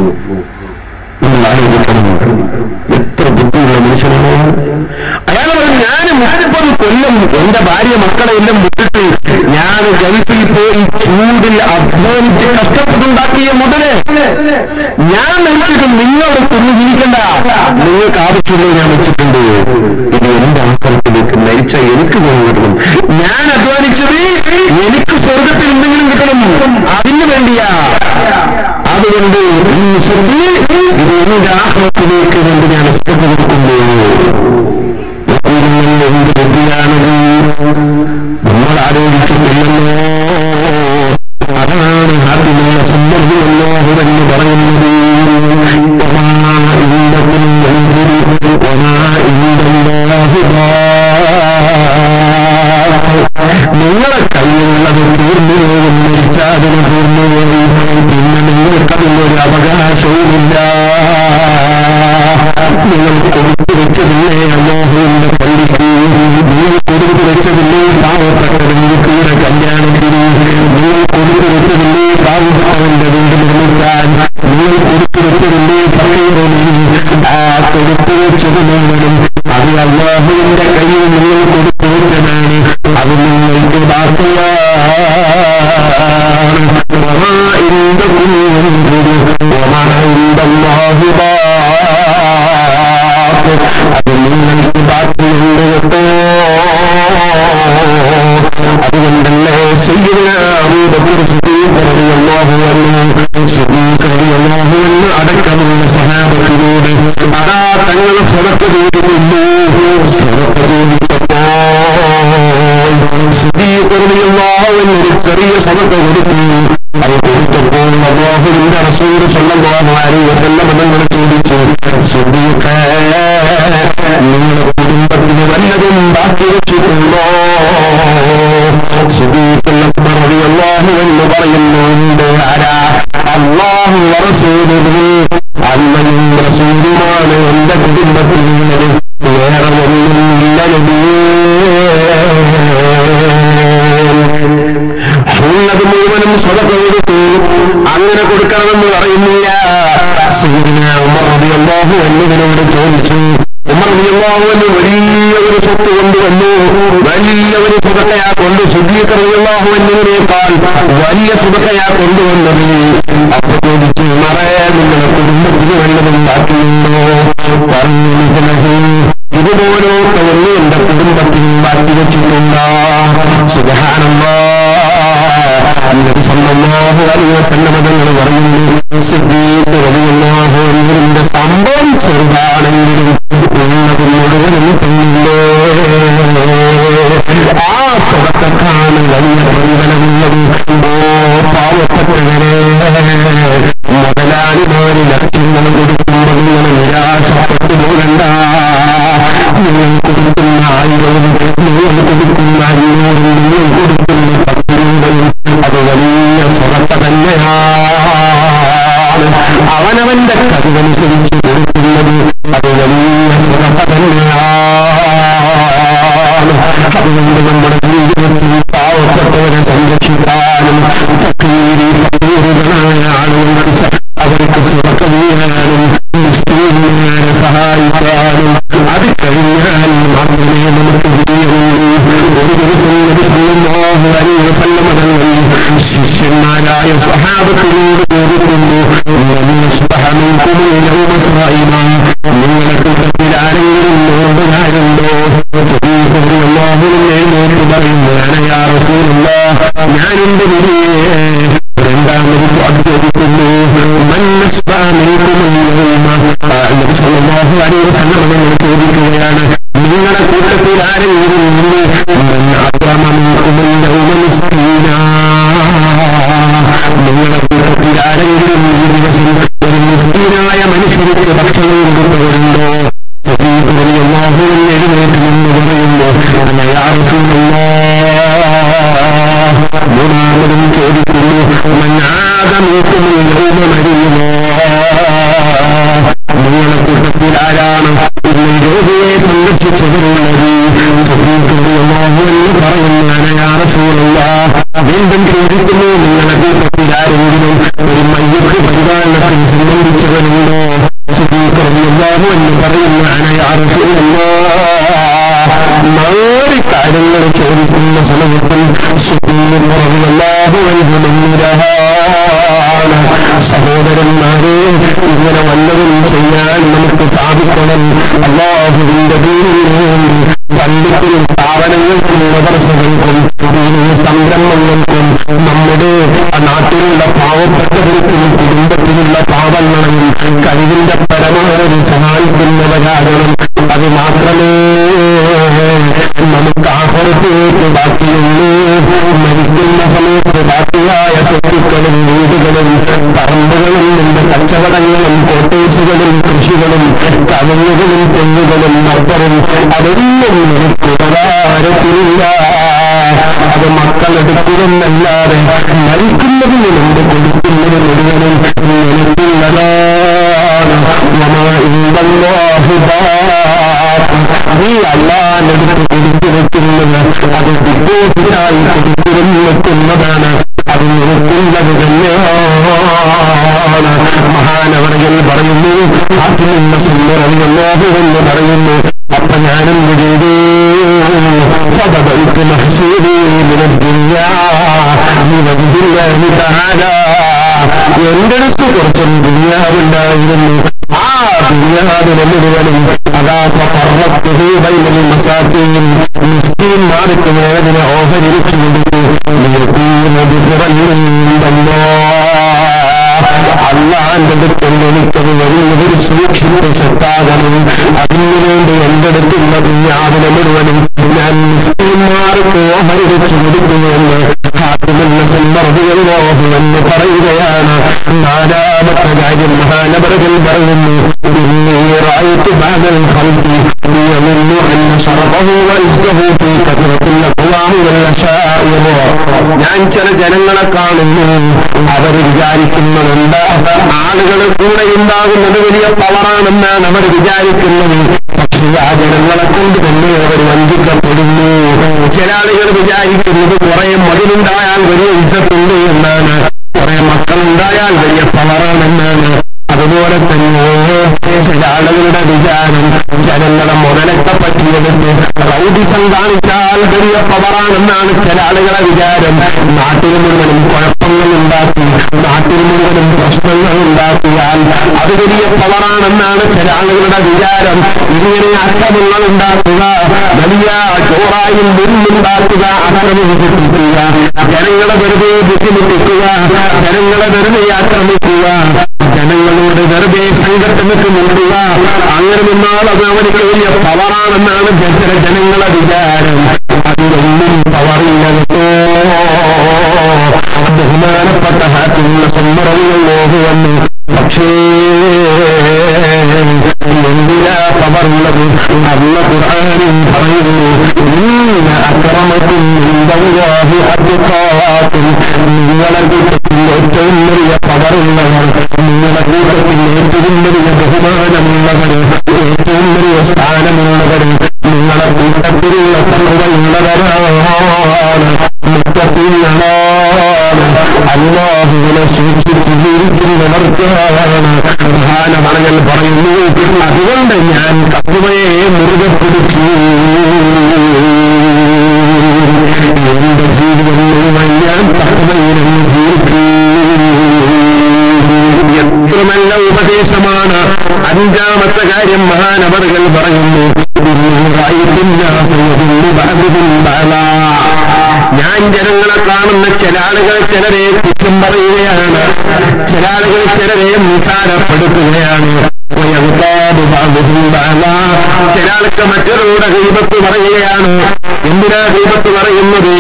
നിങ്ങൾ ആലോചിക്കണം എത്ര ബുദ്ധിയുള്ള മനുഷ്യനാണ് അയാൾ പറഞ്ഞു ഞാൻ മുപ്പത് കൊല്ലം എന്റെ ഭാര്യ മക്കളെ എല്ലാം വിട്ടിട്ട് ഞാൻ ഗൾഫിൽ പോയി ചൂടിൽ അധ്വാനിച്ച് കഷ്ടപ്പെട്ടുണ്ടാക്കിയ മുതല് ഞാൻ വെച്ചിട്ട് നിങ്ങളോട് തുറന്നു ജീവിക്കണ്ട നിങ്ങൾക്ക് ആവശ്യമുള്ളത് ഞാൻ വെച്ചിട്ടുണ്ട് ഇത് എന്റെ ആക്രമത്തിലേക്ക് നയിച്ച എനിക്ക് ഗുണം കിട്ടണം ഞാൻ അധ്വാനിച്ചത് എനിക്ക് സ്വർഗത്തിൽ എന്തെങ്കിലും കിട്ടണം അതിനു വേണ്ടിയാ അതുകൊണ്ട് ഈ സ്വത്ത് ഇത് എന്റെ ആഹ്ലത്തിലേക്ക് വേണ്ടി ഞാൻ ശ്രദ്ധ കൊടുക്കുന്നു എപ്പോഴും എന്ത് ബുദ്ധിയാണത് നമ്മൾ ആലോചിക്കുന്നില്ലല്ലോ അതാണ് ആദ്യമുള്ള സന്ദർഭമല്ലോ എന്ന് പറയുന്നത് ഒമാ ഇന്നത്തിൽ എന്തിരി ഒമാ ഇന്നല്ലാഹു നിങ്ങളെ കയ്യിലുള്ളത് തീർന്നു പോകും മരിച്ചാതിന് തീർന്നുപോയി പിന്നെ നിങ്ങൾക്കതിനൊരു അവകാശവുമില്ല നിങ്ങൾ കൊടുത്തു വെച്ചതില്ലേ അല്ലാഹുവിന്റെ പള്ളിക്ക് നിങ്ങൾ കൊടുത്തു വെച്ചതില്ലേ പാവപ്പെട്ടവന്റെ കൂടെ കല്യാണത്തിന് നിങ്ങൾ കൊടുത്തു വെച്ചതില്ലേ പാവപ്പെട്ടവന്റെ വീട് നിർമ്മിക്കാൻ നിങ്ങൾ കൊടുത്തു വെച്ചതില്ലേ പക്കയറിന് ആ കൊടുത്തു വെച്ചത് മുഴുവനും അത് അള്ളാഹുവിന്റെ കയ്യിൽ നിങ്ങൾ കൊടുത്തു വെച്ചതാണ് അത് നിങ്ങൾക്ക് ബാക്കിയാണ് وما عندكم ينفد وما عند الله باق അത് നിങ്ങൾക്ക് ബാക്കിയുണ്ട് കേട്ടോ അതുകൊണ്ടല്ലേ അടക്കമുള്ള സഹാബത്തിനോട് അതാ തങ്ങൾ സ്വതക്ക് ചോദിക്കുന്നു സ്വതക്ക് ചോദിച്ചപ്പോൾ എന്നൊരു ചെറിയ സ്വതക്ക് കൊടുത്തു അത് കൊടുത്തപ്പോൾ അള്ളാഹുവിന്റെ റസൂര് സ്വന്തമാരി വസല്ല മതങ്ങൾ ചോദിച്ചു സുദീഖ നിങ്ങളുടെ കുടുംബത്തിന് വല്ലതും ബാക്കി വെച്ചിട്ടുണ്ടോ അള്ളാഹു എന്ന് പറയുന്നുണ്ട് ആരാ അള്ളാഹു റസൂലുകൾ അമ്മയും റസൂലുമാണ് എന്റെ കുടുംബത്തിനുള്ളത് വേറെ ഒന്നുമില്ല ഉള്ളത് മുഴുവനും സ്വതക്ക കൊടുത്തു അങ്ങനെ കൊടുക്കണമെന്ന് പറയുന്നില്ല സീന ഉമർ റളിയല്ലാഹു അൻഹുവിനോട് ചോദിച്ചു ഉമർ റളിയല്ലാഹു അൻഹു വലിയ ഒരു സ്വത്ത് കൊണ്ടുവന്നു വലിയ ഒരു സുഖക്കയാ കൊണ്ട് സുദ്ദീഖ് റളിയല്ലാഹു അൻഹുവിനേക്കാൾ വലിയ സുഖക്കയാ കൊണ്ടുവന്നത് അപ്പൊ ചോദിച്ചു ഉമറേ നിങ്ങളുടെ കുടുംബത്തിന് വല്ലതും ബാക്കിയുണ്ടോ പറഞ്ഞു "നിജനഹി, ഇതുപോലൊക്കെ ഒന്ന് എന്റെ കുടുംബത്തിന് മാറ്റി വെച്ചിട്ടുണ്ടോ സുബഹാനല്ലാ നബി സല്ലല്ലാഹു അലൈഹി വസല്ലം തങ്ങൾ പറയുന്നു സിദ്ദീഖ് റളിയല്ലാഹു അൻഹുവിന്റെ സംഭവം ചെറുതാണെങ്കിലും ഉള്ളത് മുഴുവനും തന്നില്ലേ ആ സ്വതക്കാണ് വലിയ പ്രതിഫലമുള്ളത് ഓ പാവപ്പെട്ടവരെ മുതലാളിമാര് ലക്ഷ്യങ്ങൾ കൊടുക്കുമ്പോൾ നിങ്ങൾ നിരാശപ്പെട്ടു പോകണ്ട നിങ്ങൾ കൊടുക്കുന്ന ആയിരവും നിങ്ങൾ കൊടുക്കുന്ന അഞ്ഞൂറും നിങ്ങൾ കൊടുക്കുന്ന പത്ത് രൂപയും അത് വലിയ സ്വതക്ക തന്നെയാണ് അവനവന്റെ കഴിവനുസരിച്ച് കൊടുക്കുന്നത് അത് വലിയ സ്വതക്ക തന്നെയാണ് അതുകൊണ്ട് നമ്മുടെ ജീവിതത്തിൽ പാവപ്പെട്ടവരെ സംരക്ഷിക്കാനും ഫക്കീരി ഫക്കീറുകളായ ആളുകൾക്ക് സ- അവർക്ക് സ്വതക്ക ചെയ്യാനും മുസ്ലിംമാരെ സഹായിക്കാനും അത് കഴിഞ്ഞാൽ മാത്രമേ നമുക്ക് വിജയമുള്ളൂ ഒരു ദിവസം നബി സല്ലല്ലാഹു അലൈഹി വസല്ലമ തങ്ങൾ ശിഷ്യന്മാരായ സഹാബത്തിനോട് ചോദിക്കുന്നു "ലൻ യസ്ബഹ മിൻകും യൗമ സായിമാ?" നിങ്ങളുടെ കൂട്ടത്തിൽ ആരെങ്കിലും നോമ്പുകാരുണ്ടോ സദീഖ് റളിയല്ലാഹു അൻഹു എഴുന്നേറ്റ് പറയുന്നു "അന യാ റസൂലല്ലാഹ് ഞാനുണ്ട് നബിയേ രണ്ടാമത് ചോദിക്കുന്നു "മൻ യസ്ബഹ മിൻകും യൗമ?" ആ, നബി സല്ലല്ലാഹു അലൈഹി വസല്ലമ തങ്ങൾ ചോദിക്കുകയാണ് നിങ്ങളുടെ കൂട്ടത്തിൽ ആരെങ്കിലും ഉണ്ട് "മൻ അക്രമ മിൻകും യൗമ മിസ്കീനാ?" നിങ്ങളുടെ കൂട്ടത്തിൽ ആരെങ്കിലും ഈ ദിവസം ഒരു മിസ്കീനായ മനുഷ്യർക്ക് ഭക്ഷണം കൊടുത്തവരുണ്ടോ സദീഖ് റളിയല്ലാഹു അൻഹു എഴുന്നേറ്റ് നിന്ന് പറയുന്നു "അന യാ റസൂലല്ലാഹ്." മൂന്നാമതും ചോദിക്കുന്നു "മൻ ആദ മിൻകും യൗമ മരീദാ?" നിങ്ങളുടെ കൂട്ടത്തിൽ ആരാണ് ഇന്ന് രോഗിയെ സന്ദർശിച്ചവരുള്ളത് സദീഖ് റളിയല്ലാഹു അൻഹു പറയുന്നു "അന യാ റസൂലല്ലാഹ്." വീണ്ടും ചോദിക്കുന്നു നിങ്ങളുടെ കൂട്ടത്തിൽ ആരെങ്കിലും ഒരു മയ്യത്ത് പരിപാലനത്തിൽ സംബന്ധിച്ച റളിയല്ലാഹു അൻഹു പറയുന്നു അന യാ റസൂലല്ലാഹ് നാല് കാര്യങ്ങൾ ചോദിക്കുന്ന സമയത്തിൽ സുബ്ബീൻ റളിയല്ലാഹു അൻഹു മുന്നിലാണ് സഹോദരന്മാരെ ഇങ്ങനെ വല്ലതും ചെയ്യാൻ നമുക്ക് സാധിക്കണം അള്ളാഹുവിന്റെ ദീനിന് വേണ്ടി പള്ളിക്കും സ്ഥാപനങ്ങൾക്കും മദർസകൾക്കും ദീനീ സംരംഭങ്ങൾക്കും നമ്മുടെ നാട്ടിലുള്ള പാവപ്പെട്ടവർക്കും കുടുംബത്തിലുള്ള പാവങ്ങളെയും കഴിവിന്റെ പരമാവധി സഹായിക്കുന്നവരാകണം അത് മാത്രമേ നമുക്ക് ആഹ്റത്തേക്ക് ബാക്കിയുള്ളൂ മരിക്കുന്ന സമയത്ത് ബാക്കിയായ സ്വത്തുക്കളും വീടുകളും പറമ്പുകളും നിന്റെ കച്ചവടങ്ങളും കോട്ടേഴ്സുകളും കൃഷികളും കവുങ്ങുകളും തെങ്ങുകളും മക്കളും അതൊന്നും നിനക്ക് ഉപകാരത്തിലില്ല അത് മക്കളെടുക്കുമെന്നല്ലാതെ മരിക്കുന്നതിന് മുമ്പ് കൊടുക്കുന്നത് മുഴുവനും നിനക്കുള്ളതാണ് വമാ ഇൻദല്ലാഹി ബാഖ്. നീ അള്ളാഹിനടുത്ത് കൊടുത്തു വെക്കുന്നത് അത് ഡിപ്പോസിറ്റായി കൊടുത്തു വെക്കുന്നതാണ് അത് നിനക്കുള്ളത് തന്നെയാണ് മഹാനവറകൾ പറയുന്നു ആത്മിന്ന സുന്ദരമല്ലാഹു എന്ന് പറയുന്നു അപ്പൊ ഞാനും ചെയ്തു فبدأت محسوبي من الدنيا بوجه الله تعالى എന്റെ അടുത്ത് കുറച്ചും ദുനിയാവുണ്ടായിരുന്നു ആ ദുനിയാവിനെ മുഴുവനും അതാ പർവ്വത്തുഹൂബൈനൽ മസാക്കീൻ മിസ്കീന്മാർക്ക് വേദന ഓഹരിച്ചു കൊടുത്തു അള്ളാന്റെ അടുത്തും എനിക്കത് വലിയൊരു സൂക്ഷിപ്പ് സ്വത്താകണം അതിനു വേണ്ടി എന്റെ അടുത്തുള്ള ദുനിയാവിനെ മുഴുവനും ഞാൻ മുസ്ലിംമാർക്ക് ഓഹരിച്ചു കൊടുക്കുന്നുവെന്ന് ഹാത്തിമെന്ന സന്ദർഭങ്ങളോഹു എന്ന് പറയുകയാണ് നാലാമത്തെ കാര്യം മഹാനബറുകൾ പറയുന്നു إني رأيت بعد الخلق يظن أن شرفه وعزه في كثرة الأقوام والمشاعر ഞാൻ ചില ജനങ്ങളെ കാണുന്നു അവർ വിചാരിക്കുന്നുണ്ട് ആളുകൾ കൂടെ ഉണ്ടാകുന്നത് വലിയ പവറാണെന്നാണ് അവർ വിചാരിക്കുന്നത് പക്ഷേ ആ ജനങ്ങളെ കൊണ്ട് തന്നെ അവർ വഞ്ചിക്കപ്പെടുന്നു ചില ആളുകൾ വിചാരിക്കുന്നത് കുറെ മതിലുണ്ടായാൽ വലിയ ഇസത്തുണ്ട് എന്നാണ് കുറെ മക്കളുണ്ടായാൽ വലിയ പവറാണെന്നാണ് അതുപോലെ തന്നെ ചില ആളുകളുടെ വിചാരം ജനങ്ങളെ മുതലൊക്കെ പറ്റിയെടുത്ത് റൗഡിസം കാണിച്ചാൽ വലിയ പവറാണെന്നാണ് ചില ആളുകളെ വിചാരം നാട്ടിൽ മുഴുവനും കുഴപ്പങ്ങൾ ഉണ്ടാക്കി നാട്ടിൽ മുഴുവനും പ്രശ്നങ്ങൾ ഉണ്ടാക്കിയാൽ അത് വലിയ പവറാണെന്നാണ് ചില ആളുകളുടെ വിചാരം ഇങ്ങനെ അക്രമങ്ങൾ ഉണ്ടാക്കുക വലിയ ചോറായും വിരുന്നുണ്ടാക്കുക ആക്രമിപ്പിക്കുക ജനങ്ങളെ വെറുതെ ബുദ്ധിമുട്ടിക്കുക ജനങ്ങളെ വെറുതെ ആക്രമിക്കുക ജനങ്ങളോട് വെറുതെ സംഘടനക്ക് മുണ്ടുക അങ്ങനെ നിന്നാൽ അത് അവർക്ക് വലിയ പവറാണെന്നാണ് ചില ജനങ്ങളെ വിചാരം അതിലൊന്നും പവറില്ല കേട്ടോ ബഹുമാനപ്പെട്ട ഹാറ്റിനുള്ള സമ്മറവുകൾ നോക്കുവന്നു പക്ഷേ എന്തിനാ പവറുള്ളത് അല്ല ഖുർആാനും പറയുന്നു ഇന്ന അക്രമക്കും ഇന്ദല്ലാഹി അദ്ഖാക്കും നിങ്ങളെ കൂട്ടത്തിൽ ഏറ്റവും വലിയ പവറുള്ളവർ നിങ്ങളെ കൂട്ടത്തിൽ ഏറ്റവും വലിയ ബഹുമാനമുള്ളവർ ഏറ്റവും വലിയ സ്ഥാനമുള്ളവർ നിങ്ങളെ കൂട്ടത്തിലുള്ള തത്വമുള്ളവരാണ് മുത്തത്തിങ്ങളാണ് അള്ളാഹുവിനെ സൂക്ഷിച്ച് ജീവിക്കുന്നവർക്കാണ് മഹാനമണങ്ങൾ പറയുന്നു അതുകൊണ്ട് ഞാൻ തത്വയെ മുറുകെ പിടിച്ചു എന്റെ ജീവിതം മുഴുവൻ ഞാൻ തത്വയിലും ജീവിച്ചു എത്ര നല്ല ഉപദേശമാണ് അഞ്ചാമത്തെ കാര്യം മഹാനവറുകൾ പറയുന്നു ഞാൻ ജനങ്ങളെ കാണുന്ന ചില ആളുകൾ ചിലരെ കുറ്റം പറയുകയാണ് ചില ആളുകൾ ചിലരെ നിസാരപ്പെടുത്തുകയാണ് ചില ആൾക്ക് മറ്റൊരുടെ ദൈവത്ത് പറയുകയാണ് എന്തിനാ ദൈവത്ത് പറയുന്നത്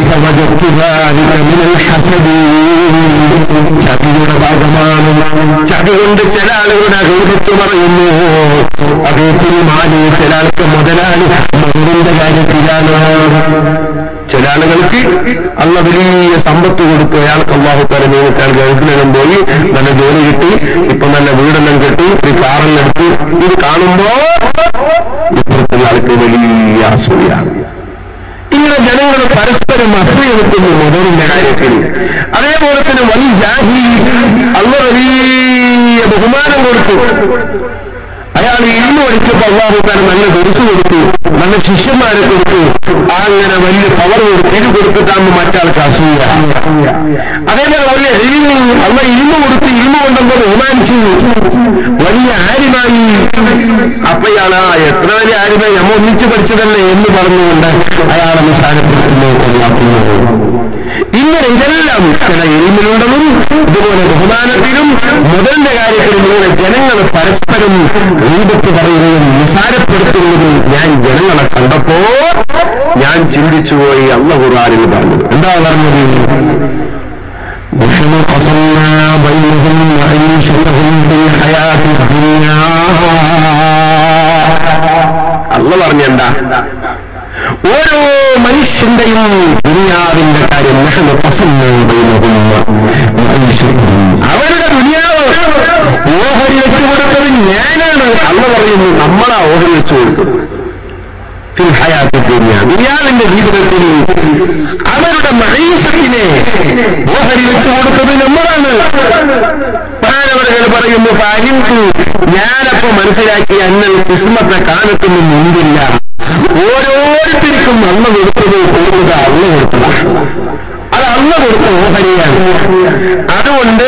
ചതിയുടെ ഭാഗമാണ് ചതി കൊണ്ട് ചില ആളുകളുടെ ദൈവത്ത് പറയുന്നു അദ്ദേഹത്തിന് മാലി ചില ആൾക്ക് മുതലാളി മുതലിന്റെ കാര്യത്തിലാണ് ചില ആളുകൾക്ക് അള്ള വലിയ സമ്പത്ത് കൊടുത്തു അയാൾക്ക് അള്ളാഹു പറഞ്ഞേക്കാൻ ഗൾഫിലും പോയി നല്ല ജോലി കിട്ടി ഇപ്പൊ നല്ല വീടെല്ലാം കെട്ടി ഒരു കാറെല്ലാം എടുത്തു ഇത് കാണുമ്പോ ഇപ്പുറത്തുള്ള ആൾക്ക് വലിയ അസൂയാണ് ഇങ്ങനെ ജനങ്ങൾ പരസ്പരം അസൂയെടുക്കുന്നു മുതലിന്റെ കാര്യത്തിൽ അതേപോലെ തന്നെ വലിയ ജാഹി അള്ള വലിയ ബഹുമാനം കൊടുത്തു അയാൾ ഇരുന്ന് പഠിച്ചപ്പോ അള്ളാഹുക്കാരൻ നല്ല ദുരിസ് കൊടുത്തു നല്ല ശിഷ്യന്മാരെ കൊടുത്തു അങ്ങനെ വലിയ പവർ കൊടുത്തു ഇത് കൊടുത്തിട്ടാകുമ്പോൾ മറ്റാൾക്ക് അസൂയ അതേപോലെ വലിയ എഴുതി അള്ള ഇരുന്ന് കൊടുത്ത് ഇരുന്ന് കൊണ്ടപ്പോ ബഹുമാനിച്ചു വലിയ ആര്യമായി അപ്പൊ ഇയാൾ ആ എത്ര വലിയ ആര്യമായി നമ്മ ഒന്നിച്ച് പഠിച്ചതല്ലേ എന്ന് പറഞ്ഞുകൊണ്ട് അയാളെ നിസാരപ്പെടുത്തുന്നു കൊള്ളാക്കുന്നത് ഇങ്ങനെ ഇതെല്ലാം ചില എലിമിലുള്ളതും ഇതുപോലെ ബഹുമാനത്തിലും മുതലിന്റെ കാര്യത്തിലും ഇങ്ങനെ ജനങ്ങൾ പരസ്പരം രൂപത്ത് പറയുകയും നിസാരപ്പെടുത്തുന്നതും ഞാൻ ജനങ്ങളെ കണ്ടപ്പോ ഞാൻ ചിന്തിച്ചു പോയി അള്ള ഖുർആനിൽ പറഞ്ഞത് എന്താ പറഞ്ഞത് نحن قصمنا بينهم معيشتهم في الحياة الدنيا അള്ള പറഞ്ഞെന്താ ഓരോ മനുഷ്യന്റെയും ദുനിയാവിന്റെ കാര്യം നഹ്നു ഖസംനാ ബൈനഹും മഈശതഹും. അവരുടെ ദുനിയാവ് ഓഹരി വെച്ചു കൊടുത്തത് ഞാനാണ് അള്ള പറയുന്നു നമ്മളാ ഓഹരി വെച്ചു കൊടുത്തത് ഫിൽ ഹയാത്ത് ദുനിയ ദുനിയാവിന്റെ ജീവിതത്തിൽ അവരുടെ മഹീസത്തിനെ ഓഹരി വെച്ചു കൊടുത്തത് നമ്മളാണ് മാനവர்கள் പറയുന്നു പാലിംതു ഞാനപ്പോ മനസ്സിലാക്കി അന്നൽ കിസ്മത്തെ കാലത്തൊന്നും മുമ്പില്ല ഓരോരുത്തർക്കും അന്ന് കൊടുത്തത് കൊടുത്തത് അന്ന് കൊടുത്തതാണ് അത് അന്ന് കൊടുത്ത ഓഹരിയാണ് അതുകൊണ്ട്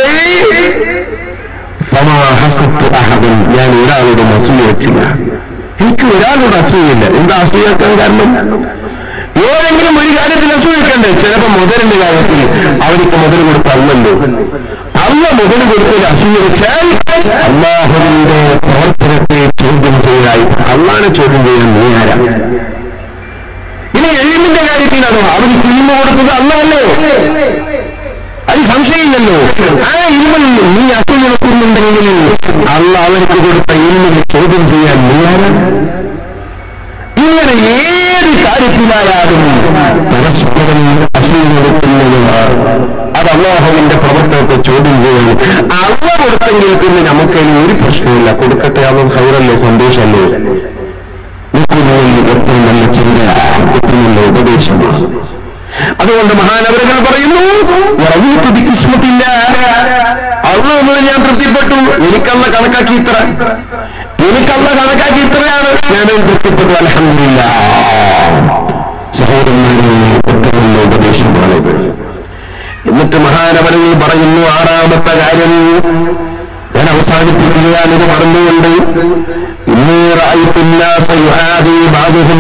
ഫമാ ഹസത്തു അഹദൻ ഞാൻ ഒരാളോട് അസൂയ വെച്ചില്ല എനിക്ക് ഒരാളോട് അസൂയില്ല എന്താ അസൂയാക്കാൻ കാരണം ഏതെങ്കിലും ഒരു കാര്യത്തിൽ അസൂയിക്കണ്ടേ ചിലപ്പോ മുതലിന്റെ കാര്യത്തിൽ അവർക്ക് മുതൽ കൊടുത്ത അല്ലല്ലോ അല്ല മുതൽ കൊടുത്തത് അസൂയ വെച്ചാൽ അള്ളാഹുവിന്റെ പ്രവർത്തനത്തെ ചോദ്യം ചെയ്യായി അള്ളാനെ ചോദ്യം ചെയ്യാൻ നീ ആരാ ഇനി എഴുമിന്റെ കാര്യത്തിലാണോ അവന് കുഞ്ഞു കൊടുത്തത് അല്ലല്ലോ അത് സംശയമില്ലല്ലോ ആ ഇരുമൽ നീ അസൂയ വെക്കുന്നുണ്ടെങ്കിൽ അള്ള അവർക്ക് കൊടുത്ത ഇരുമിനെ ചോദ്യം ചെയ്യാൻ നീ ആരാ ഇങ്ങനെ ഏത് കാര്യത്തിലായാലും പരസ്പരം അസൂയ കൊടുക്കുന്നത് അത് അള്ളാഹുവിന്റെ പ്രവർത്തനത്തെ ചോദ്യം ചെയ്യുന്നു അള്ള കൊടുത്തെങ്കിൽ പിന്നെ നമുക്കതിന് ഒരു പ്രശ്നമില്ല കൊടുക്കട്ടെ അത് ഹൈറല്ലേ സന്തോഷമല്ലേ നിൽക്കുന്നതിൽ ഏറ്റവും നല്ല ചിന്ത ഏറ്റവും നല്ല ഉപദേശമാണ് അതുകൊണ്ട് മഹാനവരകൾ പറയുന്നു റവീത്ത് കിസ്മത്തില്ല അള്ളൊന്നും ഞാൻ തൃപ്തിപ്പെട്ടു എനിക്കല്ല കണക്കാക്കി ഇത്ര എനിക്കല്ല കണക്കാക്കി ഇത്രയാണ് ഞാൻ തൃപ്തിപ്പെട്ടു അലഹമില്ല സഹോദരന്മാരെ ഏറ്റവും നല്ല ഉപദേശമാണിത് എന്നിട്ട് മഹാനവരങ്ങൾ പറയുന്നു ആറാമത്തെ കാര്യം ഞാൻ അവസാനിപ്പിക്കുകയാണ് ഇത് പറഞ്ഞുകൊണ്ട് ഇന്നീ റായിത്തുല്ലാസ യുഹാദി ബാധുഹും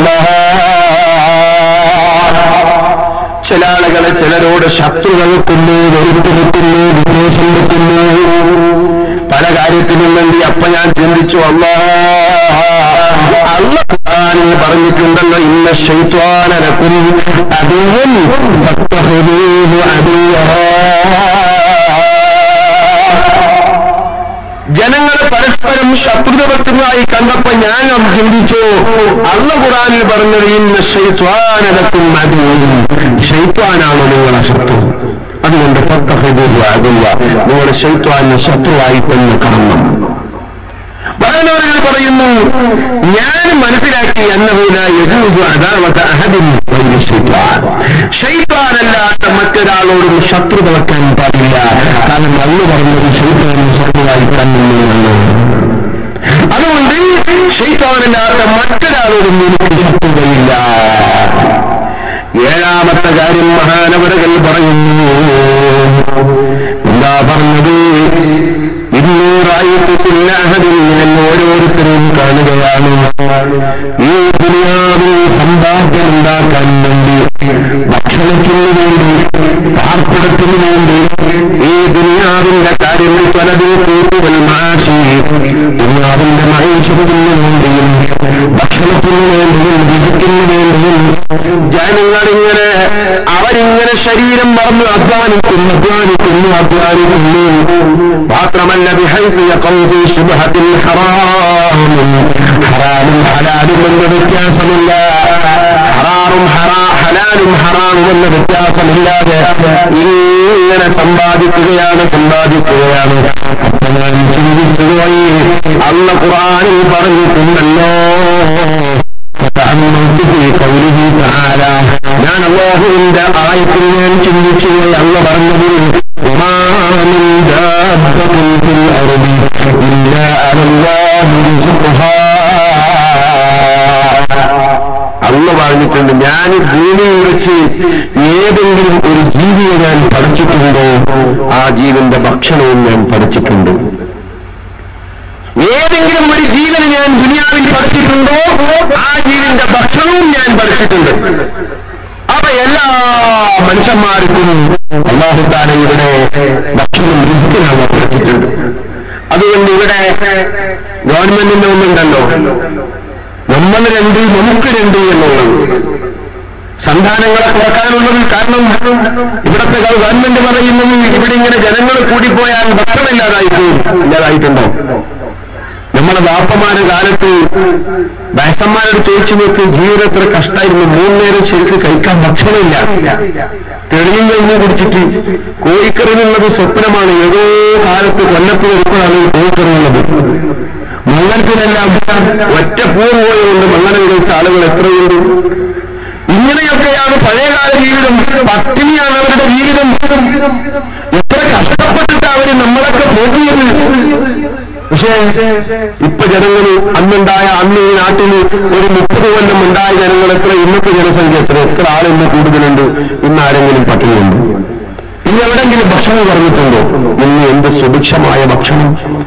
ചില ആളുകളെ ചിലരോട് ശത്രുത വെക്കുന്നു വെറുപ്പ് വെക്കുന്നു വിദ്വേഷം വെക്കുന്നു പല കാര്യത്തിനും വേണ്ടി അപ്പൊ ഞാൻ ചിന്തിച്ചു അല്ലാ അല്ല ഖുർആനിൽ പറഞ്ഞിട്ടുണ്ടല്ലോ ഇന്ന ശൈത്വാനലക്കും അതുവും ജനങ്ങളെ പരസ്പരം ശത്രുത വെക്കുന്നതായി കണ്ടപ്പോ ഞാൻ ചിന്തിച്ചു അള്ള ഖുറാനിൽ പറഞ്ഞത് ഇന്ന ശൈത്വാനലക്കും അതുവും ശൈത്വാനാണോ നിങ്ങളെ ശത്രു അതുകൊണ്ട് പത്തഹില്ല നിങ്ങളുടെ ശൈത്വാനെ ശത്രുവായി തന്നെ കാണണം മഹാനവറുകൾ പറയുന്നു ഞാൻ മനസ്സിലാക്കി എന്നഹൂല യജൂസു അദാവത അഹദിൻ ഗൈരി ശൈത്വാൻ ശൈത്വാനല്ലാത്ത മറ്റൊരാളോടും ശത്രുത വെക്കാൻ പാടില്ല കാരണം അന്ന് പറഞ്ഞത് ശൈത്വാനും ശത്രുവായി കണ്ണെന്നാണ് അതുകൊണ്ട് ശൈത്വാനല്ലാത്ത മറ്റൊരാളോടും എനിക്ക് ശത്രുതയില്ല ഏഴാമത്തെ കാര്യം മഹാനവരകൾ പറയുന്നു എന്താ പറഞ്ഞത് ഇരുന്നൂറായിരത്തില്ലാഹതിൽ ഞാൻ ഓരോരുത്തരെയും കാണുകയാണ് ഈ ദുനിയാവിൽ സമ്പാദ്യം ഉണ്ടാക്കാൻ വേണ്ടി ഭക്ഷണത്തിന് വേണ്ടി പാർപ്പിടത്തിന് വേണ്ടി ഈ ദുനിയാവിന്റെ കാര്യം പലതിൽ കൂട്ടുകൾ മാശി ദുനിയാവിന്റെ മനുഷ്യത്തിന് വേണ്ടിയും ഭക്ഷണത്തിന് വേണ്ടിയും രുചിക്കുന്നു വേണ്ടിയും ജനങ്ങളിങ്ങനെ അവരിങ്ങനെ ശരീരം മറന്ന് അധ്വാനിക്കുന്നു അധ്വാനിക്കുന്നു അധ്വാനിക്കുന്നു മാത്രമല്ല ബിഹൈത്ത് യഖൗഫി ശുബ്ഹത്തിൽ ഹറാമും ഹറാമും ഹലാലും എന്ന വ്യത്യാസമില്ല ഹറാറും ഹറാ ഹലാലും ഹറാമും എന്ന വ്യത്യാസമില്ലാതെ ഇങ്ങനെ സമ്പാദിക്കുകയാണ് സമ്പാദിക്കുകയാണ് അപ്പൊ ഞാൻ ചിന്തിച്ചു പോയി അല്ല ഖുർആനിൽ പറഞ്ഞിട്ടുണ്ടല്ലോ فتأملت في قوله تعالى ഞാൻ അള്ളാഹുവിന്റെ ആയത്തിൽ ഞാൻ ചിന്തിച്ചു അള്ള പറഞ്ഞതിൽ وما من دابة في الأرض إلا على الله رزقها പറയുന്നു ഞാൻ ഭൂമിയിൽ വെച്ച് ഏതെങ്കിലും ഒരു ജീവിയെ ഞാൻ പഠിച്ചിട്ടുണ്ടോ ആ ജീവന്റെ ഭക്ഷണവും ഞാൻ പഠിച്ചിട്ടുണ്ട് ഏതെങ്കിലും ഒരു ജീവന് ഞാൻ ദുനിയാവിൽ പഠിച്ചിട്ടുണ്ടോ ആ ജീവന്റെ ഭക്ഷണവും ഞാൻ പഠിച്ചിട്ടുണ്ട് അപ്പൊ എല്ലാ മനുഷ്യന്മാർക്കും അള്ളാഹുത്താല ഇവിടെ ഭക്ഷണം റിസ്ക്കിനാണ് പഠിച്ചിട്ടുണ്ട് അതുകൊണ്ട് ഇവിടെ ഗവൺമെന്റിന്റെ ഒന്നുണ്ടല്ലോ നമ്മൾ രണ്ട് നമുക്ക് രണ്ട് എന്നുള്ളത് സന്താനങ്ങളെ കുറക്കാനുള്ളത് കാരണം ഇവിടത്തെ ഗവൺമെന്റ് പറയുന്നത് ഇവിടെ ഇങ്ങനെ ജനങ്ങൾ കൂടിപ്പോയാൽ ഭക്ഷണമില്ലാതായി പോകും ഇല്ലാതായിട്ടുണ്ടോ നമ്മുടെ ബാപ്പമാരുടെ കാലത്ത് വയസ്സന്മാരോട് ചോദിച്ചു നോക്കി ജീവിതം എത്ര കഷ്ടമായിരുന്നു മൂന്ന് നേരം ശരിക്ക് കഴിക്കാൻ ഭക്ഷണമില്ല തെളിയും കഴിഞ്ഞ് കുടിച്ചിട്ട് കോഴിക്കറിനുള്ളത് സ്വപ്നമാണ് ഏതോ കാലത്ത് കൊല്ലത്ത് വരുമ്പോഴാണ് കോഴിക്കറിയുള്ളത് മംഗലത്തിനെല്ലാം ഒറ്റ പൂർ പോയതുകൊണ്ട് മംഗലം കഴിച്ച ആളുകൾ എത്രയുണ്ട് ഇങ്ങനെയൊക്കെയാണ് പഴയകാല ജീവിതം പട്ടിണിയാണ് അവരുടെ ജീവിതം എത്ര കഷ്ടപ്പെട്ടിട്ട് അവര് നമ്മളൊക്കെ പോകിയത് പക്ഷേ ഇപ്പൊ ജനങ്ങൾ അന്നുണ്ടായ അന്ന് ഈ നാട്ടിൽ ഒരു മുപ്പത് കൊല്ലം ഉണ്ടായ ജനങ്ങൾ എത്ര ഇന്നത്തെ ജനസംഖ്യ എത്ര എത്ര ആളിന്ന് കൂടുതലുണ്ട് ഇന്ന് ആരെങ്കിലും പട്ടിണിയുണ്ട് ഇന്ന് എവിടെങ്കിലും ഭക്ഷണം പറഞ്ഞിട്ടുണ്ടോ ഇന്ന് എന്ത് സുഭിക്ഷമായ ഭക്ഷണം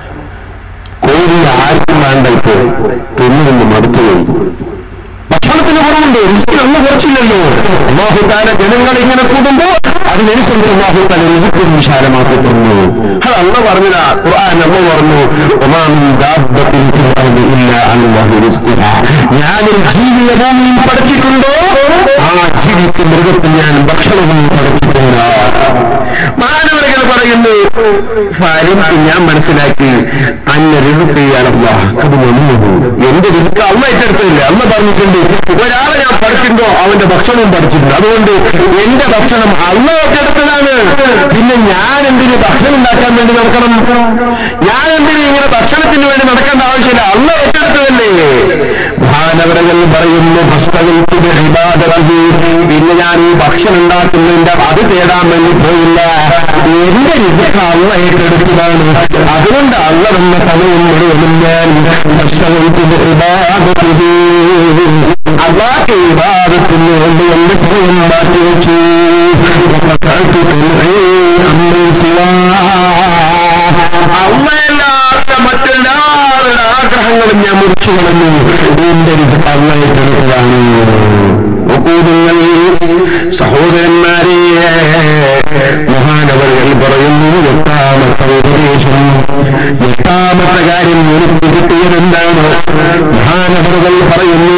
കോഴി ആർക്കും വേണ്ട ഇപ്പോ തിന്നു നിന്ന് മടുത്തുപോയി ഭക്ഷണത്തിന് കുറവുണ്ട് റിസ്ക് അന്ന് കുറച്ചില്ലല്ലോ അള്ളാഹുത്താല ജനങ്ങൾ ഇങ്ങനെ കൂടുമ്പോ അതിനനുസരിച്ച് അള്ളാഹുത്താല റിസ്ക്കും വിശാലമാക്കി തന്നു അത് അന്ന് പറഞ്ഞതാ ഖുർആൻ അമ്മ പറഞ്ഞു ഒമാമിൻ ദാബ്ബത്തിൻ ഫിൽ അർദി ഇല്ലാ അല്ലാഹു റിസ്ഖുഹാ ഞാനൊരു ജീവിയെ ഭൂമിയിൽ പഠിച്ചിട്ടുണ്ടോ ആ ജീവിക്ക് മൃഗത്തിൽ ഞാൻ ഭക്ഷണവും പഠിച്ചിട്ടുണ്ട് മാനവர்கள் പറയുന്നു ഫാരും ഞാൻ മനസ്സിലാക്കി അന്ന റിസ്ക് ചെയ്യാനല്ല അത് വന്നു എന്റെ റിസ്ക് അമ്മ ഏറ്റെടുത്തില്ല അമ്മ പറഞ്ഞിട്ടുണ്ട് ഒരാളെ ഞാൻ പഠിച്ചിട്ടുണ്ടോ അവന്റെ ഭക്ഷണവും പഠിച്ചിട്ടുണ്ട് അതുകൊണ്ട് എന്റെ ഭക്ഷണം അമ്മ ഏറ്റെടുത്തതാണ് പിന്നെ ഞാൻ എന്തിന് ഭക്ഷണം ഉണ്ടാക്കാൻ വേണ്ടി നടക്കണം ഞാൻ എന്തിന് ഇങ്ങനെ ഭക്ഷണത്തിന് വേണ്ടി നടക്കേണ്ട ആവശ്യമില്ല അമ്മ ഏറ്റെടുത്തതല്ലേ മഹാനവരകൾ പറയുന്നു ഭസ്തകൽപ്പിന്റെ വിവാദത്തിൽ പിന്നെ ഞാൻ ഈ ഭക്ഷണം ഉണ്ടാക്കുന്നതിന്റെ അത് തേടാൻ വേണ്ടി പോയില്ല എന്റെ രുചിക്ക് അള്ള ഏറ്റെടുത്തതാണ് അതുകൊണ്ട് അള്ള എന്ന സമയം മുഴുവനും ഞാൻ ഭക്ഷണത്തിന്റെ വിവാദത്തിൽ അള്ളാഹ് വിവാദത്തിന് വേണ്ടി എന്റെ സമയം മാറ്റിവെച്ചു അമ്മയല്ലാത്ത മറ്റെല്ലാവരുടെ ആഗ്രഹങ്ങളും ഞാൻ മുറിച്ചു കളഞ്ഞു എന്റെ രുചിക്ക് അള്ള ഏറ്റെടുത്തതാണ് നോക്കൂ നിങ്ങൾ സഹോദരന്മാരെ മഹാനവர்கள் പറയുന്നു എട്ടാമത്തെ ഉപദേശം എട്ടാമത്തെ കാര്യം എനിക്ക് കിട്ടിയതെന്താണ് മഹാനവറുകൾ പറയുന്നു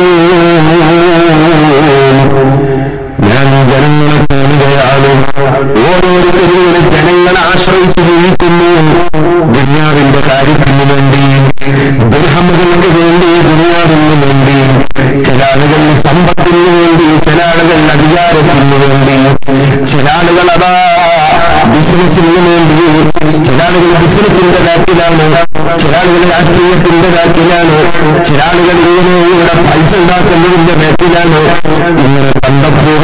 ഞാൻ ജനങ്ങളെ കാണുകയാണ് ഓരോരുത്തരും ഇങ്ങനെ ജനങ്ങളെ ആശ്രയിച്ച് ജീവിക്കുന്നു ദുനിയാവിന്റെ കാര്യത്തിന് വേണ്ടി ദുർഹമകൾക്ക് വേണ്ടി ദുനിയാവിന് വേണ്ടി ചില ആളുകൾ സമ്പത്തിന് വേണ്ടി ചില ആളുകൾ അധികാരത്തിന് വേണ്ടി ചില ആളുകൾ അതാ ബിസിനസിന് വേണ്ടി ചില ആളുകൾ ബിസിനസിന്റെ കാറ്റിലാണ് ചില ആളുകൾ രാഷ്ട്രീയത്തിന്റെ കാറ്റിലാണ് ചില ആളുകൾ ഇങ്ങനെ ഇവിടെ പൈസ ഉണ്ടാക്കുന്നതിന്റെ കാറ്റിലാണ് ഇങ്ങനെ കണ്ടപ്പോൾ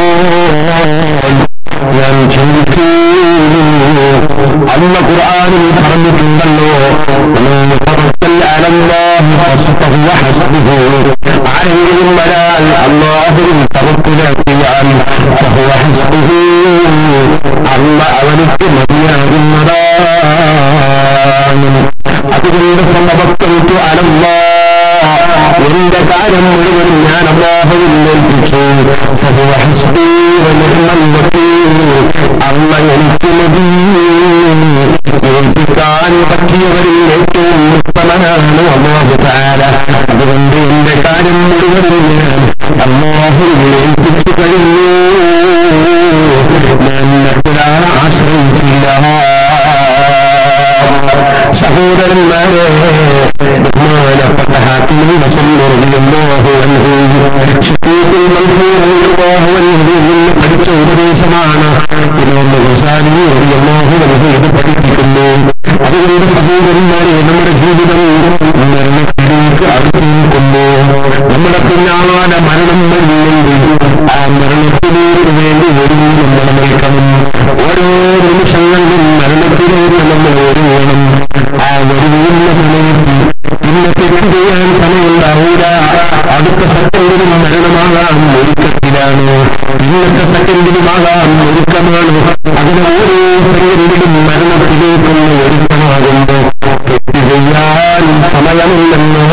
ഞാൻ ചിന്തിച്ചു അല്ല ഖുർആാനിൽ പറഞ്ഞിട്ടുണ്ടല്ലോ ആരെങ്കിലും വരാൻ അള്ളാഹുവിൽ തവക്കുലാക്കിയാൽ അല്ല അവനിക്ക് മതിയാകുന്നതാണ് അതുകൊണ്ട് തവക്കൽത്തു അലല്ലാ എന്റെ കാര്യം മുഴുവൻ ഞാൻ അള്ളാഹുവിൽ ഏൽപ്പിച്ചു അമ്മ എനിക്ക് മതി ഏൽപ്പിക്കാൻ പറ്റിയവരിൽ ഏറ്റവും ഉത്തമനാണ് അള്ളാഹു താര അതുകൊണ്ട് എന്റെ കാര്യം മുഴുവൻ ഞാൻ അള്ളാഹുവിൽ ഏൽപ്പിച്ചു കഴിഞ്ഞു ഞാൻ മറ്റൊരാളെ ആശ്രയിച്ചില്ല സഹോദരന്മാരെ ബഹുമാനപ്പെട്ട ഹാക്കിമിൽ പഠിച്ച ഉപദേശമാണ് ഇതുകൊണ്ട് ഇത് പഠിപ്പിക്കുന്നു അതുകൊണ്ട് സഹോദരന്മാരെ നമ്മുടെ ജീവിതം മരണത്തിലേക്ക് അടുത്തു നിൽക്കുന്നു നമ്മുടെ പിന്നാലെ മരണം വരുന്നുണ്ട് ആ മരണത്തിലേക്ക് വേണ്ടി ഒരുങ്ങി നമ്മൾ നിൽക്കണം ഓരോ നിമിഷങ്ങളിലും മരണത്തിലേക്ക് നമ്മൾ ഒരുങ്ങണം ആ ഒരുങ്ങുന്ന സമയത്ത് പിന്നെ തെറ്റ് ചെയ്യാൻ സമയമുണ്ടാവൂല അടുത്ത സത്യങ്ങളിലും മരണമാകാം ഒരുക്കത്തിൽ സെക്കൻഡിലാണ് ഇന്നത്തെ സെക്കൻഡിലുമാകാൻ ഒരുക്കമാണ് അങ്ങനെ ഓരോ സെക്കൻഡിലും മരണത്തിലേക്കുള്ള ഒരുക്കമാകുമ്പോ തെറ്റ് ചെയ്യാൻ സമയമില്ലെന്നോ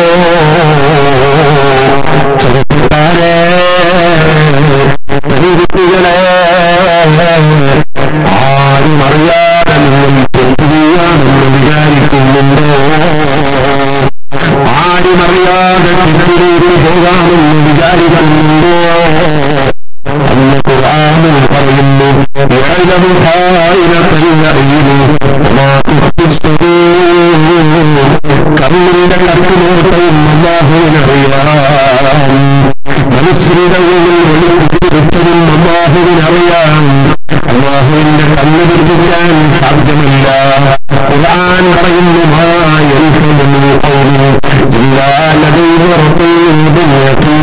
ചെറുപ്പക്കാരെ പെൺകുട്ടികളെ ആരും അറിയാതെ നിങ്ങൾ തെറ്റ് ചെയ്യാമെന്ന് വിചാരിക്കുന്നുണ്ടോ ആരുമറിയാതെ തെറ്റിലേക്ക് പോകാമെന്ന് വിചാരിക്കുന്നുണ്ടോ അന്ന് ഖുർആനിൽ പറയുന്നു "യഅലമു ഖായിനത്തൽ അയ്യുനി വമാ തുഖ്ഫി സുദൂർ." കണ്ണിന്റെ കത്തിനോട്ടവും അള്ളാഹുവിനറിയാം മനസ്സിന്റെ ഉള്ളിൽ വെളിപ്പിച്ചതും അള്ളാഹുവിനറിയാം അള്ളാഹുവിന്റെ കണ്ണ് തെറ്റിക്കാൻ സാധ്യമല്ല ഖുർആൻ പറയുന്നു മാ യൽഫദു മിൻ ഖൗലിൻ ഇല്ലാ ലദൈഹി റഖീബുൻ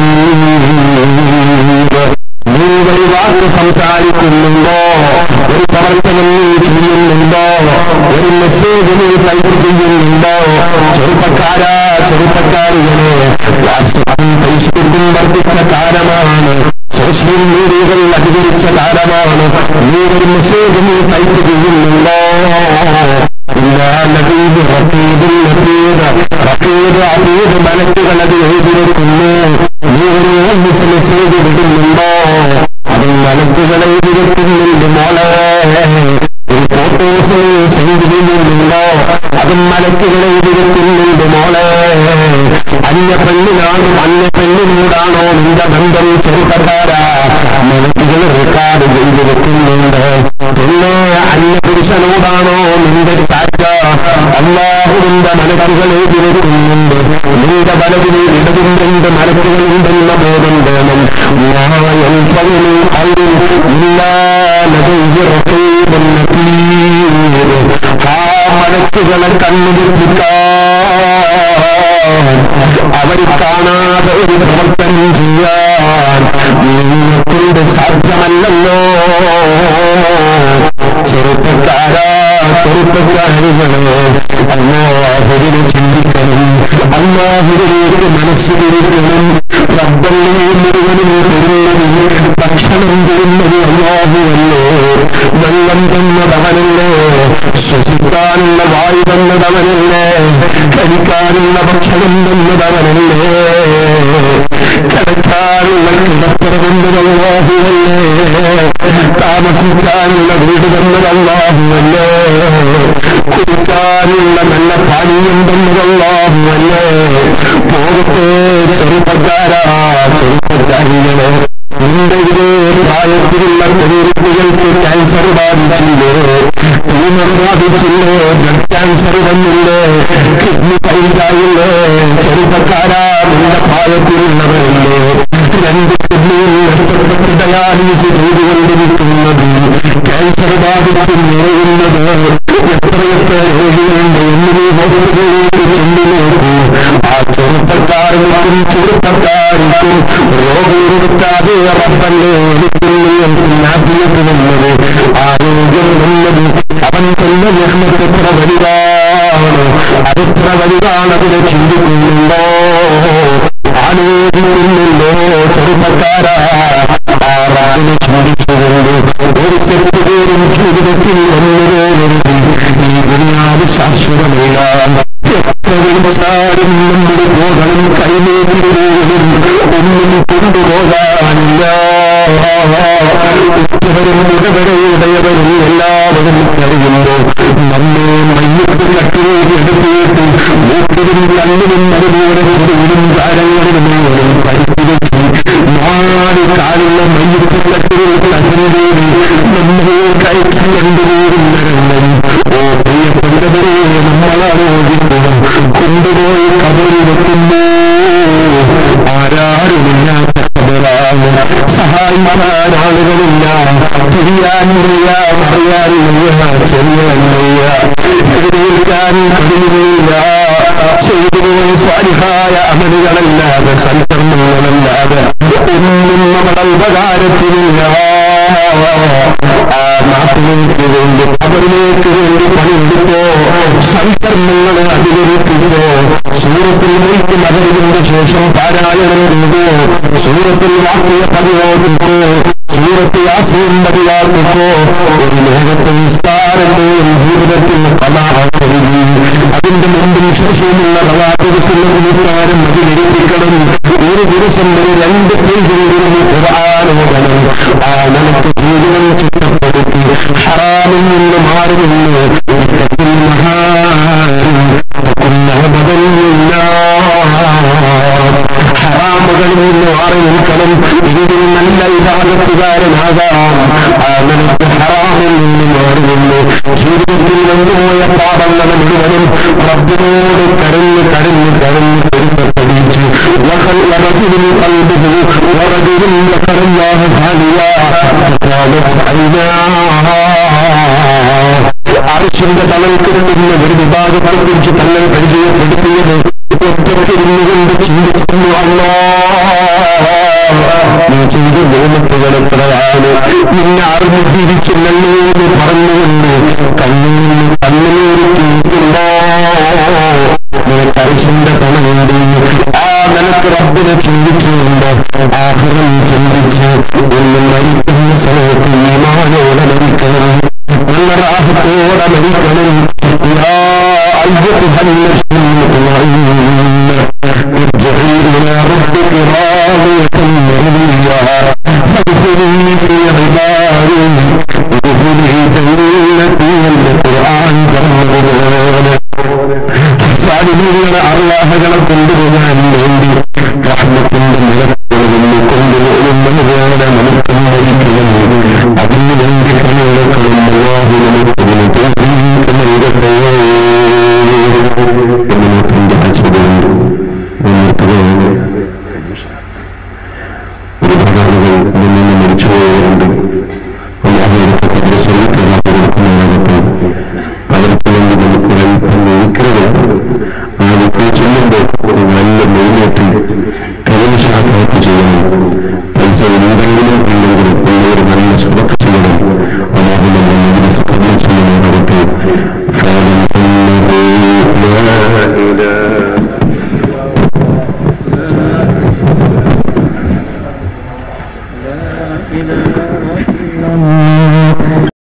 യതീദ് നീ ഒരു വാക്ക് സംസാരിക്കുന്നുണ്ടോ ഒരു പ്രവർത്തനം നീ ചെയ്യുന്നുണ്ടോ ഒരു മെസ്സേജ് നീ ടൈപ്പ് ചെയ്യുന്നുണ്ടോ ചെറുപ്പക്കാരാ ചെറുപ്പക്കാരികളെ വാട്സപ്പും ഫേസ്ബുക്കും വർദ്ധിച്ച കാലമാണ് സോഷ്യൽ മീഡിയകൾ അധികരിച്ച കാലമാണ് നീ ഒരു മെസ്സേജ് നീ ടൈപ്പ് ചെയ്യുന്നുണ്ടോ ഇല്ലാ നദീബ് റഫീദുൽ നഫീദ് റഫീദ് അബീദ് മലക്കുകൾ അത് എഴുതിയിരിക്കുന്നു നീ ഒരു ഓഫീസ് മെസ്സേജ് വിടുന്നുണ്ടോ അത് മലക്കുകൾ എഴുതിയിരിക്കുന്നുണ്ട് മോളെ ഒരു ഫോട്ടോസ് നീ സെൻഡ് ചെയ്യുന്നുണ്ടോ അത് മലക്കുകൾ എഴുതിയിരിക്കുന്നുണ്ട് മോളെ അന്യ പെണ്ണിനാണോ അന്യ പെണ്ണിനോടാണോ നിന്റെ ബന്ധം ചെറുപ്പക്കാരാ മലക്കുകൾ റെക്കോർഡ് ചെയ്തിരിക്കുന്നുണ്ട് പിന്നെ അന്യ പുരുഷനോടാണോ നിന്റെ ചാറ്റ അള്ളാഹുവിന്റെ മലക്കുകൾ എഴുതിയിരിക്കുന്നുണ്ട് നിന്റെ വലതിന് ഇടതും രണ്ട് മലക്കുകളുണ്ടെന്ന ബോധം വേണം ആ മലക്കുകളെ കണ്ണുപിടിക്കാൻ അവർ കാണാതെ ഒരു പ്രവർത്തനം ചെയ്യാൻ നിങ്ങൾക്കൊണ്ട് സാധ്യമല്ലല്ലോ ചെറുപ്പക്കാരാ ചെറുപ്പക്കാരികളെ അള്ളാഹുവിനെ ചിന്തിക്കണം അള്ളാഹുവിലേക്ക് മനസ്സ് തിരിക്കണം റബ്ബല്ലേ മുഴുവനും തരുന്നത് ഭക്ഷണം തരുന്നത് അള്ളാഹുവല്ലേ വെള്ളം തന്നതവനല്ലേ ശ്വസിക്കാനുള്ള വായു തന്നതവനല്ലേ കഴിക്കാനുള്ള ഭക്ഷണം തന്നതവനല്ലേ കിടക്കാനുള്ള കിടപ്പറ തന്നത് അള്ളാഹുവല്ലേ താമസിക്കാനുള്ള വീട് തന്നത് അള്ളാഹുവല്ലേ കുടിക്കാനുള്ള നല്ല പാനീയം തന്നത് അള്ളാഹുവല്ലേ പോകത്തെ ചെറുപ്പക്കാരാ ചെറുപ്പക്കാരികളെ നിന്റെ ഇതേ പ്രായത്തിലുള്ള പെൺകുട്ടികൾക്ക് ക്യാൻസർ ബാധിച്ചില്ലേ ട്യൂമർ ബാധിച്ചില്ലേ ബ്ലഡ് ക്യാൻസർ വന്നില്ലേ കിഡ്നി ഫെയിലായില്ലേ ചെറുപ്പക്കാരാ നിന്റെ പ്രായത്തിലുള്ളവരല്ലേ രണ്ട് കിഡ്നിയിൽ നഷ്ടപ്പെട്ട് ഡയാലിസിസ് ചെയ്തുകൊണ്ടിരിക്കുന്നത് ക്യാൻസർ ബാധിച്ച് നിറയുന്നത് എത്രയൊക്കെ രോഗികളുണ്ട് എന്നിനെ ഹോസ്പിറ്റലിലേക്ക് ചെന്നു നോക്കൂ ആ ചെറുപ്പക്കാരനും ചെറുപ്പക്കാർക്കും രോഗം കൊടുക്കാതെ റബ്ബല്ലേ എനിക്കുള്ളൂ എനിക്ക് നാട്ടിലേക്ക് വന്നത് ആരോഗ്യം വന്നത് അവൻ തന്നെ നിർമ്മത്ത് എത്ര വലുതാണ് അതെത്ര വലുതാണതിനെ ചിന്തിക്കുന്നുണ്ടോ ആലോചിക്കുന്നുണ്ടോ ചെറുപ്പക്കാരാ ആ റബ്ബിനെ ചിന്തിച്ചുകൊണ്ട് ഒരു തെറ്റുപേരും ജീവിതത്തിൽ വന്നുപോകരുത് ഈ ദുനിയാവ് ശാശ്വതമല്ല എത്ര വിളിച്ചാലും നമ്മൾ പോകണം കൈനീട്ടി പോകണം ഒന്നും കൊണ്ടുപോകാനില്ല ഉറ്റവരും ഇടവരെയുടയവരും എല്ലാവരും അറിയുന്നു നമ്മെ മയ്യത്ത് കട്ടിലേക്ക് എടുത്തിട്ട് മൂക്കിലും കണ്ണിലും അതുപോലെ ചെടിയിലും കാലങ്ങളിലും മുഴുവനും പരിപ്പ് വെച്ച് നാല് കാലുള്ള മയ്യത്ത് കട്ടിലിൽ കണ്ടിരുന്നു നമ്മളെ കയറ്റി കൊണ്ടുപോകുന്ന രംഗം ഓ പ്രിയപ്പെട്ടവരെ നമ്മൾ ആലോചിക്കണം കൊണ്ടുപോയി കബറിൽ വെക്കുന്നു ആരാരുമില്ലാത്ത കബറാണ് സഹായിക്കാൻ ആളുകളില്ല തിരിയാൻ വയ്യ പറയാൻ വയ്യ ചെറിയാൻ വയ്യ എഴുന്നേൽക്കാൻ കഴിയുകയില്ല ചെയ്തുപോയ സ്വാരിഹായ അമലുകളല്ലാതെ സൽക്കർമ്മങ്ങളല്ലാതെ ഒന്നും നമ്മുടെ ഉപകാരത്തിനില്ല ആ നാട്ടിലേക്ക് വേണ്ടി അവരിലേക്ക് വേണ്ടി പണിയെടുത്തോ സൽക്കർമ്മങ്ങളെ അതിലൊരുക്കിക്കോ സൂറത്തിൽ മുൽക്ക് മകരിവിന്റെ ശേഷം പാരായണം ചെയ്തു സൂറത്തിൽ വാക്കിയ പതിവാക്കിക്കോ സൂറത്തിൽ ആശയം പതിവാക്കിക്കോ ഒരു ലോകത്തെ നിസ്താരന്റെയും ജീവിതത്തിൽ കലാകരുതി അതിന്റെ മുമ്പിൽ ശേഷമുള്ള റവാദിവസത്തിന്റെ നിസ്താരം അതിലിരിപ്പിക്കണം ഒരു ദിവസം ഒരു രണ്ട് പേജുകളിലും ഖുർആാനോദനം ആ നിലക്ക് ജീവിതം ചിട്ടപ്പെടുത്തി ഹറാമിൽ നിന്ന് മാറി നിന്ന് ഇത്തത്തിൽ മഹാനും ഹറാമുകളിൽ നിന്ന് മാറി നിൽക്കണം ഇതിൽ നല്ല വിഭാഗത്തുകാരനാകാം ആ നിലക്ക് ഹറാമിൽ നിന്ന് മാറി നിന്ന് ജീവിതത്തിൽ വന്നുപോയ പാപങ്ങൾ മുഴുവനും റബ്ബിനോട് കരഞ്ഞ് കരഞ്ഞ് കരഞ്ഞ് പൊരുത്തപ്പെടിച്ച് ورجل قلبه ورجل ذكر الله خاليا فقالت عيناه അർശന്റെ തലൽ കിട്ടുന്ന ഒരു വിഭാഗത്തെ കുറിച്ച് തങ്ങൾ പരിചയപ്പെടുത്തിയത് ഒറ്റക്കിരുന്നുകൊണ്ട് ചിന്തിക്കുന്നു അല്ലോ നീ ചെയ്ത നിയമത്തുകൾ എത്രയാണ് നിന്നെ അറിഞ്ഞു ജീവിച്ചില്ലല്ലോ എന്ന് പറഞ്ഞുകൊണ്ട് കണ്ണിൽ നിന്ന് കണ്ണിനൂരിട്ടിരിക്കുമ്പോ നിനക്ക് അരിശന്റെ തണലുണ്ട് ആ നിനക്ക് റബ്ബിനെ ചിന്തിച്ചുകൊണ്ട് ആഹ്റം ചിന്തിച്ച് എന്ന് മരിക്കുന്ന സമയത്ത് ഈമാനോടെ മരിക്കണം നല്ല റാഹത്തോടെ മരിക്കണം യാ أيتها النفس المطمئنة ارجعي إلى ربك راضية مرضية فادخلي في عبادي ادخلي جنتي القرآن جنة സാലിഹീകളെ അള്ളാഹകളെ കൊണ്ടുപോകാൻ വേണ്ടി റഹ്മത്തിന്റെ നിലക്കുകളിൽ നിന്ന് കൊണ്ടുപോകുന്നതുപോലെ നമുക്കും മരിക്കണം അതിനു വേണ്ടി കണ്ണുകളും അള്ളാഹു നമുക്കതിന് തൗഫീഖ് നൽകട്ടെ എന്ന് തന്റെ അച്ഛനുണ്ട് ഉയർത്തുകയാണ് ഒരുപാട് ആളുകൾ ഇതിൽ നിന്ന് മരിച്ചുപോയവരുണ്ട് അള്ളാഹുവിനൊക്കെ തന്റെ സ്വർഗത്തെ അള്ളാഹു കൊടുക്കുന്നതാകട്ടെ അവർക്ക് വേണ്ടി നമുക്ക് ഒരൽപ്പം നീക്കരുത് ആ നിൽക്കുക ചെല്ലുമ്പോൾ നല്ല മെയിനായിട്ട് കലശാഖാത്ത് ചെയ്യണം പൈസ എന്തെങ്കിലും ഉണ്ടെങ്കിൽ ഉള്ളവർ നല്ല സുഖത്ത്